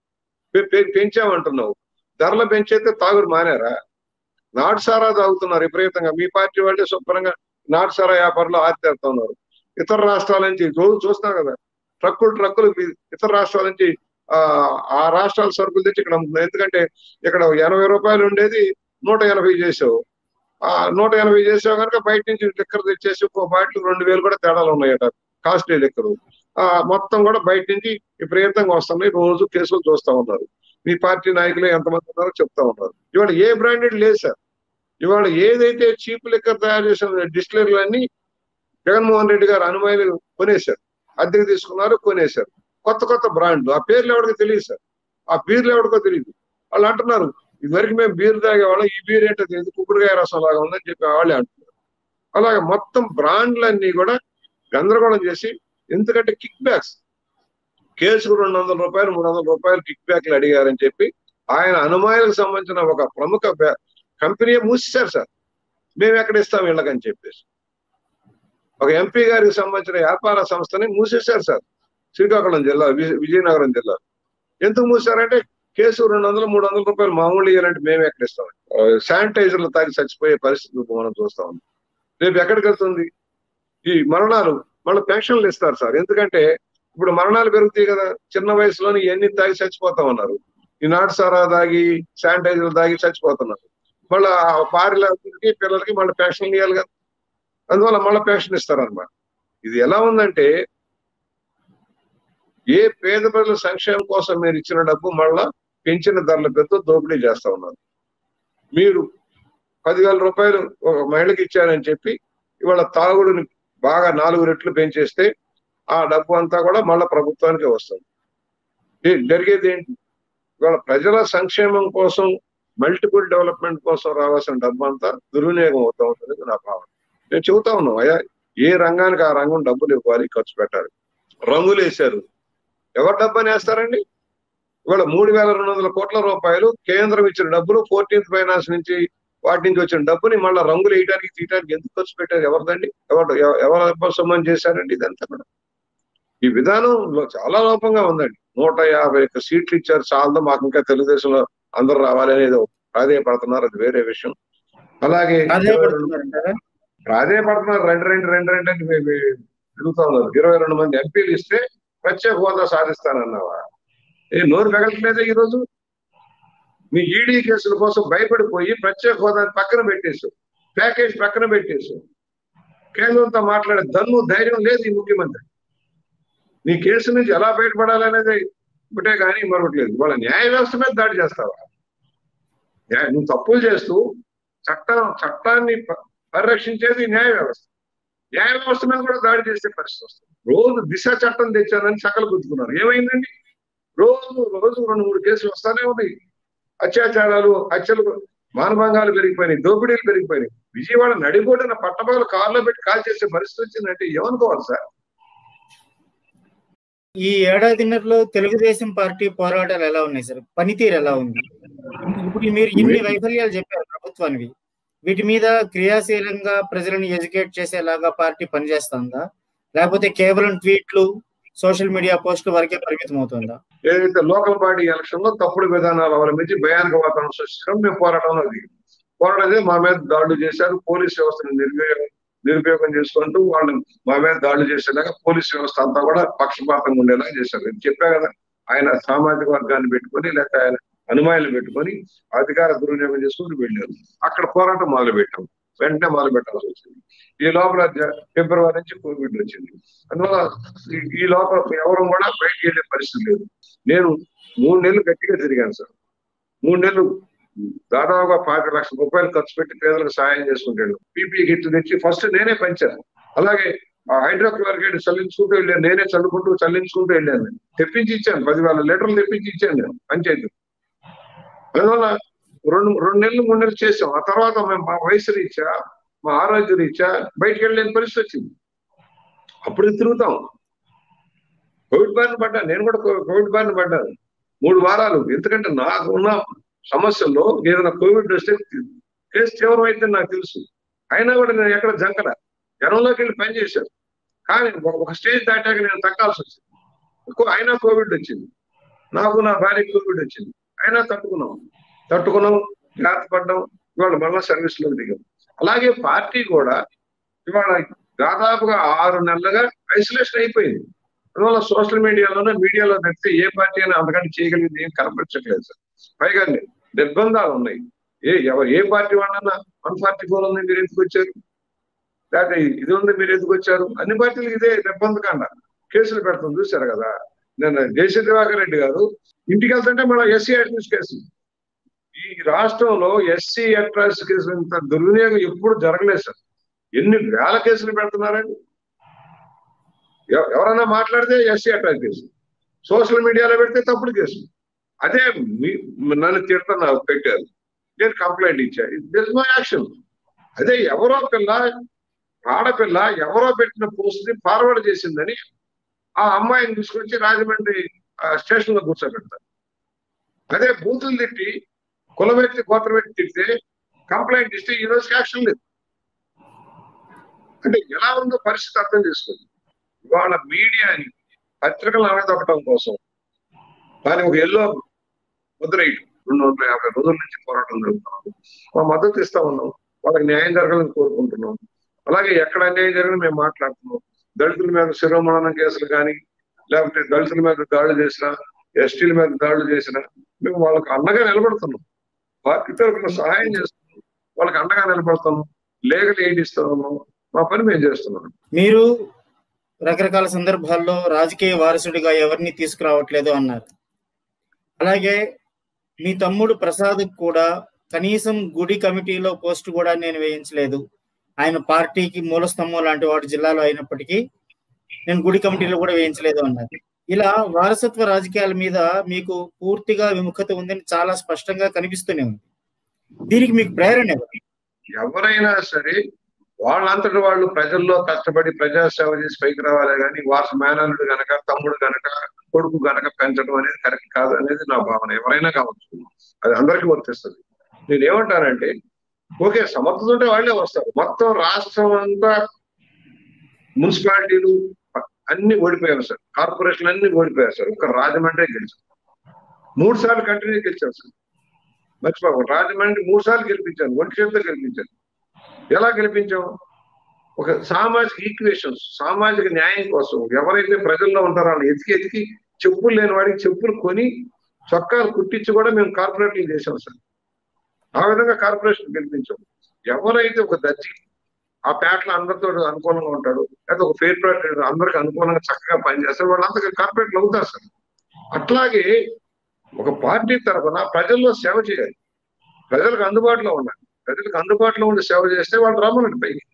పె- పె- పెంచామంటున్నావు ధరలు పెంచైతే తాగుడు మానారా నాటు సారా తాగుతున్నారు విపరీతంగా మీ పార్టీ వాళ్ళే శుభ్రంగా నాటు సారా వ్యాపారంలో ఆర్థిక ఉన్నారు ఇతర రాష్ట్రాల నుంచి రోజు చూస్తున్నాం కదా ట్రక్కులు ట్రక్కులు మీ- ఇతర రాష్ట్రాల నుంచి ఆ ఆ రాష్ట్రాల సరుకులు తెచ్చి ఇక్కడ అమ్ముతున్నారు ఎందుకంటే ఇక్కడ ఎనభై రూపాయలు ఉండేది నూట ఎనభై చేసావు ఆ నూట ఎనభై చేసావు కనుక బయట నుంచి లిక్కర్ తెచ్చేసి ఒక బాటిల్ రెండు వేలు కూడా తేడాలు ఉన్నాయట కాస్ట్లీ లిక్కర్ ఆ మొత్తం కూడా బయట నుంచి విపరీతంగా వస్తున్నాయి రోజు కేసులు చూస్తా ఉన్నారు మీ పార్టీ నాయకులు ఎంతమంది ఉన్నారో చెప్తా ఉన్నారు ఇవాళ ఏ బ్రాండెడ్ లేదు సార్ ఇవాళ ఏదైతే చీప్ లిక్కర్ తయారు చేసిన డిస్టిలరీలు అన్ని జగన్మోహన్ రెడ్డి గారు అనుమానులు కొనేశారు అద్దెకు తీసుకున్నారు కొనేశారు కొత్త కొత్త బ్రాండ్లు ఆ పేర్లు ఎవరికి తెలియదు సార్ ఆ బీర్లు ఎవరికో తెలియదు వాళ్ళు అంటున్నారు ఇదివరకు మేము బీర్ తాగేవాళ్ళం ఈ బీర్ ఏంటో తెలియదు కుక్కుడుకాయ రసం లాగా ఉందని చెప్పి వాళ్ళే అంటున్నారు అలాగే మొత్తం బ్రాండ్లన్నీ కూడా గందరగోళం చేసి ఎందుకంటే కిక్ బ్యాక్స్ కేసుకు రెండు వందల రూపాయలు మూడు వందల రూపాయలు కిక్ బ్యాక్లు అడిగారని చెప్పి ఆయన అనుమానాలకు సంబంధించిన ఒక ప్రముఖ బ్యా- కంపెనీ మూసేశారు సార్ మేము ఎక్కడ ఇస్తాం వీళ్ళకని చెప్పేసి ఒక ఎంపీ గారికి సంబంధించిన వ్యాపార సంస్థని మూసేశారు సార్ శ్రీకాకుళం జిల్లా విజ- విజయనగరం జిల్లా ఎందుకు మూసారంటే కేసు రెండు వందలు మూడు వందల రూపాయలు మామూలు ఇవ్వాలంటే మేము ఎక్కడ ఇస్తాం శానిటైజర్లు తాగి చచ్చిపోయే పరిస్థితి మనం చూస్తా ఉన్నాం రేపు ఎక్కడికి వెళ్తుంది ఈ మరణాలు మళ్ళీ పెన్షన్లు ఇస్తారు సార్ ఎందుకంటే ఇప్పుడు మరణాలు పెరుగుతాయి కదా చిన్న వయసులోని ఎన్ని తాగి చచ్చిపోతా ఉన్నారు ఈ నాటు సారా తాగి శానిటైజర్ తాగి చచ్చిపోతున్నారు మళ్ళీ భార్యలకి పిల్లలకి మళ్ళీ పెన్షన్ ఇవ్వాలి కదా అందువల్ల మళ్ళీ పెన్షన్ ఇస్తారన్నమాట ఇది ఎలా ఉందంటే ఏ పేద ప్రజల సంక్షేమం కోసం మీరు ఇచ్చిన డబ్బు మళ్ళా పెంచిన ధరల పేరుతో దోపిడీ చేస్తా ఉన్నారు మీరు పదివేల రూపాయలు ఒక మహిళకి ఇచ్చారని చెప్పి ఇవాళ తాగుడుని బాగా నాలుగు రెట్లు పెంచేస్తే ఆ డబ్బు అంతా కూడా మళ్ళా ప్రభుత్వానికి వస్తుంది ఈ- జరిగేది ఏంటి ఇవాళ ప్రజల సంక్షేమం కోసం మల్టిపుల్ డెవలప్మెంట్ కోసం రావాల్సిన డబ్బు అంతా దుర్వినియోగం అవుతా ఉంటుంది నా భావన నేను చెబుతా ఉన్నాం అయ్యా ఏ రంగానికి ఆ రంగం డబ్బులు ఇవ్వాలి ఖర్చు పెట్టాలి రంగులు వేశారు ఎవరు డబ్బు అని వేస్తారండి ఇవాళ మూడు వేల రెండు వందల కోట్ల రూపాయలు కేంద్రం ఇచ్చిన డబ్బులు ఫోర్టీన్త్ ఫైనాన్స్ నుంచి వాటి నుంచి వచ్చిన డబ్బుని మళ్ళీ రంగులు వేయడానికి తీయడానికి ఎందుకు ఖర్చు పెట్టారు ఎవరిదండి ఎవరు ఎవ- ఎవరు సొమ్మని చేశారండి ఇదంతా కూడా ఈ విధానం లో చాలా లోపంగా ఉందండి నూట యాభై ఒక్క సీట్లు ఇచ్చారు చాలదు మాకు ఇంకా తెలుగుదేశంలో అందరూ రావాలి అనేది ప్రాధేయపడుతున్నారు అది వేరే విషయం అలాగే అదే పడుతున్నారంటారా ప్రాధేయపడుతున్నారు రెండు రెండు రెండు రెండు అని వే- వే- తిరుగుతా ఉన్నారు ఇరవై రెండు మంది ఎంపీలు ఇస్తే ప్రత్యేక హోదా సాధిస్తానన్నావా ఏ నోరు పెగలట్లేదే ఈ రోజు మీ ఈడీ కేసుల కోసం భయపడిపోయి ప్రత్యేక హోదా పక్కన పెట్టేసు ప్యాకేజ్ పక్కన పెట్టేసు కేంద్రంతో మాట్లాడే దన్ను ధైర్యం లేదు ఈ ముఖ్యమంత్రి నీ కేసు నుంచి ఎలా బయటపడాలనేది ఒకటే కానీ మరొకటి లేదు వాళ్ళ న్యాయ వ్యవస్థ మీద దాడి చేస్తావా న్యాయ- నువ్వు తప్పులు చేస్తూ చట్టం చట్టాన్ని ప- పరిరక్షించేది న్యాయ వ్యవస్థ న్యాయ వ్యవస్థ మీద కూడా దాడి చేసే పరిస్థితి వస్తుంది రోజు దిశ చట్టం తెచ్చానని సకలు గుర్తుకున్నారు ఏమైందండి రోజు రోజు రెండు మూడు కేసులు వస్తానే ఉన్నాయి అత్యాచారాలు హత్యలు మానభంగాలు పెరిగిపోయినాయి దోపిడీలు పెరిగిపోయినాయి విజయవాడ నడిబోడిన పట్టపగలు కారులో పెట్టి కాల్ చేసే పరిస్థితి వచ్చిందంటే ఏమనుకోవాలి సార్ ఈ ఏడాదిన్నరలో తెలుగుదేశం పార్టీ పోరాటాలు ఎలా ఉన్నాయి సార్ పనితీరు ఎలా ఉంది ఇప్పుడు మీరు ఇన్ని వైఫల్యాలు చెప్పారు ప్రభుత్వానికి వీటి మీద క్రియాశీలంగా ప్రజలను ఎడ్యుకేట్ చేసేలాగా పార్టీ పనిచేస్తుందా లేకపోతే కేవలం ట్వీట్లు సోషల్ మీడియా పోస్టుల వరకే పరిమితం అవుతుందా ఏదైతే లోకల్ బాడీ ఎలక్షన్ లో తప్పుడు విధానాలు అవలంబించి భయానక వాతావరణం సృష్టించడం మేము పోరాటంలో దిగాం పోరాటం చేసి మా మీద దాడులు చేశారు పోలీస్ వ్యవస్థను నిర్వీర్యం నిరుపయోగం చేసుకుంటూ వాళ్ళు మా మీద దాడులు చేసేలాగా పోలీస్ వ్యవస్థ అంతా కూడా పక్షపాతంగా ఉండేలాగా చేశారు నేను చెప్పా కదా ఆయన సామాజిక వర్గాన్ని పెట్టుకొని లేకపోతే ఆయన అనుమానాలు పెట్టుకొని అధికార దుర్వినియోగం చేసుకుని వెళ్ళారు అక్కడ పోరాటం మొదలు పెట్టాం వెంటనే మొదలు పెట్టాల్సి వచ్చింది ఈ లోపల జ- ఫిబ్రవరి నుంచి కోవిడ్ వచ్చింది అందువల్ల ఈ- ఈ లోపల ఎవరు కూడా బయటికి వెళ్ళే పరిస్థితి లేదు నేను మూడు నెలలు గట్టిగా తిరిగాను సార్ మూడు నెలలు దాదాపుగా పాతి లక్షల రూపాయలు ఖర్చు పెట్టి పేదలకు సహాయం చేసుకుంటాడు పీపీ కిట్ తెచ్చి ఫస్ట్ నేనే పంచాను అలాగే ఆ హైడ్రోక్లోరికేట్ చల్లించుకుంటూ వెళ్ళాను నేనే చల్లుకుంటూ చల్లించుకుంటూ వెళ్ళాను తెప్పించి ఇచ్చాను పదివేల లీటర్లు తెప్పించి ఇచ్చాను నేను పంచాయతీ అందువల్ల రెండు రెండు నెలలు మూడు నెలలు చేసాం ఆ తర్వాత మేము మా వయసు రీత్యా మా ఆరోగ్య రీత్యా బయటికి వెళ్ళలేని పరిస్థితి వచ్చింది అప్పుడు తిరుగుతాం కోవిడ్ బారిన పడ్డాను నేను కూడా కో- కోవిడ్ బారిన పడ్డాను మూడు వారాలు ఎందుకంటే నాకు ఉన్న సమస్యల్లో ఏదైనా కోవిడ్ వస్తే కేసు తీవ్రమైతే నాకు తెలుసు అయినా కూడా నేను ఎక్కడ జంకల జనంలోకి వెళ్ళి పని చేశాను కానీ ఒక- ఒక స్టేజ్ దాటాక నేను తక్కాల్సి వచ్చింది ఎక్కువ అయినా కోవిడ్ వచ్చింది నాకు నా భార్య కోవిడ్ వచ్చింది అయినా తట్టుకున్నాం తట్టుకున్నాం జాగ్రత్త పడ్డాం ఇవాళ మళ్ళా సర్వీస్ లో దిగాం అలాగే పార్టీ కూడా ఇవాళ దాదాపుగా ఆరు నెలలుగా ఐసోలేషన్ అయిపోయింది అందువల్ల సోషల్ మీడియాలోనే మీడియాలో తప్పితే ఏ పార్టీ అయినా అంతకంటే చేయగలిగింది ఏం కనపరచట్లేదు సార్ పైగా నిర్బంధాలు ఉన్నాయి ఏ ఎవరు ఏ పార్టీ వాళ్ళన్నా వన్ ఫార్టీ ఫోర్ ఉంది మీరు ఎందుకు వచ్చారు లేకపోతే ఇది ఉంది మీరు ఎందుకు వచ్చారు అన్ని పార్టీలకు ఇదే నిర్బంధకండ కేసులు పెడతాం చూశారు కదా నేను జయశ్రీ దివాకర్ రెడ్డి గారు ఇంటికి వెళ్తుంటే మళ్ళీ ఎస్సీ అడ్మిస్ కేసు ఈ రాష్ట్రంలో ఎస్సీ అట్రాస్ కేసులు ఇంత దుర్వినియోగం ఎప్పుడు జరగలేదు సార్ ఎన్ని వేల కేసులు పెడుతున్నారండి ఎవ- ఎవరైనా మాట్లాడితే ఎస్సీ అట్రాస్ కేసు సోషల్ మీడియాలో పెడితే తప్పుడు కేసు అదే మీ- నన్ను తిడుతున్నా పెట్టారు నేను కంప్లైంట్ ఇచ్చా దిస్ నో యాక్షన్ అదే ఎవరో పిల్ల ఆడపిల్ల ఎవరో పెట్టిన పోస్ట్ ని ఫార్వర్డ్ చేసిందని ఆ అమ్మాయిని తీసుకొచ్చి రాజమండ్రి స్టేషన్ లో కూర్చోబెడతారు అదే బూతులు తిట్టి కులవెత్తి గోత్రవెత్తి తిడితే కంప్లైంట్ ఇస్తే ఈ రోజుకి యాక్షన్ లేదు అంటే ఎలా ఉందో పరిస్థితి అర్థం చేసుకోండి ఇవాళ మీడియాని పత్రికలు అనదొక్కడం కోసం దాని ఒక ఎల్లో ముద్ర వేయటం రెండు వందల యాభై రోజుల నుంచి పోరాటం జరుగుతున్నాం మా మద్దతు ఇస్తా ఉన్నాం వాళ్ళకి న్యాయం జరగాలని కోరుకుంటున్నాం అలాగే ఎక్కడ అన్యాయం జరిగినా మేము మాట్లాడుతున్నాం దళితుల మీద శిరోమణనం కేసులు కానీ లేకపోతే దళితుల మీద దాడులు చేసినా ఎస్టీల మీద దాడులు చేసినా మేము వాళ్ళకి అండగా నిలబడుతున్నాం పార్టీ తరఫున సహాయం చేస్తున్నాం వాళ్ళకి అండగా నిలబడుతున్నాం లీగల్ ఎయిడ్ ఇస్తా ఉన్నాం మా పని మేము చేస్తున్నాం మీరు రకరకాల సందర్భాల్లో రాజకీయ వారసుడిగా ఎవరిని తీసుకురావట్లేదు అన్నారు అలాగే మీ తమ్ముడు ప్రసాద్ కూడా కనీసం గుడి కమిటీలో పోస్ట్ కూడా నేను వేయించలేదు ఆయన పార్టీకి మూల స్తంభం లాంటి వాడు జిల్లాలో అయినప్పటికీ నేను గుడి కమిటీలో కూడా వేయించలేదు అన్నారు ఇలా వారసత్వ రాజకీయాల మీద మీకు పూర్తిగా విముఖత ఉందని చాలా స్పష్టంగా కనిపిస్తూనే ఉంది దీనికి మీకు ప్రేరణ ఎవరు ఎవరైనా సరే వాళ్ళంతటి వాళ్ళు ప్రజల్లో కష్టపడి ప్రజాసేవ చేసి పైకి రావాలి కానీ వారస మేనల్లుడు గనక తమ్ముడు గనక కొడుకు గనక పెంచడం అనేది కరెక్ట్ కాదు అనేది నా భావన ఎవరైనా కావచ్చు అది అందరికీ వర్తిస్తుంది నేను ఏమంటానంటే ఓకే సమర్థత ఉంటే వాళ్ళే వస్తారు మొత్తం రాష్ట్రం అంతా మున్సిపాలిటీలు అన్ని ఓడిపోయారు సార్ కార్పొరేషన్ అన్ని ఓడిపోయారు సార్ ఒక రాజమండ్రి గెలిచారు మూడు సార్లు కంటిన్యూ గెలిచారు సార్ మర్చిపోక రాజమండ్రి మూడు సార్లు గెలిపించాను ఒంటి చేతితో గెలిపించాను ఎలా గెలిపించాం ఒక సామాజిక ఈక్వేషన్స్ సామాజిక న్యాయం కోసం ఎవరైతే ప్రజల్లో ఉంటారో వాళ్ళు ఎతికి ఎతికి చెప్పులు లేని వాడికి చెప్పులు కొని చొక్కాలు కుట్టించి కూడా మేము కార్పొరేట్లు చేసాం సార్ ఆ విధంగా కార్పొరేషన్ గెలిపించాం ఎవరైతే ఒక దర్జీ ఆ పేటలో అందరితో అనుకూలంగా ఉంటాడు లేదా ఒక ఫెయిర్ ప్రైవేట్ అందరికి అనుకూలంగా చక్కగా పనిచేస్తారు వాళ్ళంతా కార్పొరేట్లు అవుతారు సార్ అట్లాగే ఒక పార్టీ తరఫున ప్రజల్లో సేవ చేయాలి ప్రజలకు అందుబాటులో ఉండాలి ప్రజలకు అందుబాటులో ఉండి సేవ చేస్తే వాళ్ళు రమ్మనండి పైకి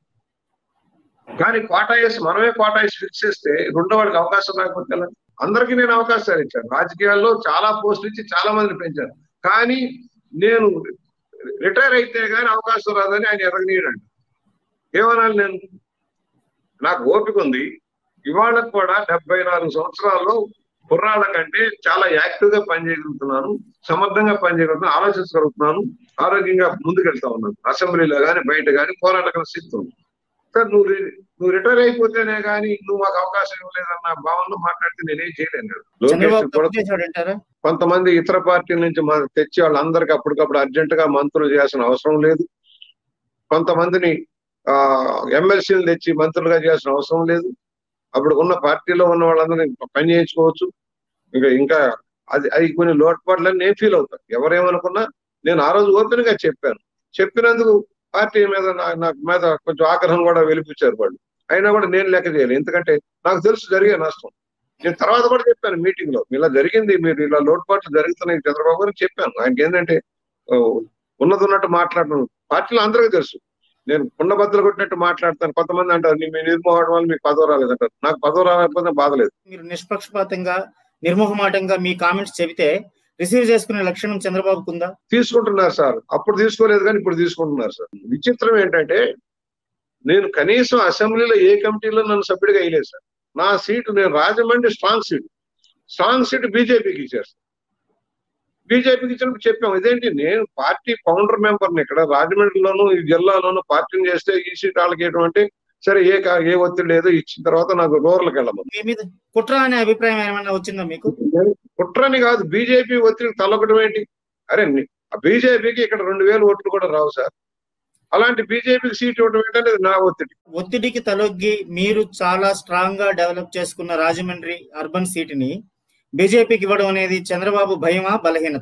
కానీ కోటాయిస్ మనమే కోటాయిస్ ఫిక్స్ చేస్తే రెండో వాళ్ళకి అవకాశం రాకపోతే ఎలా? అందరికీ నేను అవకాశాలు ఇచ్చాను రాజకీయాల్లో చాలా పోస్టులు ఇచ్చి చాలా మందిని పెంచాను కానీ నేను రిటైర్ అయితే గానీ అవకాశం రాదని ఆయన ఎదగనీయడండి ఏమనాలి నేను నాకు ఓపిక ఉంది ఇవాళ కూడా డెబ్బై నాలుగు సంవత్సరాల్లో కుర్రాళ్ళ కంటే చాలా యాక్టివ్ గా పనిచేయగలుగుతున్నాను సమర్థంగా పనిచేయగలుగుతున్నాను ఆలోచించగలుగుతున్నాను ఆరోగ్యంగా ముందుకెళ్తా ఉన్నాను అసెంబ్లీలో కానీ బయట కానీ పోరాటగల స్థితి ఉంది సార్ నువ్వు రి- నువ్వు రిటైర్ అయిపోతేనే కానీ నువ్వు మాకు అవకాశం ఇవ్వలేదన్న భావనలో మాట్లాడితే నేనేం చేయలేను కదా. చంద్రబాబు లోకేష్ కూడా తప్పు చేశాడంటారా కొంతమంది ఇతర పార్టీల నుంచి మన తెచ్చి వాళ్ళందరికీ అప్పటికప్పుడు అర్జెంట్ గా మంత్రులు చేయాల్సిన అవసరం లేదు కొంతమందిని ఆ ఎమ్మెల్సీలు తెచ్చి మంత్రులుగా చేయాల్సిన అవసరం లేదు అప్పుడు ఉన్న పార్టీలో ఉన్న వాళ్ళందరినీ పని చేయించుకోవచ్చు ఇంకా ఇంకా అది అది కొన్ని లోటుపాట్లని నేను ఫీల్ అవుతాను ఎవరేమనుకున్నా నేను ఆ రోజు ఓపెన్ గా చెప్పాను చెప్పినందుకు పార్టీ మీద నా- నాకు మీద కొంచెం ఆగ్రహం కూడా వెలిపించారు వాళ్ళు అయినా కూడా నేను లెక్క చేయాలి ఎందుకంటే నాకు తెలుసు జరిగే నష్టం నేను తర్వాత కూడా చెప్పాను మీటింగ్ లో ఇలా జరిగింది మీరు ఇలా లోటుపాట్లు జరుగుతున్నాయి చంద్రబాబు గారు చెప్పాను ఆయనకి ఏంటంటే ఆ, ఉన్నది ఉన్నట్టు మాట్లాడడం పార్టీలో అందరికీ తెలుసు నేను కుండబద్దలు కొట్టినట్టు మాట్లాడతాను కొంతమంది అంటారు "నీ- మీ నిర్మోహం వల్ల మీకు పదవి రాలేదంటారు నాకు పదవి రాలేకపోతే బాధ లేదు మీరు నిష్పక్షపాతంగా నిర్మోహమాటంగా మీ కామెంట్స్ చెబితే రిసీవ్ చేసుకునే లక్షణం చంద్రబాబుకు ఉందా తీసుకుంటున్నారు సార్ అప్పుడు తీసుకోలేదు కానీ ఇప్పుడు తీసుకుంటున్నారు సార్ విచిత్రం ఏంటంటే నేను కనీసం అసెంబ్లీలో ఏ కమిటీలో నన్ను సభ్యుడిగా వేయలేదు సార్ నా సీటు నేను Rajahmundry strong seat strong seat బీజేపీకి ఇచ్చారు సార్ బీజేపీకి ఇచ్చినప్పుడు చెప్పాం ఇదేంటి నేను పార్టీ ఫౌండర్ మెంబర్ని ఇక్కడ రాజమండ్రిలోను ఈ జిల్లాలోను పార్టీని చేస్తే ఈ సీట్ వాళ్ళకి ఇవ్వడం అంటే సరే ఏ కా- ఏ ఒత్తిడి లేదు ఇచ్చిన తర్వాత నాకు రూరల్కి వెళ్ళమని మీ మీద కుట్ర అనే అభిప్రాయం ఏమైనా వచ్చిందా మీకు కుట్రని కాదు బీజేపీ ఒత్తిడి తలొకటం ఏంటి అరే ని- ఆ బీజేపీకి ఇక్కడ రెండు వేలు ఓట్లు కూడా రావు సార్ అలాంటి బీజేపీకి సీట్ ఇవ్వడం ఏంటంటే అది నా ఒత్తిడి ఒత్తిడికి తలొగ్గి మీరు చాలా స్ట్రాంగ్ గా డెవలప్ చేసుకున్న రాజమండ్రి అర్బన్ సీట్ ని బీజేపీకి ఇవ్వడం అనేది చంద్రబాబు భయమా బలహీనత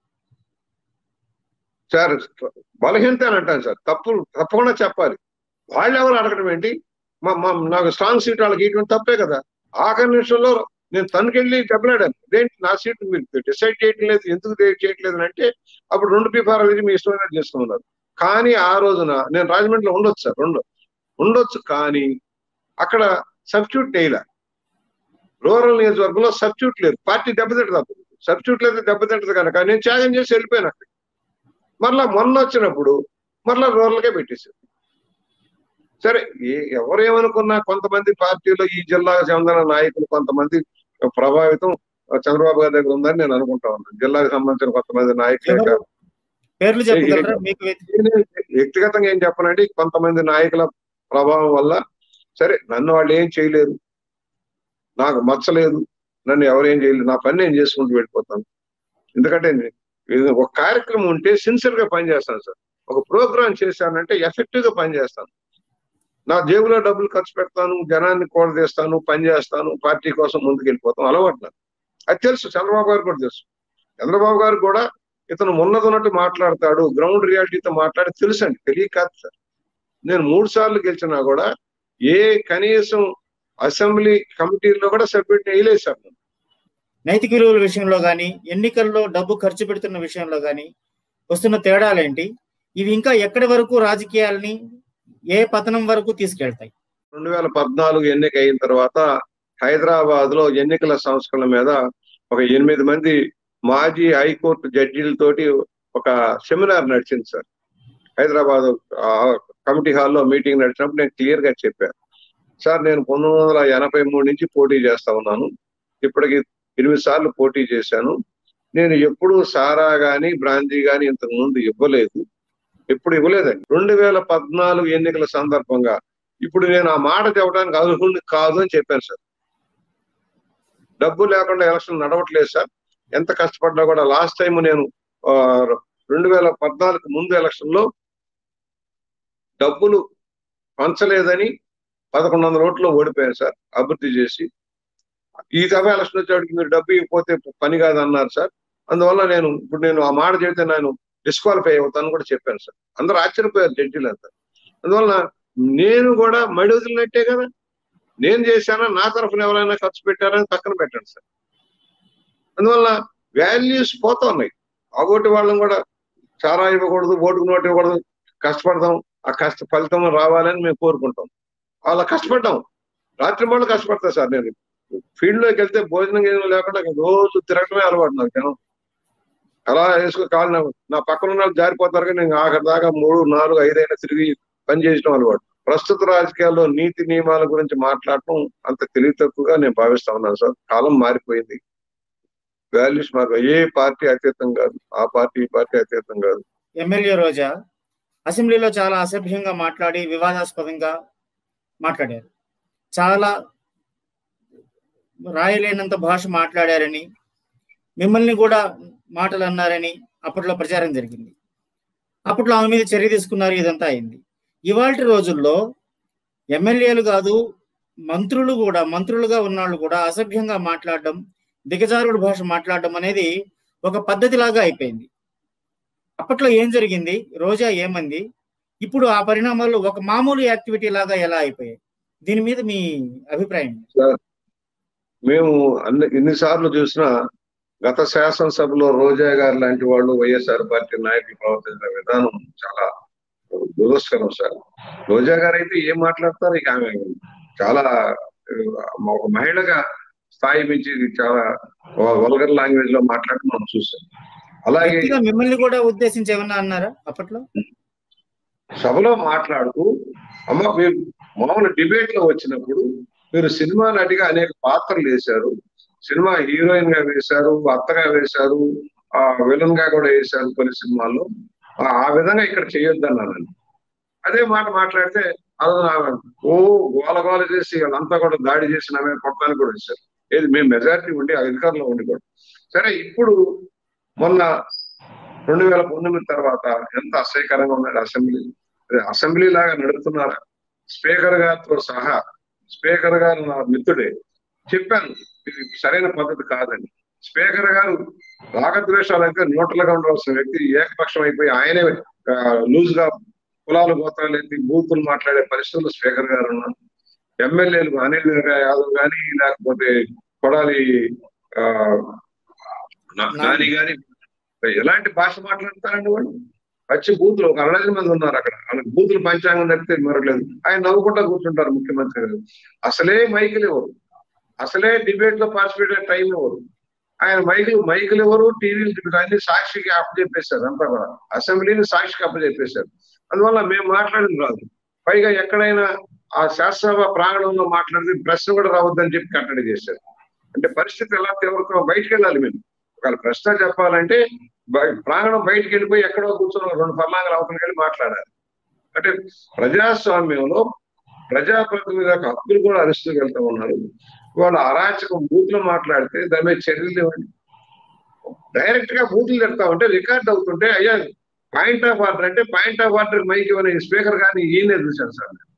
సార్ బలహీనత అని అంటాను సార్ తప్పు తప్పకుండా చెప్పాలి వాళ్ళు ఎవరు అడగడం ఏంటి మా మా నాకు స్ట్రాంగ్ సీట్ వాళ్ళకి ఇటువంటి తప్పే కదా ఆఖరి నిమిషంలో నేను తనకెళ్ళి దెబ్బలాడాను ఇదేంటి నా సీట్ మీరు డిసైడ్ చేయటం లేదు ఎందుకు డిసైడ్ చేయట్లేదు అని అంటే అప్పుడు రెండు పీఫారాలు ఇది మీ ఇష్టమైనట్టు చేసుకున్నారు కానీ ఆ రోజున నేను రాజమండ్రిలో ఉండొచ్చు సార్ రెండు ఉండొచ్చు కానీ అక్కడ సబ్స్టిట్యూట్ వేయలే రూరల్ నియోజకవర్గంలో సబ్స్టిట్యూట్ లేదు పార్టీ దెబ్బతింటది అప్పుడు సబ్స్టిట్యూట్ లేదు దెబ్బతింటది కనుక నేను త్యాగం చేసి వెళ్ళిపోయాను అక్కడ మరలా మొన్న వచ్చినప్పుడు మరలా రూరల్కే పెట్టేశారు సరే ఏ- ఎవరేమనుకున్నా కొంతమంది పార్టీలో ఈ జిల్లాకు చెందిన నాయకులు కొంతమంది ప్రభావితం చంద్రబాబు గారి దగ్గర ఉందని నేను అనుకుంటా ఉన్నాను జిల్లాకు సంబంధించిన కొంతమంది నాయకుల యొక్క ఎవరు? పేర్లు చెప్పగలరా మీకు వ్యతి- నేను వ్యక్తిగతంగా ఏం చెప్పనండి కొంతమంది నాయకుల ప్రభావం వల్ల సరే నన్ను వాళ్ళు ఏం చేయలేరు నాకు మచ్చలేదు నన్ను ఎవరేం చేయలేరు నా పని నేను చేసుకుంటూ వెళ్ళిపోతాను ఎందుకంటే నే- ఇది ఒక కార్యక్రమం ఉంటే సిన్సియర్ గా పనిచేస్తాను సార్ ఒక ప్రోగ్రామ్ చేశానంటే ఎఫెక్టివ్ గా పనిచేస్తాను నా జేబులో డబ్బులు ఖర్చు పెడతాను జనాన్ని కూడదీస్తాను పని చేస్తాను పార్టీ కోసం ముందుకు వెళ్ళిపోతాం అలవాటు నాకు. అది తెలుసు చంద్రబాబు గారు కూడా తెలుసు చంద్రబాబు గారు కూడా ఇతను ఉన్నదన్నట్టు మాట్లాడతాడు గ్రౌండ్ రియాలిటీతో మాట్లాడి తెలుసు అండి తెలియక కాదు సార్ నేను మూడు సార్లు గెలిచినా కూడా ఏ కనీసం అసెంబ్లీ కమిటీల్లో కూడా సభ్యుడిని వేయలేదు సార్ నేను. నైతిక విలువల విషయంలో గాని ఎన్నికల్లో డబ్బు ఖర్చు పెడుతున్న విషయంలో గాని వస్తున్న తేడాలేంటి ఇవి ఇంకా ఎక్కడి వరకు రాజకీయాల్ని ఏ పతనం వరకు తీసుకెళ్తాయి రెండు వేల పద్నాలుగు ఎన్నిక అయిన తర్వాత హైదరాబాద్ లో ఎన్నికల సంస్కరణ మీద ఒక ఎనిమిది మంది మాజీ హైకోర్టు జడ్జీలతోటి ఒక సెమినార్ నడిచింది సార్ హైదరాబాద్ ఆ, కమిటీ హాల్లో మీటింగ్ నడిచినప్పుడు నేను క్లియర్ గా చెప్పాను సార్ నేను పంతొమ్మిది వందల ఎనభై మూడు నుంచి పోటీ చేస్తా ఉన్నాను ఇప్పటికి ఎనిమిది సార్లు పోటీ చేశాను నేను ఎప్పుడు సారా గాని బ్రాందీ గాని ఇంతకు ముందు ఇవ్వలేదు ఎప్పుడు ఇవ్వలేదండి రెండు వేల పద్నాలుగు ఎన్నికల సందర్భంగా ఇప్పుడు నేను ఆ మాట చెప్పడానికి అర్హుడిని కాదు అని చెప్పాను సార్ డబ్బు లేకుండా ఎలక్షన్ నడవట్లేదు సార్ ఎంత కష్టపడ్డా కూడా లాస్ట్ టైం నేను ఆ, రెండు వేల పద్నాలుగు ముందు ఎలక్షన్ లో డబ్బులు పంచలేదని పదకొండు వందల ఓట్లు ఓడిపోయాను సార్ అభివృద్ధి చేసి ఈ దఫా ఎలక్షన్ వచ్చేవాడికి మీరు డబ్బు ఇవ్వకపోతే పని కాదన్నారు సార్ అందువల్ల నేను ఇప్పుడు నేను ఆ మాట చెబితే నేను డిస్క్వాలిఫై అవుతాను కూడా చెప్పాను సార్ అందరూ ఆశ్చర్యపోయారు జడ్జిలు అంతా అందువల్ల నేను కూడా మడి వదిలినట్టే కదా నేను చేశానా నా తరఫున ఎవరైనా ఖర్చు పెట్టారని పక్కన పెట్టండి సార్ అందువల్ల వాల్యూస్ పోతా ఉన్నాయి అగోటి వాళ్ళని కూడా చారా ఇవ్వకూడదు ఓటుకు నోటు ఇవ్వకూడదు కష్టపడదాం ఆ కష్ట ఫలితం రావాలని మేము కోరుకుంటాం వాళ్ళ కష్టపడ్డాం రాత్రి వాళ్ళు కష్టపడతా సార్ నేను ఫీల్డ్ లోకి వెళ్తే భోజనం గీజనం లేకుండా రోజు తిరగటమే అలవాటు నాకు జనం అలా వేసుకుని కాళ్ళు నా- నా పక్కన ఉన్న వాళ్ళు జారిపోతారు కానీ నేను ఆఖరి దాకా మూడు నాలుగు ఐదైనా తిరిగి పని చేయడం అలవాటు ప్రస్తుత రాజకీయాల్లో నీతి నియమాల గురించి మాట్లాడటం అంత తెలివి తక్కువగా నేను భావిస్తా ఉన్నాను సార్ కాలం మారిపోయింది వాల్యూస్ మారి ఏ పార్టీ అతీతం కాదు ఆ పార్టీ ఈ పార్టీ అతీతం కాదు ఎమ్మెల్యే రోజా అసెంబ్లీలో చాలా అసభ్యంగా మాట్లాడి వివాదాస్పదంగా మాట్లాడారు చాలా రాయలేనంత భాష మాట్లాడారని మిమ్మల్ని కూడా మాటలు అన్నారని అప్పట్లో ప్రచారం జరిగింది అప్పట్లో ఆమె మీద చర్య తీసుకున్నారు ఇదంతా అయింది ఇవాళ రోజుల్లో ఎమ్మెల్యేలు కాదు మంత్రులు కూడా మంత్రులుగా ఉన్నాళ్ళు కూడా అసభ్యంగా మాట్లాడడం దిగజారుడు భాష మాట్లాడడం అనేది ఒక పద్ధతిలాగా అయిపోయింది అప్పట్లో ఏం జరిగింది రోజా ఏమంది ఇప్పుడు ఆ పరిణామాలు ఒక మామూలు యాక్టివిటీ లాగా ఎలా అయిపోయాయి దీని మీద మీ అభిప్రాయం ఏంటి? మేము అన్ని ఎన్నిసార్లు చూసినా గత శాసనసభలో రోజా గారు లాంటి వాళ్ళు వైఎస్ఆర్ పార్టీ నాయకులు ప్రవర్తించిన విధానం చాలా దురస్కరం సార్ రోజా గారు అయితే ఏం మాట్లాడతారు ఇక ఆమె చాలా ఆ, ఒక మహిళగా స్థాయి మించి చాలా వల్గర్ లాంగ్వేజ్ లో మాట్లాడటం మనం చూసాం అలాగే వ్యక్తిగా మిమ్మల్ని కూడా ఉద్దేశించి ఏమన్నా అన్నారా అప్పట్లో సభలో మాట్లాడుతూ అమ్మ మీరు మామూలు డిబేట్ లో వచ్చినప్పుడు మీరు సినిమా నటిగా అనేక పాత్రలు వేశారు సినిమా హీరోయిన్ గా వేశారు అత్తగా వేశారు ఆ విలన్ గా కూడా వేశారు కొన్ని సినిమాల్లో ఆ ఆ విధంగా ఇక్కడ చేయొద్దన్నాను అదే మాట మాట్లాడితే అది నా- ఓ గోల గోల చేసి వాళ్ళంతా కూడా దాడి చేసి నా మీద కొట్టడానికి కూడా వచ్చారు ఏది మేము మెజారిటీ ఉండి అధికారంలో ఉండి కూడా సరే ఇప్పుడు మొన్న రెండు వేల పంతొమ్మిది తర్వాత ఎంత అసహ్యకరంగా ఉన్నది అసెంబ్లీ అదే అసెంబ్లీ లాగా నడుపుతున్నారా స్పీకర్ గారితో సహా స్పీకర్ గారు నా మిత్రుడే చెప్పాను ఇది సరైన పద్ధతి కాదని స్పీకర్ గారు రాగద్వేషాలు అయితే న్యూట్రల్ ఉండవలసిన వ్యక్తి ఏకపక్షం అయిపోయి ఆయనే లూజ్ గా కులాలు గోత్రాలు ఎత్తి బూతులు మాట్లాడే పరిస్థితుల్లో స్పీకర్ గారు ఉన్నారు ఎమ్మెల్యేలు అనిల్ యాదవ్ కానీ లేకపోతే కొడాలి ఆ, నా- నాని గాని ఎలాంటి భాష మాట్లాడతారండి వాళ్ళు వచ్చి బూతులు ఒక అరడజన మంది ఉన్నారు అక్కడ వాళ్ళకి బూతులు పంచాంగం తప్పితే మరలేదు ఆయన నవ్వుకుంటా కూర్చుంటారు ముఖ్యమంత్రి గారు అసలే మైకులు ఇవ్వరు అసలే డిబేట్ లో పార్టిసిపేట్ టైం ఇవ్వరు ఆయన మైకులు మైకులు ఎవరు టీవీలు తిరుగుతారు అన్ని సాక్షికి అప్పచెప్పేశారు అంతా కూడా అసెంబ్లీని సాక్షికి అప్పచెప్పేశారు అందువల్ల మేము మాట్లాడింది రాదు పైగా ఎక్కడైనా ఆ శాసనసభ ప్రాంగణంలో మాట్లాడితే ప్రశ్న కూడా రావద్దని చెప్పి కట్టడి చేశారు అంటే పరిస్థితి ఎలా తీవ్రతో బయటికి వెళ్ళాలి మేము ఒకవేళ ప్రశ్న చెప్పాలంటే బయ- ప్రాంగణం బయటికి వెళ్ళిపోయి ఎక్కడో కూర్చొని రెండు పర్లాంగలు అవతలకి వెళ్ళి మాట్లాడాలి అంటే ప్రజాస్వామ్యంలో ప్రజాప్రతినిధి యొక్క హక్కులు కూడా అరిస్తూ వెళ్తూ ఉన్నారు వాళ్ళు అరాచకం బూతులు మాట్లాడితే దాని మీద చర్యలు ఇవ్వండి డైరెక్ట్ గా బూతులు తిడతా ఉంటే రికార్డ్ అవుతుంటే అయ్యా పాయింట్ ఆఫ్ ఆర్డర్ అంటే పాయింట్ ఆఫ్ ఆర్డర్ మైక్ ఇవ్వని స్పీకర్ కానీ ఈయనే చూశాను సార్ నేను.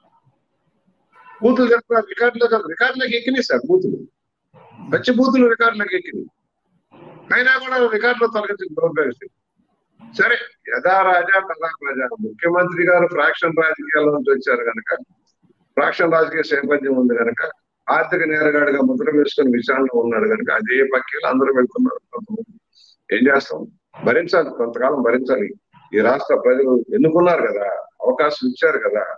బూతులు చెప్తా రికార్డులో రికార్డులోకి ఎక్కినాయి సార్ బూతులు వచ్చి బూతులు రికార్డులోకి ఎక్కినాయి అయినా కూడా రికార్డులో తొలగించి ప్రోగ్రామ్స్ సరే యథా రాజా తథా ప్రజా ముఖ్యమంత్రి గారు ఫ్రాక్షన్ రాజకీయాల నుంచి వచ్చారు కనుక ఫ్రాక్షన్ రాజకీయ నేపథ్యం ఉంది కనుక ఆర్థిక నేరగాడిగా ముద్ర వేసుకుని విచారణలో ఉన్నాడు కనుక అదే పక్కీలు అందరూ వెళ్తున్నారు కొంతమంది. ఏం చేస్తాం భరించాలి కొంతకాలం భరించాలి ఈ రాష్ట్ర ప్రజలు ఎన్నుకున్నారు కదా అవకాశం ఇచ్చారు కదా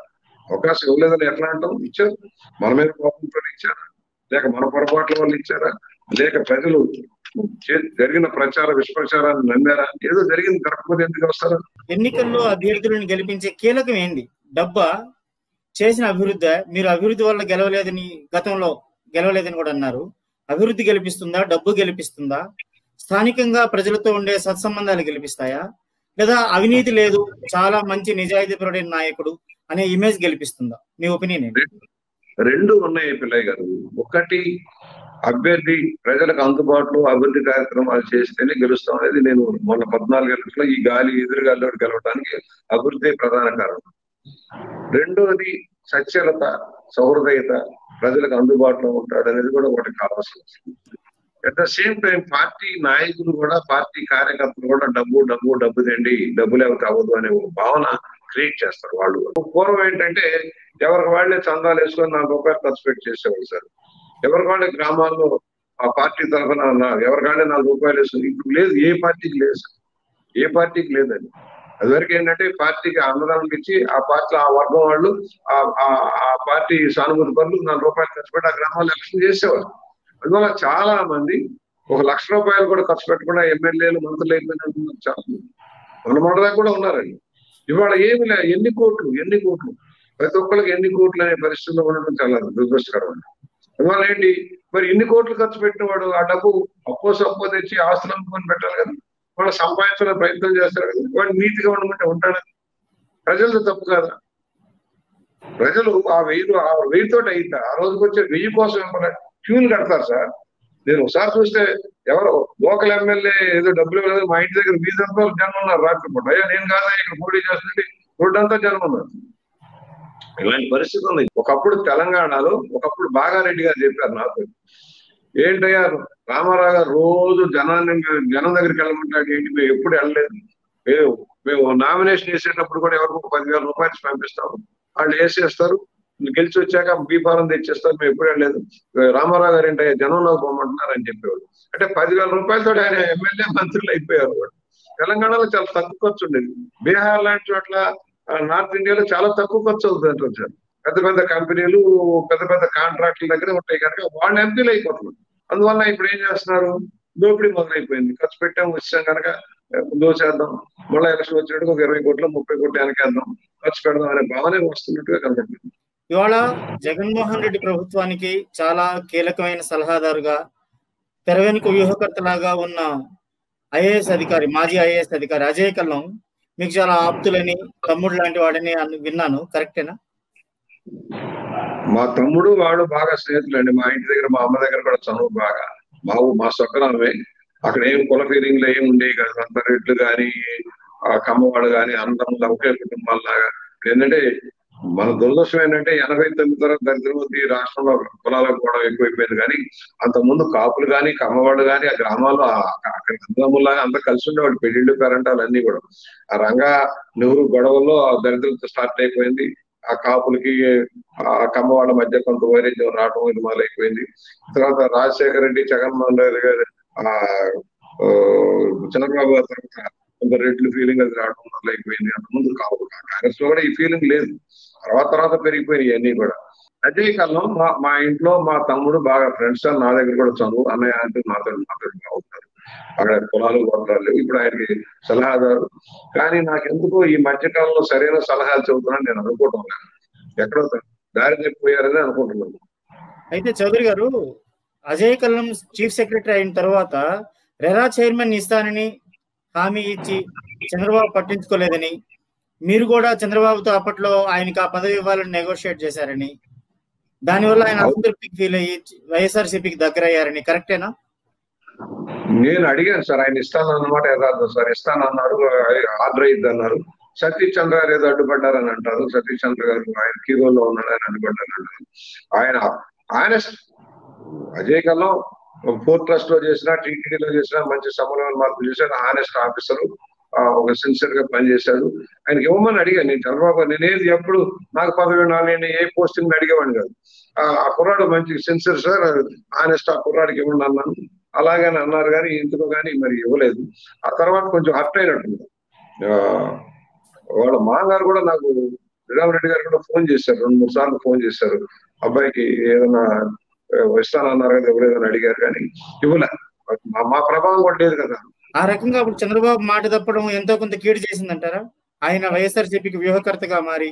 అవకాశం ఇవ్వలేదని ఎట్లా అంటాం ఇచ్చారు మన మీద కోపంతో ఇచ్చారా లేక మన పొరపాట్ల వల్ల ఇచ్చారా లేక ప్రజలు చే- జరిగిన ప్రచార విష్ప్రచారాన్ని నమ్మారా ఏదో జరిగింది కరెక్ట్ ఎందుకు వస్తారా ఎన్నికల్లో అభ్యర్థులను గెలిపించే కీలకం ఏంది డబ్బా చేసిన అభివృద్ధి మీరు అభివృద్ధి వల్ల గెలవలేదని గతంలో గెలవలేదని కూడా అన్నారు అభివృద్ధి గెలిపిస్తుందా డబ్బు గెలిపిస్తుందా స్థానికంగా ప్రజలతో ఉండే సత్సంబంధాలు గెలిపిస్తాయా లేదా అవినీతి లేదు చాలా మంచి నిజాయితీపరుడైన నాయకుడు అనే ఇమేజ్ గెలిపిస్తుందా మీ ఒపీనియన్ ఏంటి రెండు ఉన్నాయి పిల్లయ్య గారు ఒకటి అభ్యర్థి ప్రజలకు అందుబాటులో అభివృద్ధి కార్యక్రమాలు చేస్తేనే గెలుస్తాం అనేది నేను మొన్న పద్నాలుగు ఎలక్షన్లో ఈ గాలి ఎదురుగాల్లో గెలవడానికి అభివృద్ధి ప్రధాన కారణం రెండోది సత్యలత సౌహృదయత ప్రజలకు అందుబాటులో ఉంటాడు అనేది కూడా ఒకటి కావాల్సిన at the same time party నాయకులు కూడా పార్టీ కార్యకర్తలు కూడా డబ్బు డబ్బు డబ్బు తిండి డబ్బు లేకపోతే అవ్వదు అనే ఒక భావన క్రియేట్ చేస్తారు వాళ్ళు పూర్వం ఏంటంటే ఎవరికి వాళ్ళే చందాలు వేసుకొని నాలుగు రూపాయలు ఖర్చు పెట్టి చేసేవాళ్ళు సార్ ఎవరికి వాళ్ళే గ్రామాల్లో ఆ పార్టీ తరఫున నా- ఎవరికి వాళ్ళే నాలుగు రూపాయలు వేసుకొని ఇప్పుడు లేదు ఏ పార్టీకి లేదు సార్ ఏ పార్టీకి లేదండి అదివరకు ఏంటంటే పార్టీకి అన్నదానం ఇచ్చి ఆ పార్టీ ఆ వర్గం వాళ్ళు ఆ- ఆ- ఆ పార్టీ సానుభూతి పనులు నాలుగు రూపాయలు ఖర్చు పెట్టి ఆ గ్రామాల్లో ఎలక్షన్ చేసేవారు అందువల్ల చాలా మంది ఒక లక్ష రూపాయలు కూడా ఖర్చు పెట్టకుండా ఎమ్మెల్యేలు మంత్రులు అయిపోయినట్టు చాలా మంది. మన మండలం కూడా ఉన్నారండి ఇవాళ ఏమి లే ఎన్ని కోట్లు ఎన్ని కోట్లు ప్రతి ఒక్కరికి ఎన్ని కోట్లు అనే పరిస్థితిలో ఉండడం చాలా దురదృష్టకరం అండి ఇవాళ ఏంటి మరి ఇన్ని కోట్లు ఖర్చు పెట్టిన వాడు ఆ డబ్బు అప్పో సప్పో తెచ్చి ఆస్తులు అమ్ముకొని పెట్టాలి కదా వాళ్ళు సంపాదించడానికి ప్రయత్నం చేస్తారు కదా వాడు నీతిగా ఉండమంటే ఉంటాడు ప్రజలతో తప్పు కదా ప్రజలు ఆ వెయ్యి ఆ వెయ్యి తోటి అయిందా ఆ రోజుకి వచ్చే వెయ్యి కోసం ఏమన్నా క్యూలు కడతారు సార్ నేను ఒకసారి చూస్తే ఎవరో లోకల్ ఎమ్మెల్యే ఏదో డబ్బులు ఇవ్వలేదు మా ఇంటి దగ్గర వీధంతా జనం ఉన్నారు రాత్రిపూట అయ్యా నేను కాదా ఇక్కడ పోటీ చేస్తుంటే రోడ్డంతా జనం ఉన్నారు ఇలాంటి పరిస్థితి ఉంది ఒకప్పుడు తెలంగాణలో ఒకప్పుడు బాగా రెడ్డి గారు చెప్పారు నాకు ఏంటయ్యా రామారావు గారు రోజు జనాన్ని జనం దగ్గరికి వెళ్ళమంటాడు ఏంటి మేము ఎప్పుడు వెళ్ళలేదు మేము మేము నామినేషన్ వేసేటప్పుడు కూడా ఎవరికి ఒక పదివేల రూపాయలు పంపిస్తాము వాళ్ళు వేసేస్తారు గెలిచి వచ్చాక బీఫారం తెచ్చేస్తారు మేము ఎప్పుడు వెళ్ళలేదు రామారావు గారు ఏంటయ్యా జనంలో పోమంటున్నారు అని చెప్పేవాడు అంటే పదివేల రూపాయలతో ఆయన ఎమ్మెల్యే మంత్రులు అయిపోయారు వాడు. తెలంగాణలో చాలా తక్కువ ఖర్చు ఉండేది బీహార్ లాంటి చోట్ల ఆ, నార్త్ ఇండియాలో చాలా తక్కువ ఖర్చు అవుతుంది అంటారు సార్ పెద్ద పెద్ద కంపెనీలు పెద్ద పెద్ద కాంట్రాక్టుల దగ్గర ఉంటాయి కనుక వాళ్ళు ఎంపీలు అయిపోతున్నారు అందువల్ల ఇప్పుడు ఏం చేస్తున్నారు దోపిడీ మొదలైపోయింది ఖర్చు పెట్టాం వచ్చాం కనుక దోచేద్దాం మళ్ళీ ఎలక్షన్ వచ్చినట్టు ఒక ఇరవై కోట్లు ముప్పై కోట్లు వెనకేద్దాం ఖర్చు పెడదాం అనే భావన వస్తున్నట్టుగా కనపడుతుంది ఇవాళ జగన్మోహన్ రెడ్డి ప్రభుత్వానికి చాలా కీలకమైన సలహాదారుగా తెర వెనుక వ్యూహకర్తలాగా ఉన్న ఐఏఎస్ అధికారి మాజీ ఐఏఎస్ అధికారి అజయ్ కల్లం మీకు చాలా ఆప్తులని తమ్ముడు లాంటి వాడని అను- విన్నాను కరెక్టేనా మా తమ్ముడు వాడు బాగా స్నేహితులండి మా ఇంటి దగ్గర మా అమ్మ దగ్గర కూడా చదువు బాగా మా ఊ- మా సొక్కనమే అక్కడ ఏం కుల ఫీలింగ్లు ఏం ఉండేవి కదా అంత రెడ్లు కానీ ఆ కమ్మవాడు కానీ అందరం ఒకే కుటుంబాలలాగా ఏంటంటే మన దురదృష్టం ఏంటంటే ఎనభై తొమ్మిది తరగతి దరిద్రం ఈ రాష్ట్రంలో కులాలకు కూడా ఎక్కువైపోయింది కానీ అంత ముందు కాపులు కానీ కమ్మవాడు కానీ ఆ గ్రామాల్లో ఆ- అక్కడ అందములాగా అంతా కలిసి ఉండేవాడు పెళ్లిళ్ళు పేరంటాలు అన్ని కూడా ఆ రంగా నెహ్రూ గొడవల్లో ఆ దరిద్రత స్టార్ట్ అయిపోయింది ఆ కాపులకి ఆ కమ్మవాళ్ళ మధ్య కొంత వైరుధ్యం రావడం ఇది మొదలైపోయింది తర్వాత రాజశేఖర రెడ్డి జగన్మోహన్ రెడ్డి గారు ఆ ఆ, చంద్రబాబు గారి తర్వాత కొంత రెడ్లు ఫీలింగ్ అది రావడం మొదలైపోయింది అంతకుముందు కావు కాంగ్రెస్ లో కూడా ఈ ఫీలింగ్ లేదు తర్వాత తర్వాత పెరిగిపోయినాయి అన్ని కూడా అదే కాలం మా మా ఇంట్లో మా తమ్ముడు బాగా ఫ్రెండ్స్ నా దగ్గర కూడా చదువు అన్నయ్య అంటే నాతో నాతో అవుతారు అక్కడ పొలాలు గోత్రాలు లేవు ఇప్పుడు ఆయనకి సలహాదారు కానీ నాకు ఎందుకో ఈ మధ్య కాలంలో సరైన సలహాలు చెబుతున్నాను నేను అనుకోవటం లేదు ఎక్కడో దారి తప్పిపోయారని అనుకుంటున్నాను అయితే చౌదరి గారు అజయ్ కల్లం చీఫ్ సెక్రటరీ అయిన తర్వాత రెరా చైర్మన్ ఇస్తానని హామీ ఇచ్చి చంద్రబాబు పట్టించుకోలేదని మీరు కూడా చంద్రబాబుతో అప్పట్లో ఆయనకి ఆ పదవి ఇవ్వాలని నెగోషియేట్ చేశారని దానివల్ల ఆయన అసంతృప్తికి ఫీల్ అయ్యి వైఎస్ఆర్సీపీకి దగ్గర అయ్యారని కరెక్టేనా నేను అడిగాను సార్ ఆయన ఇస్తాను అన్నమాట యథార్థం సార్ ఇస్తాను అన్నారు ఆర్డర్ అయ్యిద్ది అన్నారు సతీష్ చంద్ర గారు ఏదో అడ్డుపడ్డారని అంటారు సతీష్ చంద్ర గారు ఆయన కీరోలో ఉన్నాడు ఆయన అడ్డుపడ్డారని అంటారు ఆయన ఆయన అజయ్ కల్లం ఫోర్త్ ట్రస్ట్ లో చేసిన టీటీడీలో చేసిన మంచి సమన్వయ మార్పు చేశారు ఆనెస్ట్ ఆఫీసర్ ఒక సిన్సియర్ గా పనిచేశాడు ఆయనకి ఇవ్వమని అడిగాను నేను చంద్రబాబు నేనేది ఎప్పుడు నాకు పదవి ఉండాలి నేను ఏ పోస్టింగ్ అడిగేవాడిని కాదు ఆ ఆ కుర్రాడు మంచి సిన్సియర్ సార్ ఆనెస్ట్ ఆ కుర్రాడికి ఇవ్వండి అన్నాను అలాగని అన్నారు కానీ ఇందులో కానీ మరి ఇవ్వలేదు ఆ తర్వాత కొంచెం హర్ట్ అయినట్టుంది ఆ, వాళ్ళ మామగారు కూడా నాకు శ్రీరామరెడ్డి గారు కూడా ఫోన్ చేశారు రెండు మూడు సార్లు ఫోన్ చేశారు అబ్బాయికి ఏదైనా ఆ, ఇస్తానన్నారు కదా ఎవరు ఏదైనా అడిగారు కానీ ఇవ్వలే మా మా ప్రభావం కూడా లేదు కదా ఆ రకంగా అప్పుడు చంద్రబాబు మాట తప్పడం ఎంతో కొంత కీడు చేసిందంటారా ఆయన వైఎస్ఆర్సీపీకి వ్యూహకర్తగా మారి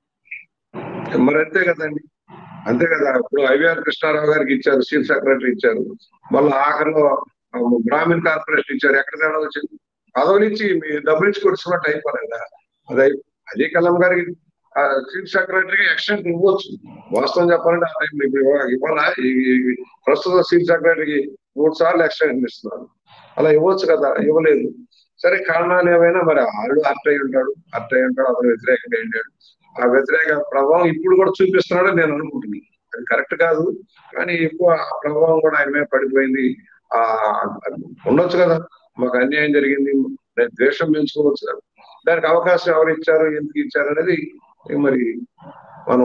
మరి అంతే కదండి అంతే కదా ఇప్పుడు ఐవీఆర్ కృష్ణారావు గారికి ఇచ్చారు చీఫ్ సెక్రటరీ ఇచ్చారు మళ్ళీ ఆఖరిలో ఆ, బ్రాహ్మిన్ కార్పొరేషన్ ఇచ్చారు ఎక్కడ తేడా వచ్చింది పదవి నుంచి మీ డబ్బులు ఇచ్చి కొట్టుకున్నట్టు అయిపోలేదు కదా అది అయి- అజయ్ కలాం గారికి చీఫ్ సెక్రటరీకి ఎక్స్టెంట్ ఇవ్వచ్చు వాస్తవం చెప్పాలంటే ఆ టైంలో ఇప్పుడు ఇవ్వ- ఇవ్వాలా ఈ ఈ ప్రస్తుత చీఫ్ సెక్రటరీకి మూడు సార్లు ఎక్స్టెంట్ ఇస్తున్నారు అలా ఇవ్వచ్చు కదా ఇవ్వలేదు సరే కారణాలు ఏమైనా మరి వాళ్ళు అర్ట్ అయి ఉంటాడు అర్ట్ అయి ఉంటాడు అతను వ్యతిరేకంగా వెళ్ళాడు ఆ వ్యతిరేక ప్రభావం ఇప్పుడు కూడా చూపిస్తున్నాడని నేను అనుకుంటున్నాను అది కరెక్ట్ కాదు కానీ ఎక్కువ ఆ ప్రభావం కూడా ఆయన మీద పడిపోయింది ఆ ఉండొచ్చు కదా మాకు అన్యాయం జరిగింది నేను ద్వేషం పెంచుకోవచ్చు కదా దానికి అవకాశం ఎవరు ఇచ్చారు ఎందుకు ఇచ్చారు అనేది మరి మనం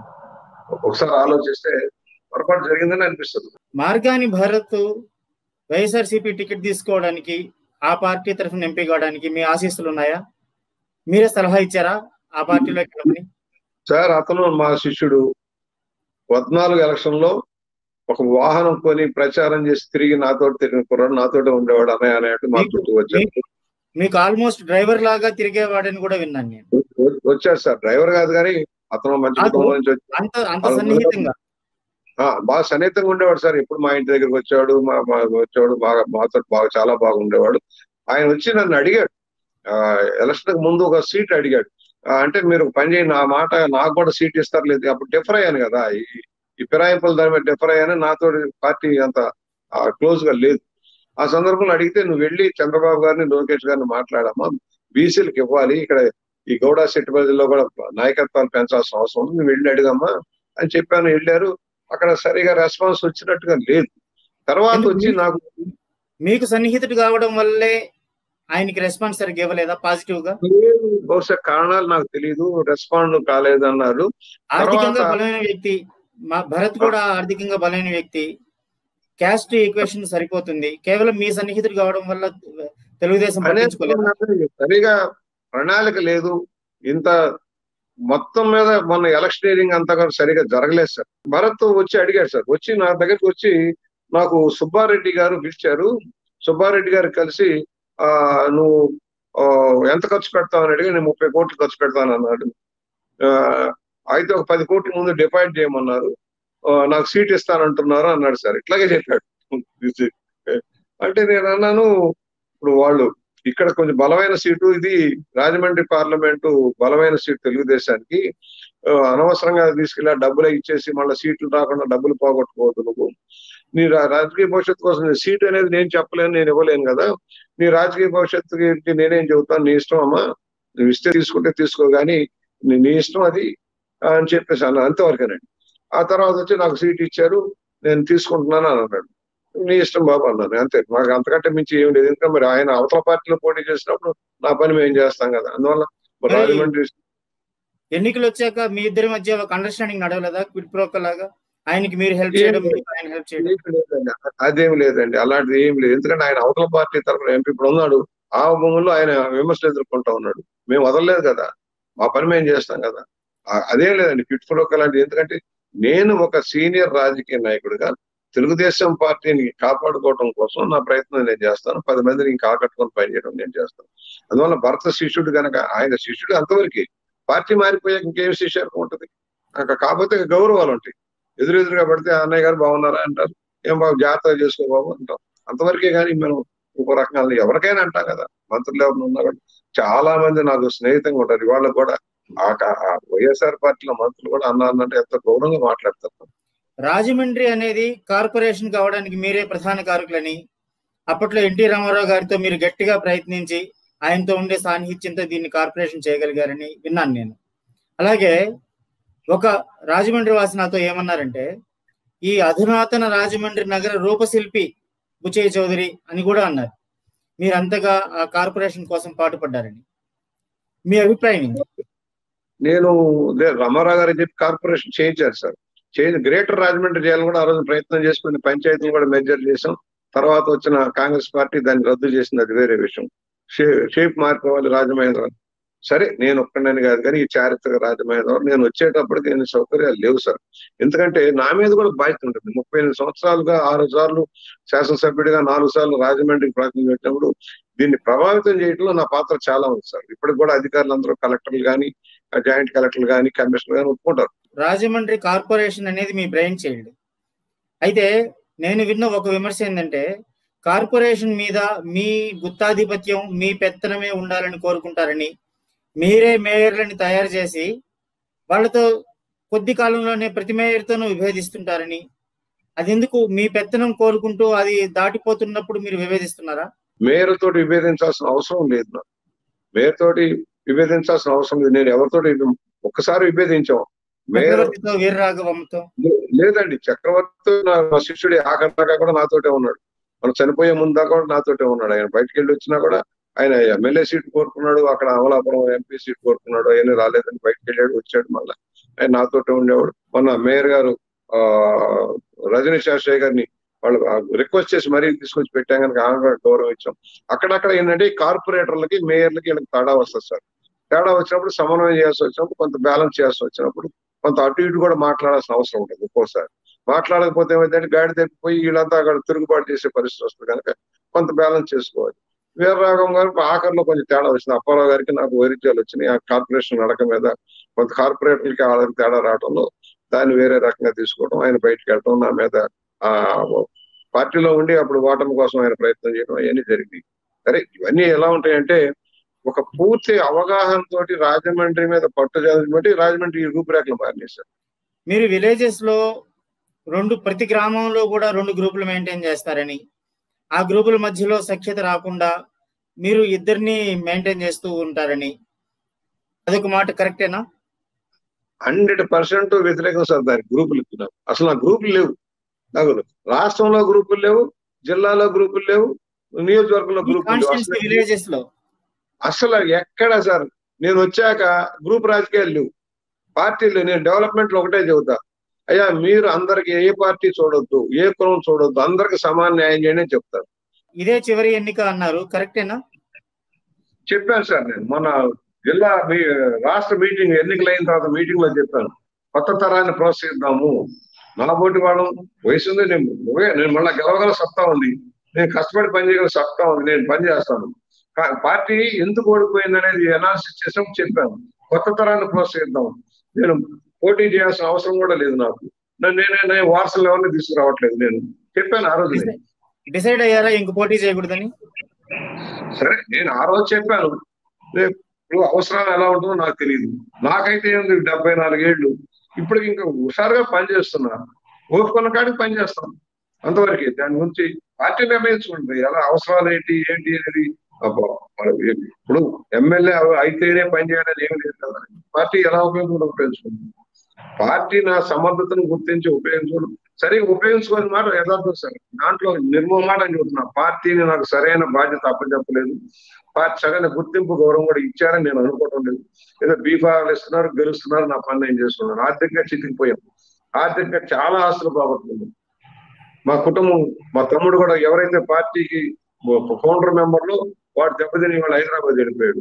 ఒకసారి ఆలోచిస్తే పొరపాటు జరిగిందని అనిపిస్తుంది మార్గాని భరత్ వైఎస్ఆర్సీపీ టికెట్ తీసుకోవడానికి ఆ పార్టీ తరఫున ఎంపీ కావడానికి మీ ఆశీస్సులు ఉన్నాయా మీరే సలహా ఇచ్చారా ఆ పార్టీలోకి వెళ్ళమని సార్ అతను మా శిష్యుడు పద్నాలుగు ఎలక్షన్ లో ఒక వాహనం కొని ప్రచారం చేసి తిరిగి నాతో తిరిగిన కుర్రాడు నాతోటే ఉండేవాడు అన్నయ్య అనేట్టు మా చుట్టూ వచ్చాడు మీకు ఆల్మోస్ట్ డ్రైవర్ లాగా తిరిగేవాడని కూడా విన్నాను నేను వ- వచ్చాడు సార్ డ్రైవర్ కాదు కానీ అతను మంచి కాదు. కుటుంబం నుంచి వచ్చి అంత అంత సన్నిహితంగా ఆ, బాగా సన్నిహితంగా ఉండేవాడు సార్ ఎప్పుడు మా ఇంటి దగ్గరికి వచ్చాడు మా మా వచ్చాడు బాగా మాతో బాగా చాలా బాగా ఉండేవాడు ఆయన వచ్చి నన్ను అడిగాడు ఎలక్షన్ ముందు ఒక సీట్ అడిగాడు ఆ, అంటే మీరు ఒక పని చేయండి నా మాట నాకు కూడా సీట్ ఇస్తారు లేదు అప్పుడు డిఫర్ అయ్యాను కదా ఈ ఈ ఫిరాయింపుల దాని మీద డిఫర్ అయ్యాను నాతో పార్టీ అంత క్లోజ్ గా లేదు ఆ సందర్భంలో అడిగితే నువ్వు వెళ్ళి చంద్రబాబు గారిని లోకేష్ గారిని మాట్లాడమ్మా బీసీలకు ఇవ్వాలి ఇక్కడ ఈ గౌడ సెట్ బదిలో కూడా నాయకత్వాన్ని పెంచాల్సిన అవసరం ఉంది నువ్వు వెళ్ళి అడిగమ్మా అని చెప్పాను వెళ్ళారు అక్కడ సరిగా రెస్పాన్స్ వచ్చినట్టుగా లేదు తర్వాత వచ్చి నాకు మీకు సన్నిహితుడు కావడం వల్లే ఆయనకి రెస్పాన్స్ సరిగ్గా ఇవ్వలేదా పాజిటివ్ గా లేదు, బహుశా కారణాలు నాకు తెలియదు రెస్పాండ్ కాలేదన్నారు ఆర్థికంగా తర్వాత- బలమైన వ్యక్తి మా భరత్ కూడా ఆర్థికంగా బలమైన వ్యక్తి క్యాస్ట్ ఈక్వేషన్ సరిపోతుంది కేవలం మీ సన్నిహితుడు కావడం వల్ల తెలుగుదేశం పట్టించుకోలేదు అనేది సరిగా ప్రణాళిక లేదు ఇంత మొత్తం మీద మొన్న ఎలక్షనీరింగ్ అంతా కూడా సరిగా జరగలేదు సార్ భరత్ వచ్చి అడిగాడు సార్ వచ్చి నా దగ్గరికి వచ్చి నాకు సుబ్బారెడ్డి గారు పిలిచారు సుబ్బారెడ్డి గారు కలిసి ఆ నువ్వు ఆ, ఎంత ఖర్చు పెడతావని అడిగి నేను ముప్పై కోట్లు ఖర్చు పెడతాను అన్నాడు ఆ, అయితే ఒక పది కోట్ల ముందు డిపాజిట్ చేయమన్నారు ఆ, నాకు సీట్ ఇస్తానంటున్నారు అన్నాడు సార్ ఇట్లాగే చెప్పాడు అంటే నేను అన్నాను ఇప్పుడు వాళ్ళు ఇక్కడ కొంచెం బలమైన సీటు ఇది రాజమండ్రి పార్లమెంటు బలమైన సీటు తెలుగుదేశానికి ఆ, అనవసరంగా తీసుకెళ్ళి ఆ డబ్బులే ఇచ్చేసి మళ్ళీ సీట్లు రాకుండా డబ్బులు పోగొట్టుకోవద్దు నువ్వు నీ రా- రాజకీయ భవిష్యత్తు కోసం నీ సీట్ అనేది నేను చెప్పలేను నేను ఇవ్వలేను కదా నీ రాజకీయ భవిష్యత్తుకి నేనేం చెబుతాను నీ ఇష్టం అమ్మా నువ్వు ఇస్తే తీసుకుంటే తీసుకో కానీ నీ- నీ ఇష్టం అది అని చెప్పేసి అన్న అంతవరకేనండి ఆ తర్వాత వచ్చి నాకు సీట్ ఇచ్చారు నేను తీసుకుంటున్నాను అని అన్నాడు నీ ఇష్టం బాబు అన్నాను అంతే మాకు అంతకంటే మించి ఏం లేదు ఇంకా మరి ఆయన అవతల పార్టీలో పోటీ చేసినప్పుడు నా పని మేము చేస్తాం కదా అందువల్ల మరి మరి- రాజమండ్రి ఎన్నికలు వచ్చాక మీ ఇద్దరి మధ్య ఒక అండర్స్టాండింగ్ నడవలేదా క్విడ్ ప్రోకో లాగా ఆయనకి మీరు హెల్ప్ ఏం చేయడం లేదు. మీకు ఆయన హెల్ప్ చేయడం ఏం లేదండి అదేం లేదండి అలాంటిది ఏం లేదు ఎందుకంటే ఆయన అవతల పార్టీ తరఫున ఎంపీ ఇప్పుడు ఉన్నాడు ఆ భూముల్లో ఆయన విమర్శలు ఎదుర్కొంటా ఉన్నాడు మేము వదలలేదు కదా మా పని మేము చేస్తాం కదా ఆ- అదేం లేదండి ఫిట్ ఫుల్ అలాంటిది ఎందుకంటే నేను ఒక సీనియర్ రాజకీయ నాయకుడిగా తెలుగుదేశం పార్టీని కాపాడుకోవడం కోసం నా ప్రయత్నం నేను చేస్తాను పది మందిని ఇంకా ఆకట్టుకొని పనిచేయడం నేను చేస్తాను అందువల్ల భర్త శిష్యుడు కనుక ఆయన శిష్యుడు అంతవరకు పార్టీ మారిపోయాక ఇంకేం శిష్యత్వం ఉంటుంది ఇంకా కాకపోతే గౌరవాలు ఉంటాయి ఎదురు ఎదురుగా పడితే అన్నయ్య గారు బాగున్నారా అంటారు ఏం బాబు జాగ్రత్త చేసుకో బాబు అంటాం అంతవరకే కానీ మనం ఇంకో రకంగా ఎవరికైనా అంటాం కదా మంత్రులు ఎవరు ఉన్నా కూడా చాలా మంది నాకు స్నేహితంగా ఉంటారు ఇవాళ కూడా ఆ క- ఆ వైఎస్ఆర్ పార్టీలో మంత్రులు కూడా అన్న అన్నట్టు ఎంత గౌరవంగా మాట్లాడతారు రాజమండ్రి అనేది కార్పొరేషన్ కావడానికి మీరే ప్రధాన కారకులని అప్పట్లో ఎన్టీ రామారావు గారితో మీరు గట్టిగా ప్రయత్నించి ఆయనతో ఉండే సాన్నిహిత్యంతో దీన్ని కార్పొరేషన్ చేయగలిగారని విన్నాను నేను అలాగే ఒక రాజమండ్రి వాసి నాతో ఏమన్నారంటే ఈ అధునాతన రాజమండ్రి నగర రూపశిల్పి బుచయ్య చౌదరి అని కూడా అన్నారు మీరు అంతగా ఆ కార్పొరేషన్ కోసం పాటుపడ్డారని మీ అభిప్రాయం ఏంటి నేను లే- రామారావు గారు చెప్పి కార్పొరేషన్ చేయించారు సార్ చేంజ్ గ్రేటర్ రాజమండ్రి చేయాలని కూడా ఆ రోజు ప్రయత్నం చేసి కొన్ని పంచాయతీలు కూడా మెజర్ చేసాం తర్వాత వచ్చిన కాంగ్రెస్ పార్టీ దాన్ని రద్దు చేసింది అది వేరే విషయం షే- షేప్ మార్చుకోవాలి రాజమహేంద్ర సరే నేను ఒక్కడని కాదు కానీ ఈ చారిత్రక రాజమహేంద్రవరం నేను వచ్చేటప్పటికి నేను సౌకర్యాలు లేవు సార్ ఎందుకంటే నా మీద కూడా బాధ్యత ఉంటుంది ముప్పై ఎనిమిది సంవత్సరాలుగా ఆరు సార్లు శాసనసభ్యుడిగా నాలుగు సార్లు రాజమండ్రికి ప్రాతినిధ్యం పెట్టినప్పుడు దీన్ని ప్రభావితం చేయడంలో నా పాత్ర చాలా ఉంది సార్ ఇప్పటికి కూడా అధికారులు అందరూ కలెక్టర్లు కానీ జాయింట్ కలెక్టర్లు కానీ కమిషనర్ కానీ ఒప్పుకుంటారు రాజమండ్రి కార్పొరేషన్ అనేది మీ బ్రెయిన్ చైల్డ్ అయితే నేను విన్న ఒక విమర్శ ఏంటంటే కార్పొరేషన్ మీద మీ గుత్తాధిపత్యం మీ పెత్తనమే ఉండాలని కోరుకుంటారని మీరే మేయర్లని తయారు చేసి వాళ్ళతో కొద్ది కాలంలోనే ప్రతి మేయర్తోనూ విభేదిస్తుంటారని అది ఎందుకు మీ పెత్తనం కోరుకుంటూ అది దాటిపోతున్నప్పుడు మీరు విభేదిస్తున్నారా మేయర్ తోటి విభేదించాల్సిన అవసరం లేదు నాకు మేయర్ తోటి విభేదించాల్సిన అవసరం లేదు నేను ఎవరితోటి ఒక్కసారి విభేదించాం మేయర్ చక్రవర్తితో వీరరాఘవంతో లేదండి చక్రవర్తి నా నా శిష్యుడి ఆఖరి దాకా కూడా నాతోటే ఉన్నాడు మనం చనిపోయే ముందు దాకా కూడా నాతోటే ఉన్నాడు ఆయన బయటికి వెళ్ళి వచ్చినా కూడా ఆయన ఎమ్మెల్యే సీట్ కోరుకున్నాడు అక్కడ అమలాపురం ఎంపీ సీట్ కోరుకున్నాడు ఆయన రాలేదని బయటికి వెళ్ళాడు వచ్చాడు మళ్ళీ ఆయన నాతోటే ఉండేవాడు మొన్న మేయర్ గారు ఆ రజనీ శాస్త్రి గారిని వాళ్ళు రిక్వెస్ట్ చేసి మరీ తీసుకొచ్చి పెట్టాం కనుక ఆమె కూడా గౌరవం ఇచ్చాం అక్కడక్కడ ఏంటంటే కార్పొరేటర్లకి మేయర్లకి వీళ్ళకి తేడా వస్తుంది సార్ తేడా వచ్చినప్పుడు సమన్వయం చేయాల్సి వచ్చినప్పుడు కొంత బ్యాలెన్స్ చేయాల్సి వచ్చినప్పుడు కొంత అటు ఇటు కూడా మాట్లాడాల్సిన అవసరం ఉంటుంది ఒక్కోసారి మాట్లాడకపోతే ఏమైందంటే గాడి తప్పిపోయి వీళ్ళంతా అక్కడ తిరుగుబాటు చేసే పరిస్థితి వస్తుంది కనుక కొంత బ్యాలెన్స్ చేసుకోవాలి వీరరాఘవం గారు ఆఖరిలో కొంచెం తేడా వచ్చింది అప్పారావు గారికి నాకు వైరుధ్యాలు వచ్చినాయి ఆ కార్పొరేషన్ నడక మీద కొంత కార్పొరేటర్లకి వాళ్ళకి తేడా రావడంలో దాన్ని వేరే రకంగా తీసుకోవడం ఆయన బయటకు వెళ్ళడం నా మీద ఆ పార్టీలో ఉండి అప్పుడు ఓటమి కోసం ఆయన ప్రయత్నం చేయడం అవన్నీ జరిగింది సరే ఇవన్నీ ఎలా ఉంటాయంటే ఒక పూర్తి అవగాహన తోటి రాజమండ్రి మీద పట్టు బట్టి రాజమండ్రి రూపురేఖలు మారినాయి సార్ మీరు విలేజెస్ లో రెండు ప్రతి గ్రామంలో కూడా రెండు గ్రూపులు మెయింటైన్ చేస్తారని ఆ గ్రూపుల మధ్యలో సఖ్యత రాకుండా మీరు ఇద్దరిని మెయింటైన్ చేస్తూ ఉంటారని అదొక మాట కరెక్టేనా హండ్రెడ్ పర్సెంట్ వ్యతిరేకం సార్ దాని గ్రూపులకి నాకు అసలు నా గ్రూపులు లేవు నాకు రాష్ట్రంలో గ్రూపులు లేవు జిల్లాలో గ్రూపులు లేవు నియోజకవర్గంలో గ్రూపులు లేవు అసలు విలేజెస్ లో అసలు ఎక్కడ సార్ నేను వచ్చాక గ్రూప్ రాజకీయాలు లేవు పార్టీలు నేను డెవలప్మెంట్ లో ఒకటే చెబుతా అయ్యా మీరు అందరికి ఏ పార్టీ చూడొద్దు ఏ కులం చూడొద్దు అందరికి సమాన న్యాయం చేయండి అని చెప్తారు ఇదే చివరి ఎన్నిక అన్నారు కరెక్టేనా చెప్పాను సార్ నేను మొన్న జిల్లా మీ రాష్ట్ర మీటింగ్ ఎన్నికలు అయిన తర్వాత మీటింగ్ లో చెప్పాను కొత్త తరాన్ని ప్రోత్సహిద్దాము నా పోటీ వాళ్ళం వయసు ఉంది నేను నేను మళ్ళీ గెలవగల సత్తా ఉంది నేను కష్టపడి పని చేయగల సత్తా ఉంది నేను పని చేస్తాను పార్టీ ఎందుకు ఓడిపోయింది అనేది అనాలిసిస్ చేసాం చెప్పాను కొత్త తరాన్ని ప్రోత్సహిద్దాం నేను పోటీ చేయాల్సిన అవసరం కూడా లేదు నాకు నేనే నేను వారసులు ఎవరిని తీసుకురావట్లేదు నేను చెప్పాను ఆ రోజు డిసైడ్ అయ్యారా ఇంక పోటీ చేయకూడదని సరే నేను ఆ రోజు చెప్పాను ఇప్పుడు అవసరాలు ఎలా ఉంటుందో నాకు తెలియదు నాకైతే ఏంది డెబ్బై నాలుగేళ్లు ఇప్పుడు ఇంకా హుషారుగా పనిచేస్తున్నా ఓపుకున్న కాడికి పనిచేస్తాం అంతవరకు దాని గురించి పార్టీ నిర్ణయించుకుంటుంది ఎలా అవసరాలు ఏంటి ఏంటి అనేది ఇప్పుడు ఎమ్మెల్యే అయితేనే పని చేయాలని ఏమి లేదు కదా పార్టీ ఎలా ఉపయోగపడి ఉపయోగించుకుంటుంది పార్టీ నా సమర్థతను గుర్తించి ఉపయోగించుకోవడం సరిగా ఉపయోగించుకోని మాట యథార్థం సార్ దాంట్లో నిర్మమాటం చెబుతున్నా పార్టీని నాకు సరైన బాధ్యత అప్పచెప్పలేదు పార్టీ సరైన గుర్తింపు గౌరవం కూడా ఇచ్చారని నేను అనుకోవటం లేదు ఏదో బీఫాలు ఇస్తున్నారు గెలుస్తున్నారు నా పని నేను చేసుకున్నాను ఆర్థికంగా చితికిపోయాం ఆర్థికంగా చాలా ఆస్తులు పోగొట్టుకున్నాం మా కుటుంబం మా తమ్ముడు కూడా ఎవరైతే పార్టీకి ఫౌండర్ మెంబర్లు వాడు దెబ్బతిని వాళ్ళు హైదరాబాద్ వెళ్ళిపోయాడు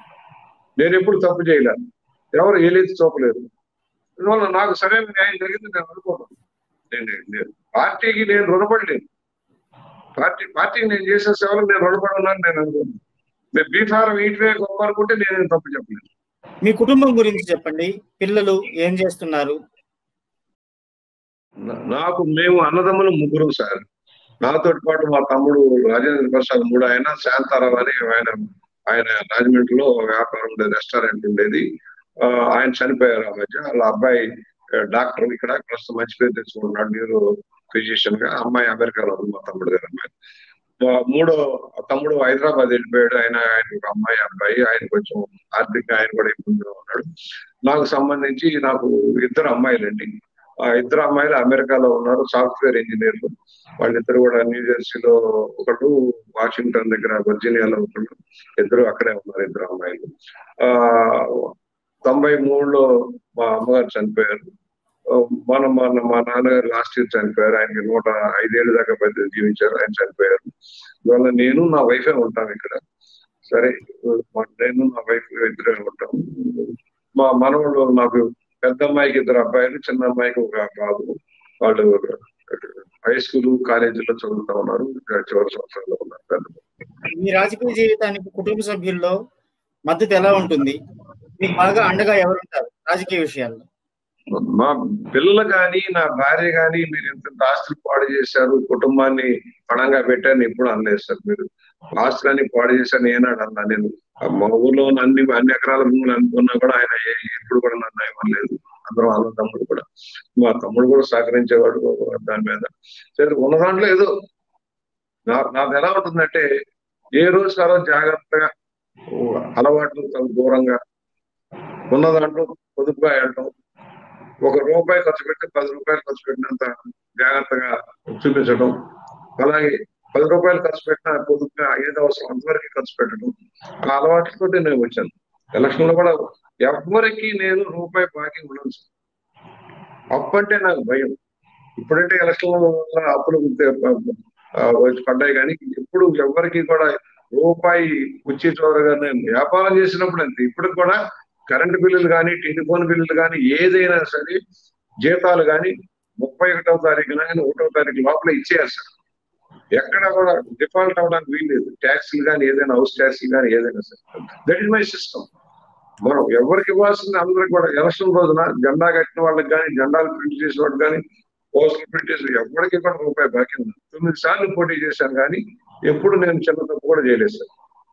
నేను ఎప్పుడు తప్పు చేయలే ఎవరు ఏలైతే చూపలేదు అందువల్ల నాకు సరైన న్యాయం జరిగింది నేను అనుకోను నేను పార్టీకి నేను రుణపడలేను పార్టీ పార్టీకి నేను చేసే సేవలకు నేను రుణపడున్నాను నేను అనుకోను మీరు బీఫారం ఈటివే గొప్ప అనుకుంటే నేను తప్పు చెప్పలేను మీ కుటుంబం గురించి చెప్పండి పిల్లలు ఏం చేస్తున్నారు నాకు మేము అన్నదమ్ములు ముగ్గురు సార్ నాతో పాటు మా తమ్ముడు రాజేంద్ర ప్రసాద్ మూడు ఆయన శాంతారావు అని ఆయన ఆయన రాజమండ్రిలో వ్యాపారం ఉండేది రెస్టారెంట్ ఉండేది ఆయన చనిపోయారు ఆ మధ్య వాళ్ళ అబ్బాయి డాక్టర్ ఇక్కడ ప్రస్తుతం మంచి పేరు తెచ్చుకుంటున్నాడు న్యూరో ఫిజిషియన్ గా అమ్మాయి అమెరికాలో ఉంది మా తమ్ముడు గారు అమ్మాయి మూడో తమ్ముడు హైదరాబాద్ వెళ్ళిపోయాడు ఆయన ఆయన ఒక అమ్మాయి అబ్బాయి ఆయన కొంచెం ఆర్థిక ఆయన కూడా ఇబ్బందిగా ఉన్నాడు నాకు సంబంధించి నాకు ఇద్దరు అమ్మాయిలండి ఆ ఇద్దరు అమ్మాయిలు అమెరికాలో ఉన్నారు సాఫ్ట్వేర్ ఇంజనీర్లు వాళ్ళిద్దరు కూడా న్యూ జెర్సీలో ఒకడు వాషింగ్టన్ దగ్గర వర్జీనియాలో ఒకడు ఇద్దరు అక్కడే ఉన్నారు ఇద్దరు అమ్మాయిలు ఆ తొంభై మూడులో మా అమ్మగారు చనిపోయారు మన మన మా నాన్నగారు లాస్ట్ ఇయర్ చనిపోయారు ఆయనకి నూట ఐదేళ్ళు దాకా పెద్ద జీవించారు ఆయన చనిపోయారు ఇవాళ నేను నా వైఫే ఉంటాను ఇక్కడ సరే మా నేను మా వైఫ్ ఇద్దరే ఉంటాం మా మనవడు నాకు పెద్ద అమ్మాయికి ఇద్దరు అబ్బాయిలు చిన్న అమ్మాయికి ఒక బాబు వాళ్ళు హై స్కూల్ కాలేజీలో చదువుతా ఉన్నారు చివరి సంవత్సరాల్లో ఉన్నారు పెద్ద మీ రాజకీయ జీవితానికి కుటుంబ సభ్యుల్లో మద్దతు ఎలా ఉంటుంది మీకు బాగా అండగా ఎవరుంటారు రాజకీయ విషయాల్లో మా పిల్లలు కానీ నా భార్య కానీ మీరు ఎంత ఆస్తులు పాడు చేశారు కుటుంబాన్ని పణంగా పెట్టారని ఎప్పుడు అనలేదు సార్ మీరు ఆస్తులన్నీ పాడు చేశాను ఏనాడు అన్నా నేను మా ఊర్లో ఉన్న అన్ని అన్ని ఎకరాల భూములు అనుకున్నా కూడా ఆయన ఏ- ఎప్పుడు కూడా నన్ను ఏమనలేదు అందరం అన్న తమ్ముడు కూడా మా తమ్ముడు కూడా సహకరించేవాడు దాని మీద సరే ఉన్న దాంట్లో ఏదో నా నాది ఎలా ఉంటుందంటే ఏ రోజు ఆ రోజు జాగ్రత్తగా అలవాట్లు చాలా దూరంగా ఉన్న దాంట్లో పొదుపుగా వెళ్ళటం ఒక రూపాయి ఖర్చు పెట్టి పది రూపాయలు ఖర్చు పెట్టినంత జాగ్రత్తగా చూపించడం అలాగే పది రూపాయలు ఖర్చు పెట్టిన పొదుపుగా ఏదో అవసరం అంతవరకు ఖర్చు పెట్టడం ఆ అలవాట్లతో నేను వచ్చాను ఎలక్షన్ లో కూడా ఎవ్వరికి నేను రూపాయి బాకీ ఉండను సార్. అప్పు అంటే నాకు భయం ఇప్పుడంటే ఎలక్షన్ వల్ల అప్పులు ఆ, వచ్చి పడ్డాయి కానీ ఎప్పుడు ఎవరికి కూడా రూపాయి వచ్చే చోరగా నేను వ్యాపారం చేసినప్పుడు అంతే ఇప్పుడు కూడా కరెంటు బిల్లులు కానీ టెలిఫోన్ బిల్లులు కానీ ఏదైనా సరే జీతాలు కానీ ముప్పై ఒకటవ తారీఖున కానీ ఒకటో తారీఖు లోపల ఇచ్చేయాలి ఎక్కడ కూడా డిఫాల్ట్ అవడానికి వీల్లేదు ట్యాక్స్లు కానీ ఏదైనా హౌస్ ట్యాక్స్లు కానీ ఏదైనా సరే దట్ ఇస్ మై సిస్టమ్ మనం ఎవరికి ఇవ్వాల్సింది అందరికి కూడా ఎలక్షన్ రోజున జెండా కట్టిన వాళ్ళకి కానీ జెండాలు ప్రింట్ చేసిన వాళ్ళకి కానీ పోస్టులు ప్రింట్ చేసి ఎవరికి కూడా రూపాయి బాకీ ఉంది తొమ్మిది సార్లు పోటీ చేశాను కానీ ఎప్పుడు నేను చిన్న తప్పు కూడా చేయలేదు సార్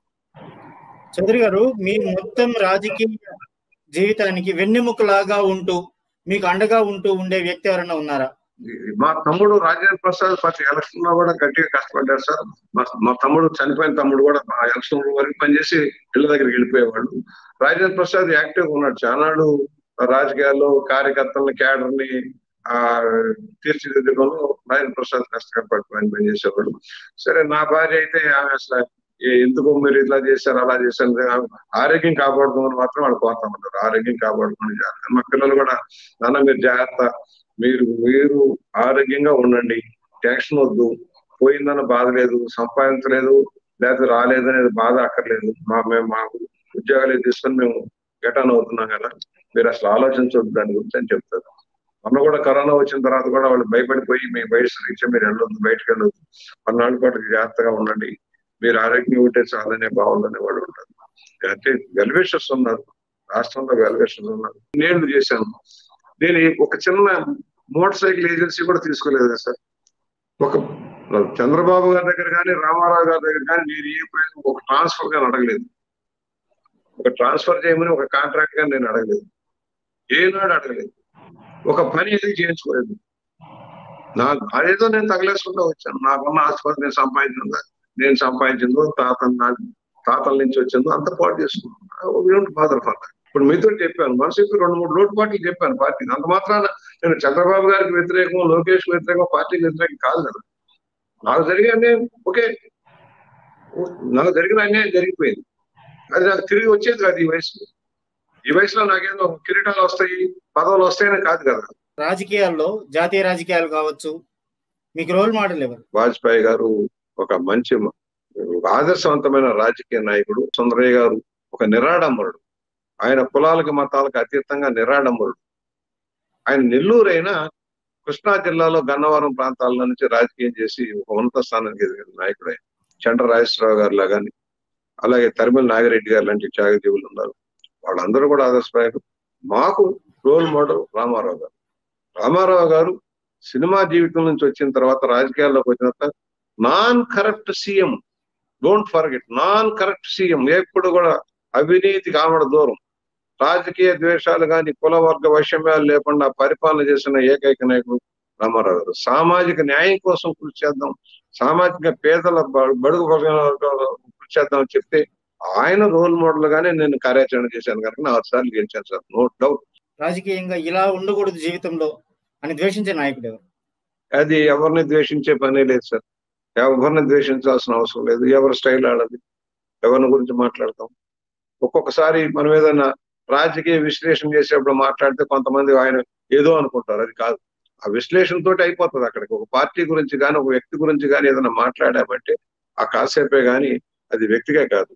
చౌదరి గారు మీ మొత్తం రాజకీయ జీవితానికి వెన్నెముకలాగా ఉంటూ మీకు అండగా ఉంటూ ఉండే వ్యక్తి ఎవరైనా ఉన్నారా మా తమ్ముడు రాజేంద్ర ప్రసాద్ ప్రతి ఎలక్షన్ లో కూడా గట్టిగా కష్టపడ్డారు సార్ మా మా తమ్ముడు చనిపోయిన తమ్ముడు కూడా మా ఎలక్షన్ వరకు పనిచేసి ఇళ్ళ దగ్గరికి వెళ్ళిపోయేవాళ్ళు రాజేంద్ర ప్రసాద్ యాక్టివ్ గా ఉన్నాడు చానాడు రాజకీయాల్లో కార్యకర్తలని క్యాడర్ని ఆ తీర్చిదిద్దడంలో రాజేంద్ర ప్రసాద్ కష్టపడి పని పనిచేసేవాడు సరే నా భార్య అయితే ఆమె అసలు ఏ- ఎందుకు మీరు ఇట్లా చేశారు అలా చేశారు ఆమె ఆరోగ్యం కాపాడుకోమని మాత్రం వాళ్ళు కోరుతా ఉంటారు ఆరోగ్యం కాపాడుకోమని జాగ్రత్త మా పిల్లలు కూడా నాన్న మీరు జాగ్రత్త మీరు మీరు ఆరోగ్యంగా ఉండండి టెన్షన్ వద్దు పోయిందన్న బాధ లేదు సంపాదించలేదు లేకపోతే రాలేదు అనేది బాధ అక్కర్లేదు మా మేము మాకు ఉద్యోగాలు తీసుకొని మేము గెటాన్ అవుతున్నాం కదా మీరు అసలు ఆలోచించవద్దు దాని గురించి అని చెప్తారు మొన్న కూడా కరోనా వచ్చిన తర్వాత కూడా వాళ్ళు భయపడిపోయి మీ వయసు రీత్యా మీరు వెళ్ళొద్దు బయటకు వెళ్ళొద్దు పన్నాళ్ళ పాటు జాగ్రత్తగా ఉండండి మీరు ఆరోగ్యం ఉంటే చాలనే బాగుందని వాళ్ళు ఉంటారు అంటే వెల్వేషర్స్ ఉన్నారు రాష్ట్రంలో వెల్వేషర్స్ ఉన్నారు నేను చేశాను నేను ఈ ఒక చిన్న మోటార్ సైకిల్ ఏజెన్సీ కూడా తీసుకోలేదు కదా సార్ ఒక చంద్రబాబు గారి దగ్గర కానీ రామారావు గారి దగ్గర కానీ నేను ఏ పని ఒక ట్రాన్స్ఫర్ గాని అడగలేదు ఒక ట్రాన్స్ఫర్ చేయమని ఒక కాంట్రాక్ట్ గాని నేను అడగలేదు ఏనాడు అడగలేదు ఒక పని ఏది చేయించుకోలేదు నాకు అదేదో నేను తగలేసుకుంటూ వచ్చాను నాకున్న ఆసుపత్రి నేను సంపాదించిందా నేను సంపాదించిందో తాత నా- తాతల నుంచి వచ్చిందో అంత పాటు చేసుకున్నాను బాధ ఇప్పుడు మీతో చెప్పాను మనసుకి రెండు మూడు లోటుపాట్లు చెప్పాను పార్టీకి అంత మాత్రాన నేను చంద్రబాబు గారికి వ్యతిరేకం లోకేష్ వ్యతిరేకం పార్టీకి వ్యతిరేకం కాదు కదా నాకు జరిగే అన్యాయం ఓకే నాకు జరిగిన అన్యాయం జరిగిపోయింది అది నాకు తిరిగి వచ్చేది కాదు ఈ వయసులో ఈ వయసులో నాకేదో కిరీటాలు వస్తాయి పదవులు వస్తాయని కాదు కదా రాజకీయాల్లో జాతీయ రాజకీయాలు కావచ్చు మీకు రోల్ మోడల్ ఎవరు వాజ్పేయి గారు ఒక మంచి ఆదర్శవంతమైన రాజకీయ నాయకుడు సుందరయ్య గారు ఒక నిరాడంబరుడు ఆయన కులాలకు మతాలకు అతీతంగా నిరాడంబరుడు ఆయన నెల్లూరు అయినా కృష్ణా జిల్లాలో గన్నవరం ప్రాంతాల నుంచి రాజకీయం చేసి ఒక ఉన్నత స్థానానికి ఎదిగిన నాయకుడు ఆయన చండ్ర రాజేశ్వరరావు గారు లాగాని అలాగే తరిమల నాగిరెడ్డి గారు లాంటి త్యాగజీవులు ఉన్నారు వాళ్ళందరూ కూడా ఆదర్శప్రాయాలు మాకు రోల్ మోడల్ రామారావు గారు రామారావు గారు సినిమా జీవితం నుంచి వచ్చిన తర్వాత రాజకీయాల్లోకి వచ్చిన తర్వాత non corrupt CM don't forget non corrupt CM ఎప్పుడు కూడా అవినీతి కావడ దూరం రాజకీయ ద్వేషాలు కానీ కుల వర్గ వైషమ్యాలు లేకుండా పరిపాలన చేసిన ఏకైక నాయకుడు రామారావు గారు సామాజిక న్యాయం కోసం కృషి చేద్దాం సామాజిక పేదల బ- బడుగు వర్గాల కృషి చేద్దాం అని చెప్తే ఆయన రోల్ మోడల్ గానే నేను కార్యాచరణ చేశాను కనుక నాలుగు సార్లు గెలిచాను సార్ నో డౌట్ రాజకీయంగా ఇలా ఉండకూడదు జీవితంలో అని ద్వేషించే నాయకుడు ఎవరు అది ఎవరిని ద్వేషించే పనే లేదు సార్ ఎవరిని ద్వేషించాల్సిన అవసరం లేదు ఎవరి స్టైల్ ఆడది ఎవరిని గురించి మాట్లాడతాం ఒక్కొక్కసారి మనం ఏదైనా రాజకీయ విశ్లేషణ చేసేప్పుడు మాట్లాడితే కొంతమంది ఆయన ఏదో అనుకుంటారు అది కాదు ఆ విశ్లేషణ తోటి అయిపోతుంది అక్కడికి ఒక పార్టీ గురించి కానీ ఒక వ్యక్తి గురించి కానీ ఏదైనా మాట్లాడామంటే ఆ కాసేపే కానీ అది వ్యక్తిగా కాదు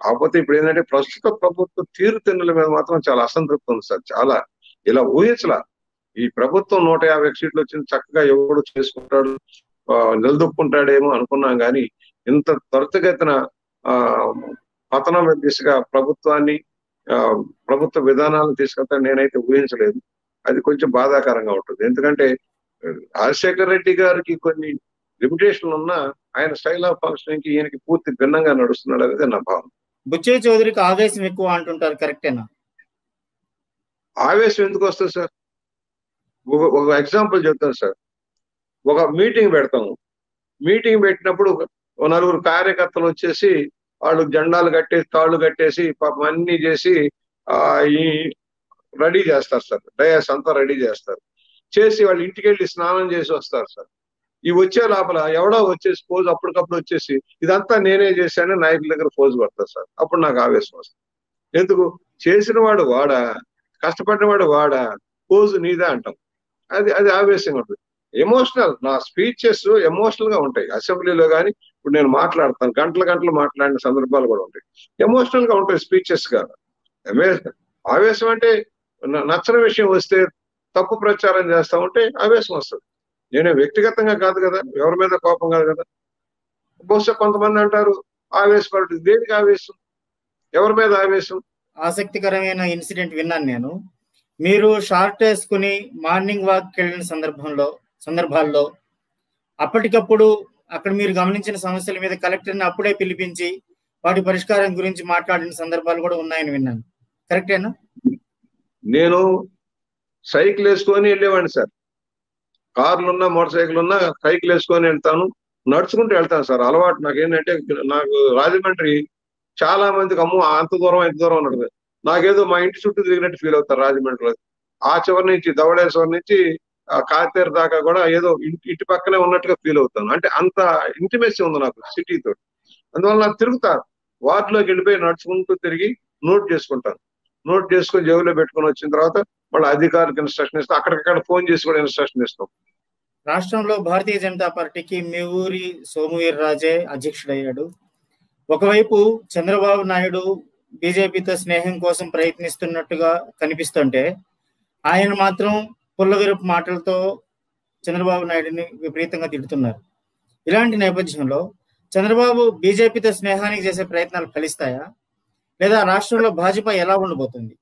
కాకపోతే ఇప్పుడు ఏంటంటే ప్రస్తుత ప్రభుత్వ తీరుతెన్నుల మీద మాత్రం చాలా అసంతృప్తి ఉంది సార్ చాలా ఇలా ఊహించలా ఈ ప్రభుత్వం నూట యాభై సీట్లు వచ్చింది చక్కగా ఎవడు చేసుకుంటాడు ఆ, నిలదొక్కుంటాడేమో అనుకున్నాం కానీ ఇంత త్వరితగతిన ఆ పతనం దిశగా ప్రభుత్వాన్ని ఆ ప్రభుత్వ విధానాలను తీసుకెళ్తా నేనైతే ఊహించలేదు అది కొంచెం బాధాకరంగా ఉంటుంది ఎందుకంటే ఆ, రాజశేఖర్ రెడ్డి గారికి కొన్ని లిమిటేషన్లు ఉన్నా ఆయన స్టైల్ ఆఫ్ ఫంక్షనింగ్ కి ఈయనకి పూర్తి భిన్నంగా నడుస్తున్నాడు అనేది నా భావన బుచ్చయ్య చౌదరికి ఆవేశం ఎక్కువ అంటుంటారు కరెక్టేనా ఆవేశం ఎందుకు వస్తుంది సార్ ఒక ఒక ఎగ్జాంపుల్ చెప్తాను సార్ ఒక మీటింగ్ పెడతాము మీటింగ్ పెట్టినప్పుడు ఒక నలుగురు కార్యకర్తలు వచ్చేసి వాళ్ళు జెండాలు కట్టేసి తాళ్ళు కట్టేసి పాపం అన్ని చేసి ఆ ఈ రెడీ చేస్తారు సార్ డయాస్ అంతా రెడీ చేస్తారు చేసి వాళ్ళు ఇంటికి వెళ్ళి స్నానం చేసి వస్తారు సార్ ఈ వచ్చే లోపల ఎవడో వచ్చేసి పోజ్ అప్పటికప్పుడు వచ్చేసి ఇదంతా నేనే చేశాను నాయకుల దగ్గర పోజ్ పడతారు సార్ అప్పుడు నాకు ఆవేశం వస్తుంది ఎందుకు చేసిన వాడు వాడా కష్టపడిన వాడు వాడా పోజు నీదా అంటాం అది అది ఆవేశంగా ఉంటుంది ఎమోషనల్ నా స్పీచెస్ ఎమోషనల్ గా ఉంటాయి అసెంబ్లీలో కానీ ఇప్పుడు నేను మాట్లాడతాను గంటల గంటలు మాట్లాడిన సందర్భాలు కూడా ఉంటాయి ఎమోషనల్ గా ఉంటాయి స్పీచెస్ గా అమే- ఆవేశం అంటే న- నచ్చని విషయం వస్తే తప్పు ప్రచారం చేస్తా ఉంటే ఆవేశం వస్తుంది నేను వ్యక్తిగతంగా కాదు కదా ఎవరి మీద కోపం కాదు కదా బహుశా కొంతమంది అంటారు ఆవేశపడు దేనికి ఆవేశం ఎవరి మీద ఆవేశం ఆసక్తికరమైన ఇన్సిడెంట్ విన్నాను నేను మీరు షార్ట్ వేసుకుని మార్నింగ్ వాక్ వెళ్ళిన సందర్భంలో సందర్భాల్లో అప్పటికప్పుడు అక్కడ మీరు గమనించిన సమస్యల మీద కలెక్టర్ని అప్పుడే పిలిపించి వాటి పరిష్కారం గురించి మాట్లాడిన సందర్భాలు కూడా ఉన్నాయని విన్నాను కరెక్టేనా నేను సైకిల్ వేసుకొని వెళ్ళేవాడిని సార్ కార్లు ఉన్నా మోటార్ సైకిల్ ఉన్నా సైకిల్ వేసుకొని వెళ్తాను నడుచుకుంటూ వెళ్తాను సార్ అలవాటు నాకు ఏంటంటే నాకు రాజమండ్రి చాలా మందికి అమ్మో అంత దూరం ఇంత దూరం ఉన్నది నాకేదో మా ఇంటి చుట్టూ తిరిగినట్టు ఫీల్ అవుతారు రాజమండ్రిలో ఆ చివరి నుంచి దవడేశ్వరం నుంచి ఆ కాతేరు దాకా కూడా ఏదో ఇంటి ఇంటి పక్కనే ఉన్నట్టుగా ఫీల్ అవుతాను అంటే అంత ఇంటిమెసీ ఉంది నాకు సిటీ తోటి అందువల్ల నాకు తిరుగుతాను వార్డులోకి వెళ్ళిపోయి నడుచుకుంటూ తిరిగి నోట్ చేసుకుంటాను నోట్ చేసుకొని జేబులో పెట్టుకొని వచ్చిన తర్వాత మళ్ళీ అధికారులకు ఇన్స్ట్రక్షన్ ఇస్తాం అక్కడికక్కడ ఫోన్ చేసి కూడా ఇన్స్ట్రక్షన్ ఇస్తాం రాష్ట్రంలో భారతీయ జనతా పార్టీకి మీ ఊరి సోమువీర్ రాజే అధ్యక్షుడయ్యాడు ఒకవైపు చంద్రబాబు నాయుడు బీజేపీతో స్నేహం కోసం ప్రయత్నిస్తున్నట్టుగా కనిపిస్తుంటే ఆయన మాత్రం పుల్లవిరపు మాటలతో చంద్రబాబు నాయుడిని విపరీతంగా తిడుతున్నారు ఇలాంటి నేపథ్యంలో చంద్రబాబు బీజేపీతో స్నేహానికి చేసే ప్రయత్నాలు ఫలిస్తాయా లేదా రాష్ట్రంలో భాజపా ఎలా ఉండబోతుంది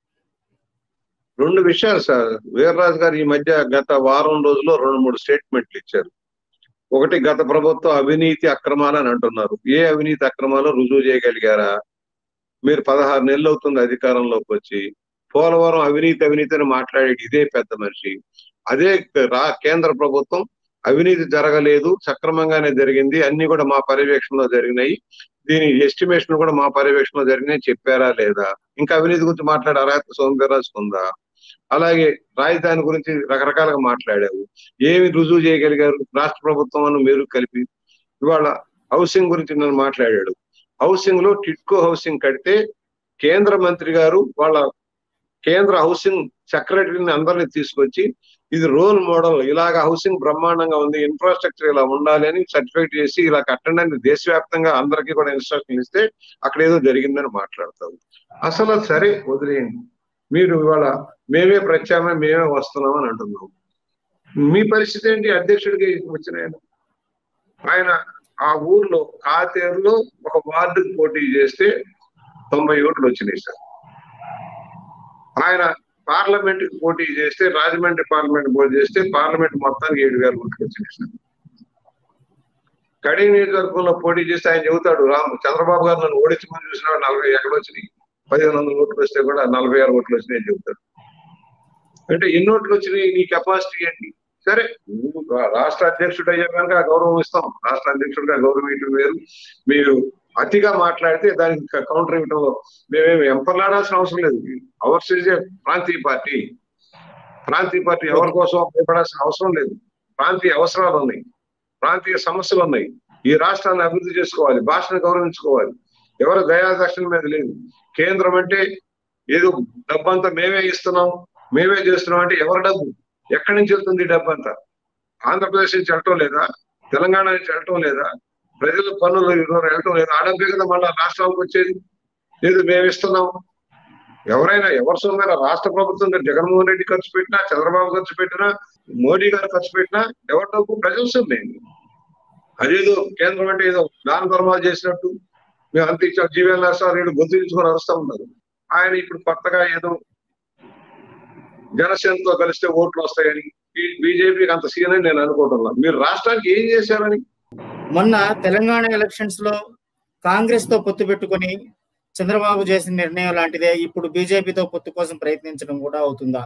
రెండు విషయాలు సార్ వీర్రాజు గారు ఈ మధ్య గత వారం రోజుల్లో రెండు మూడు స్టేట్మెంట్లు ఇచ్చారు ఒకటి గత ప్రభుత్వం అవినీతి అక్రమాలు అని అంటున్నారు ఏ అవినీతి అక్రమాలు రుజువు చేయగలిగారా మీరు పదహారు నెలలు అవుతుంది అధికారంలోకి వచ్చి పోలవరం అవినీతి అవినీతి అని మాట్లాడేది ఇదే పెద్ద మనిషి అదే రా కేంద్ర ప్రభుత్వం అవినీతి జరగలేదు సక్రమంగానే జరిగింది అన్ని కూడా మా పర్యవేక్షణలో జరిగినాయి దీని ఎస్టిమేషన్ కూడా మా పర్యవేక్షణలో జరిగినాయి చెప్పారా లేదా ఇంకా అవినీతి గురించి మాట్లాడే అర్హత సౌందర్యాలకు ఉందా అలాగే రాజధాని గురించి రకరకాలుగా మాట్లాడావు ఏమి రుజువు చేయగలిగారు రాష్ట్ర ప్రభుత్వం అని మీరు కలిపి ఇవాళ హౌసింగ్ గురించి నన్ను మాట్లాడాడు హౌసింగ్ లో టిట్కో హౌసింగ్ కడితే కేంద్ర మంత్రి గారు వాళ్ళ కేంద్ర హౌసింగ్ సెక్రటరీని అందరిని తీసుకొచ్చి ఇది రోల్ మోడల్ ఇలాగ హౌసింగ్ బ్రహ్మాండంగా ఉంది ఇన్ఫ్రాస్ట్రక్చర్ ఇలా ఉండాలి అని సర్టిఫికేట్ చేసి ఇలా కట్టండి దేశవ్యాప్తంగా అందరికీ కూడా ఇన్స్ట్రక్షన్ ఇస్తే అక్కడ ఏదో జరిగిందని మాట్లాడతారు అసలు సరే వదిలేయండి మీరు ఇవాళ మేమే ప్రత్యామ్నాయం మేమే వస్తున్నాం అని అంటున్నాం మీ పరిస్థితి ఏంటి అధ్యక్షుడికి వచ్చిన ఆయన ఆయన ఆ ఊర్లో కాతేరులో ఒక వార్డుకు పోటీ చేస్తే తొంభై ఓట్లు వచ్చినాయి సార్ ఆయన పార్లమెంట్ కి పోటీ చేస్తే రాజమండ్రి పార్లమెంట్ పోటీ చేస్తే పార్లమెంట్ మొత్తానికి ఏడు వేల ఓట్లు వచ్చినాయి సార్ కడి నియోజకవర్గంలో పోటీ చేస్తే ఆయన చెబుతాడు రాము చంద్రబాబు గారు నన్ను ఓడించమని చూసిన నలభై ఎక్కడ వచ్చినాయి పదిహేను వందల ఓట్లు వస్తే కూడా నలభై ఆరు ఓట్లు వచ్చినాయి చెబుతాడు అంటే ఎన్ని ఓట్లు వచ్చినాయి నీ కెపాసిటీ ఏంటి సరే నువ్వు రాష్ట్ర అధ్యక్షుడు అయ్యా కనుక ఆ గౌరవం ఇస్తాం రాష్ట్ర అధ్యక్షుడిగా గౌరవం ఇవ్వడం వేరు మీరు అతిగా మాట్లాడితే దానికి కౌంటర్ ఇవ్వడం మేమేమి ఎంపర్లాడాల్సిన అవసరం లేదు అవర్స్ ఇస్ ఏ ప్రాంతీయ పార్టీ ప్రాంతీయ పార్టీ ఎవరి కోసం భయపడాల్సిన అవసరం లేదు ప్రాంతీయ అవసరాలు ఉన్నాయి ప్రాంతీయ సమస్యలు ఉన్నాయి ఈ రాష్ట్రాన్ని అభివృద్ధి చేసుకోవాలి భాషను గౌరవించుకోవాలి ఎవరు దయాదక్షిణ మీద లేదు కేంద్రం అంటే ఏదో డబ్బంతా మేమే ఇస్తున్నాం మేమే చేస్తున్నాం అంటే ఎవరి డబ్బు ఎక్కడి నుంచి వెళ్తుంది ఈ డబ్బు అంతా ఆంధ్రప్రదేశ్ నుంచి వెళ్ళటం లేదా తెలంగాణ నుంచి వెళ్ళటం లేదా ప్రజల పన్నులు ఇరవై వెళ్ళటం లేదా ఆ డబ్బే కదా మళ్ళీ రాష్ట్రానికి వచ్చేది లేదు మేము ఇస్తున్నాం ఎవరైనా ఎవరి సొమ్మైనా రాష్ట్ర ప్రభుత్వం గారు జగన్మోహన్ రెడ్డి ఖర్చు పెట్టినా చంద్రబాబు ఖర్చు పెట్టినా మోడీ గారు ఖర్చు పెట్టినా ఎవరి డబ్బు ప్రజల సొమ్మే అదేదో కేంద్రం అంటే ఏదో దాన ధర్మాలు చేసినట్టు మేము అంత ఇచ్చాం జీవన్ రెడ్డి గొంతులుచుకొని అరుస్తా ఉన్నారు ఆయన ఇప్పుడు కొత్తగా ఏదో జనసేనతో కలిస్తే ఓట్లు వస్తాయని బీజేపీకి అంత సీన్ అని నేను అనుకోవటంలా మీరు రాష్ట్రానికి ఏం చేశారని మొన్న తెలంగాణ ఎలక్షన్స్ లో కాంగ్రెస్ తో పొత్తు పెట్టుకొని చంద్రబాబు చేసిన నిర్ణయం లాంటిదే ఇప్పుడు బీజేపీతో పొత్తు కోసం ప్రయత్నించడం కూడా అవుతుందా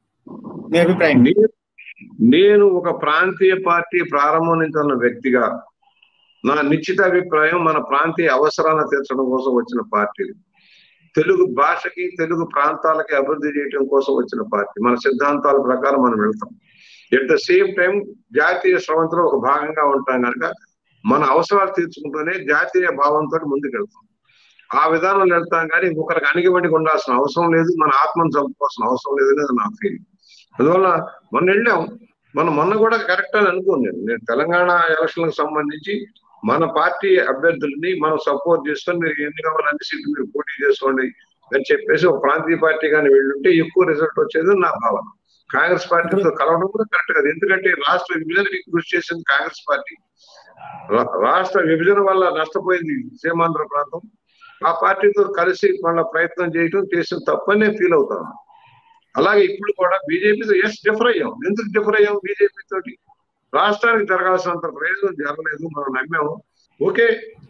మీ అభిప్రాయం నే- నేను ఒక ప్రాంతీయ పార్టీ ప్రారంభించిన వ్యక్తిగా నా నిశ్చిత అభిప్రాయం మన ప్రాంతీయ అవసరాలను తీర్చడం కోసం వచ్చిన పార్టీ తెలుగు భాషకి తెలుగు ప్రాంతాలకి అభివృద్ధి చేయడం కోసం వచ్చిన పార్టీ మన సిద్ధాంతాల ప్రకారం మనం వెళ్తాం ఎట్ ద సేమ్ టైం జాతీయ స్రవంతిలో ఒక భాగంగా ఉంటాం కనుక మన అవసరాలు తీర్చుకుంటూనే జాతీయ భావంతో ముందుకు వెళ్తాం ఆ విధానంలో వెళ్తాం కానీ ఇంకొకరికి అణిగిబడి ఉండాల్సిన అవసరం లేదు మన ఆత్మను చంపుకోవాల్సిన అవసరం లేదు అనేది నా ఫీలింగ్ అందువల్ల మొన్న వెళ్ళాం మనం మొన్న కూడా కరెక్ట్ అని అనుకోను నేను నేను తెలంగాణ ఎలక్షన్లకు సంబంధించి మన పార్టీ అభ్యర్థులని మనం సపోర్ట్ చేసుకొని మీరు ఎన్ని కావాలి అన్ని సీట్లు మీరు పోటీ చేసుకోండి అని చెప్పేసి ఒక ప్రాంతీయ పార్టీ కానీ వెళ్ళుంటే ఎక్కువ రిజల్ట్ వచ్చేది నా భావన కాంగ్రెస్ పార్టీతో కలవడం కూడా కరెక్ట్ కాదు ఎందుకంటే రాష్ట్ర విభజనకి కృషి చేసింది కాంగ్రెస్ పార్టీ రా- రాష్ట్ర విభజన వల్ల నష్టపోయింది సీమాంధ్ర ప్రాంతం ఆ పార్టీతో కలిసి వాళ్ళ ప్రయత్నం చేయటం చేసిన తప్పని నేను ఫీల్ అవుతాను అలాగే ఇప్పుడు కూడా బీజేపీతో ఎస్ డిఫర్ అయ్యాం ఎందుకు డిఫర్ అయ్యాం బీజేపీ తోటి రాష్ట్రానికి జరగాల్సినంత ప్రయోజనం జరగలేదు మనం నమ్మాము ఓకే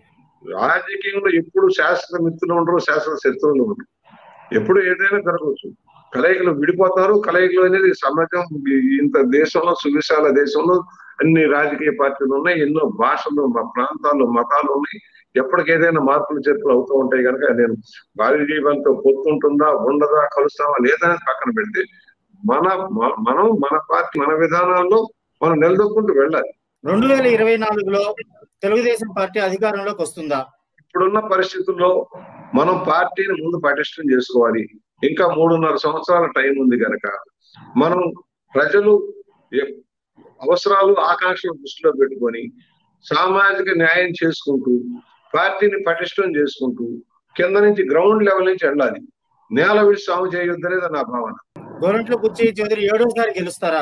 రాజకీయంలో ఎప్పుడు శాశ్వత మిత్రులు ఉండరు శాశ్వత శత్రువులు ఉండరు ఎప్పుడు ఏదైనా జరగవచ్చు కలయికలు విడిపోతారు కలయికలు అనేది సమాజం ఈ- ఇంత దేశంలో సువిశాల దేశంలో అన్ని రాజకీయ పార్టీలు ఉన్నాయి ఎన్నో భాషలు మా ప్రాంతాలు మతాలు ఉన్నాయి ఎప్పటికి ఏదైనా మార్పులు చేర్పులు అవుతూ ఉంటాయి కనుక నేను భారీ జీవంతో పొత్తుంటుందా ఉండదా కలుస్తామా లేదనేది పక్కన పెడితే మన మ- మనం మన పార్టీ మన విధానాల్లో మనం నిలదొక్కుంటూ వెళ్ళాలి రెండు వేల ఇరవై నాలుగులో తెలుగుదేశం పార్టీ అధికారంలోకి వస్తుందా ఇప్పుడున్న పరిస్థితుల్లో మనం పార్టీని ముందు పటిష్టం చేసుకోవాలి ఇంకా మూడున్నర సంవత్సరాల టైం ఉంది కనుక మనం ప్రజలు ఎ- అవసరాలు ఆకాంక్షలు దృష్టిలో పెట్టుకొని సామాజిక న్యాయం చేసుకుంటూ పార్టీని పటిష్టం చేసుకుంటూ కింద నుంచి గ్రౌండ్ లెవెల్ నుంచి వెళ్ళాలి నేల విడిచి సాగు చేయొద్దనేది నా భావన గోరంట్ల బుచ్చి చౌదరి ఏడోసారి గెలుస్తారా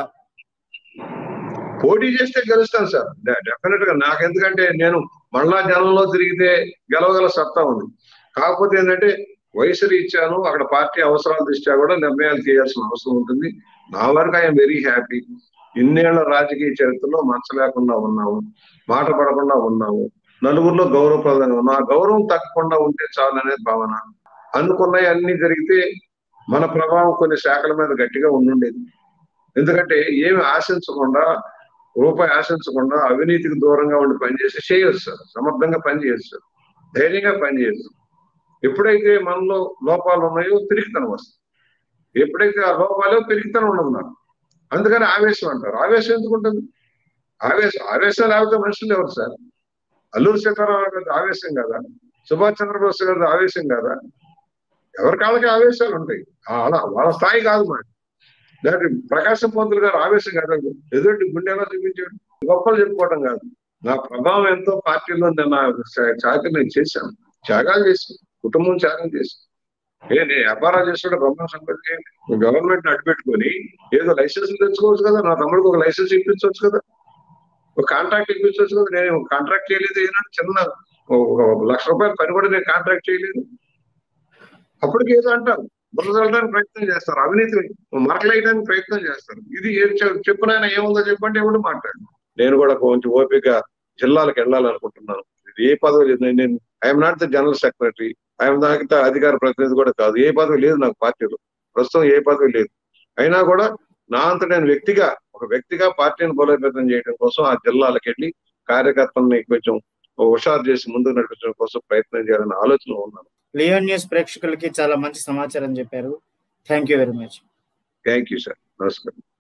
పోటీ చేస్తే గెలుస్తాను సార్ డెఫినెట్ గా నాకు ఎందుకంటే నేను మళ్ళా జనంలో తిరిగితే గెలవగల సత్తా ఉంది కాకపోతే ఏంటంటే వయసు ఇచ్చాను అక్కడ పార్టీ అవసరాల దృష్ట్యా కూడా నిర్ణయాలు చేయాల్సిన అవసరం ఉంటుంది నా వరకు ఐఎమ్ వెరీ హ్యాపీ ఇన్నేళ్ల రాజకీయ చరిత్రలో మంచ లేకుండా ఉన్నాము మాట పడకుండా ఉన్నాము నలుగురిలో గౌరవప్రదంగా ఉన్నాం ఆ గౌరవం తగ్గకుండా ఉంటే చాలు అనేది భావన అనుకున్నవి అన్ని జరిగితే మన ప్రభావం కొన్ని శాఖల మీద గట్టిగా ఉండుండేది ఎందుకంటే ఏమి ఆశించకుండా రూపాయి ఆశించకుండా అవినీతికి దూరంగా ఉండి పనిచేసి చేయొచ్చు సార్ సమర్థంగా పనిచేయచ్చు సార్ ధైర్యంగా పనిచేయచ్చు ఎప్పుడైతే మనలో లోపాలు ఉన్నాయో పిరికితనం వస్తుంది ఎప్పుడైతే ఆ లోపాలో పిరికితనం ఉండదు నాకు అందుకని ఆవేశం అంటారు ఆవేశం ఎందుకు ఉంటుంది ఆవేశం ఆవేశం లేకపోతే మనుషులు ఎవరు సార్ అల్లూరు సీతారామరావు గారి ఆవేశం కదా సుభాష్ చంద్రబోస్ గారి ఆవేశం కదా ఎవరి కాళ్ళకి ఆవేశాలు ఉంటాయి అలా వాళ్ళ స్థాయి కాదు మరి దానికి ప్రకాశం పంతులు గారు ఆవేశం కాదు ఎదుటి గుండెలా చూపించాడు గొప్పలు చెప్పుకోవడం కాదు నా ప్రభావం ఎంతో పార్టీలో నేను నా చాకరి నేను చేశాను త్యాగాలు చేశాను కుటుంబం త్యాగం చేశాను ఏ నేను వ్యాపారాలు చేస్తుంటే బ్రహ్మ సంపత్తి గవర్నమెంట్ అడ్డుపెట్టుకొని ఏదో లైసెన్స్ తెచ్చుకోవచ్చు కదా నా తమ్ముడికి ఒక లైసెన్స్ ఇప్పించవచ్చు కదా ఒక కాంట్రాక్ట్ ఇప్పించవచ్చు కదా నేను కాంట్రాక్ట్ చేయలేదు ఏనాడు చిన్న ఒక లక్ష రూపాయల పని కూడా నేను కాంట్రాక్ట్ చేయలేదు అప్పటికి ఏదో అంటారు బురదలడానికి ప్రయత్నం చేస్తారు అవినీతి మరకలేయడానికి ప్రయత్నం చేస్తారు ఇది ఏం చెప్పినైనా ఏముందో చెప్పండి ఎవరు మాట్లాడు నేను కూడా కొంచెం ఓపిక జిల్లాలకు వెళ్ళాలనుకుంటున్నాను ఇది ఏ పదవి లేదు నేను I'm not the general secretary I'm దాకా అధికార ప్రతినిధి కూడా కాదు ఏ పదవి లేదు నాకు పార్టీలో ప్రస్తుతం ఏ పదవి లేదు అయినా కూడా నా అంత నేను వ్యక్తిగా ఒక వ్యక్తిగా పార్టీని బలోపేతం చేయడం కోసం ఆ జిల్లాలకు వెళ్ళి కార్యకర్తల్ని కొంచెం హుషారు చేసి ముందుకు నడిపించడం కోసం ప్రయత్నం చేయాలనే ఆలోచన ఉన్నాను లియోన్ న్యూస్ ప్రేక్షకులకి చాలా మంచి సమాచారం చెప్పారు thank you very much thank you sir నమస్కారం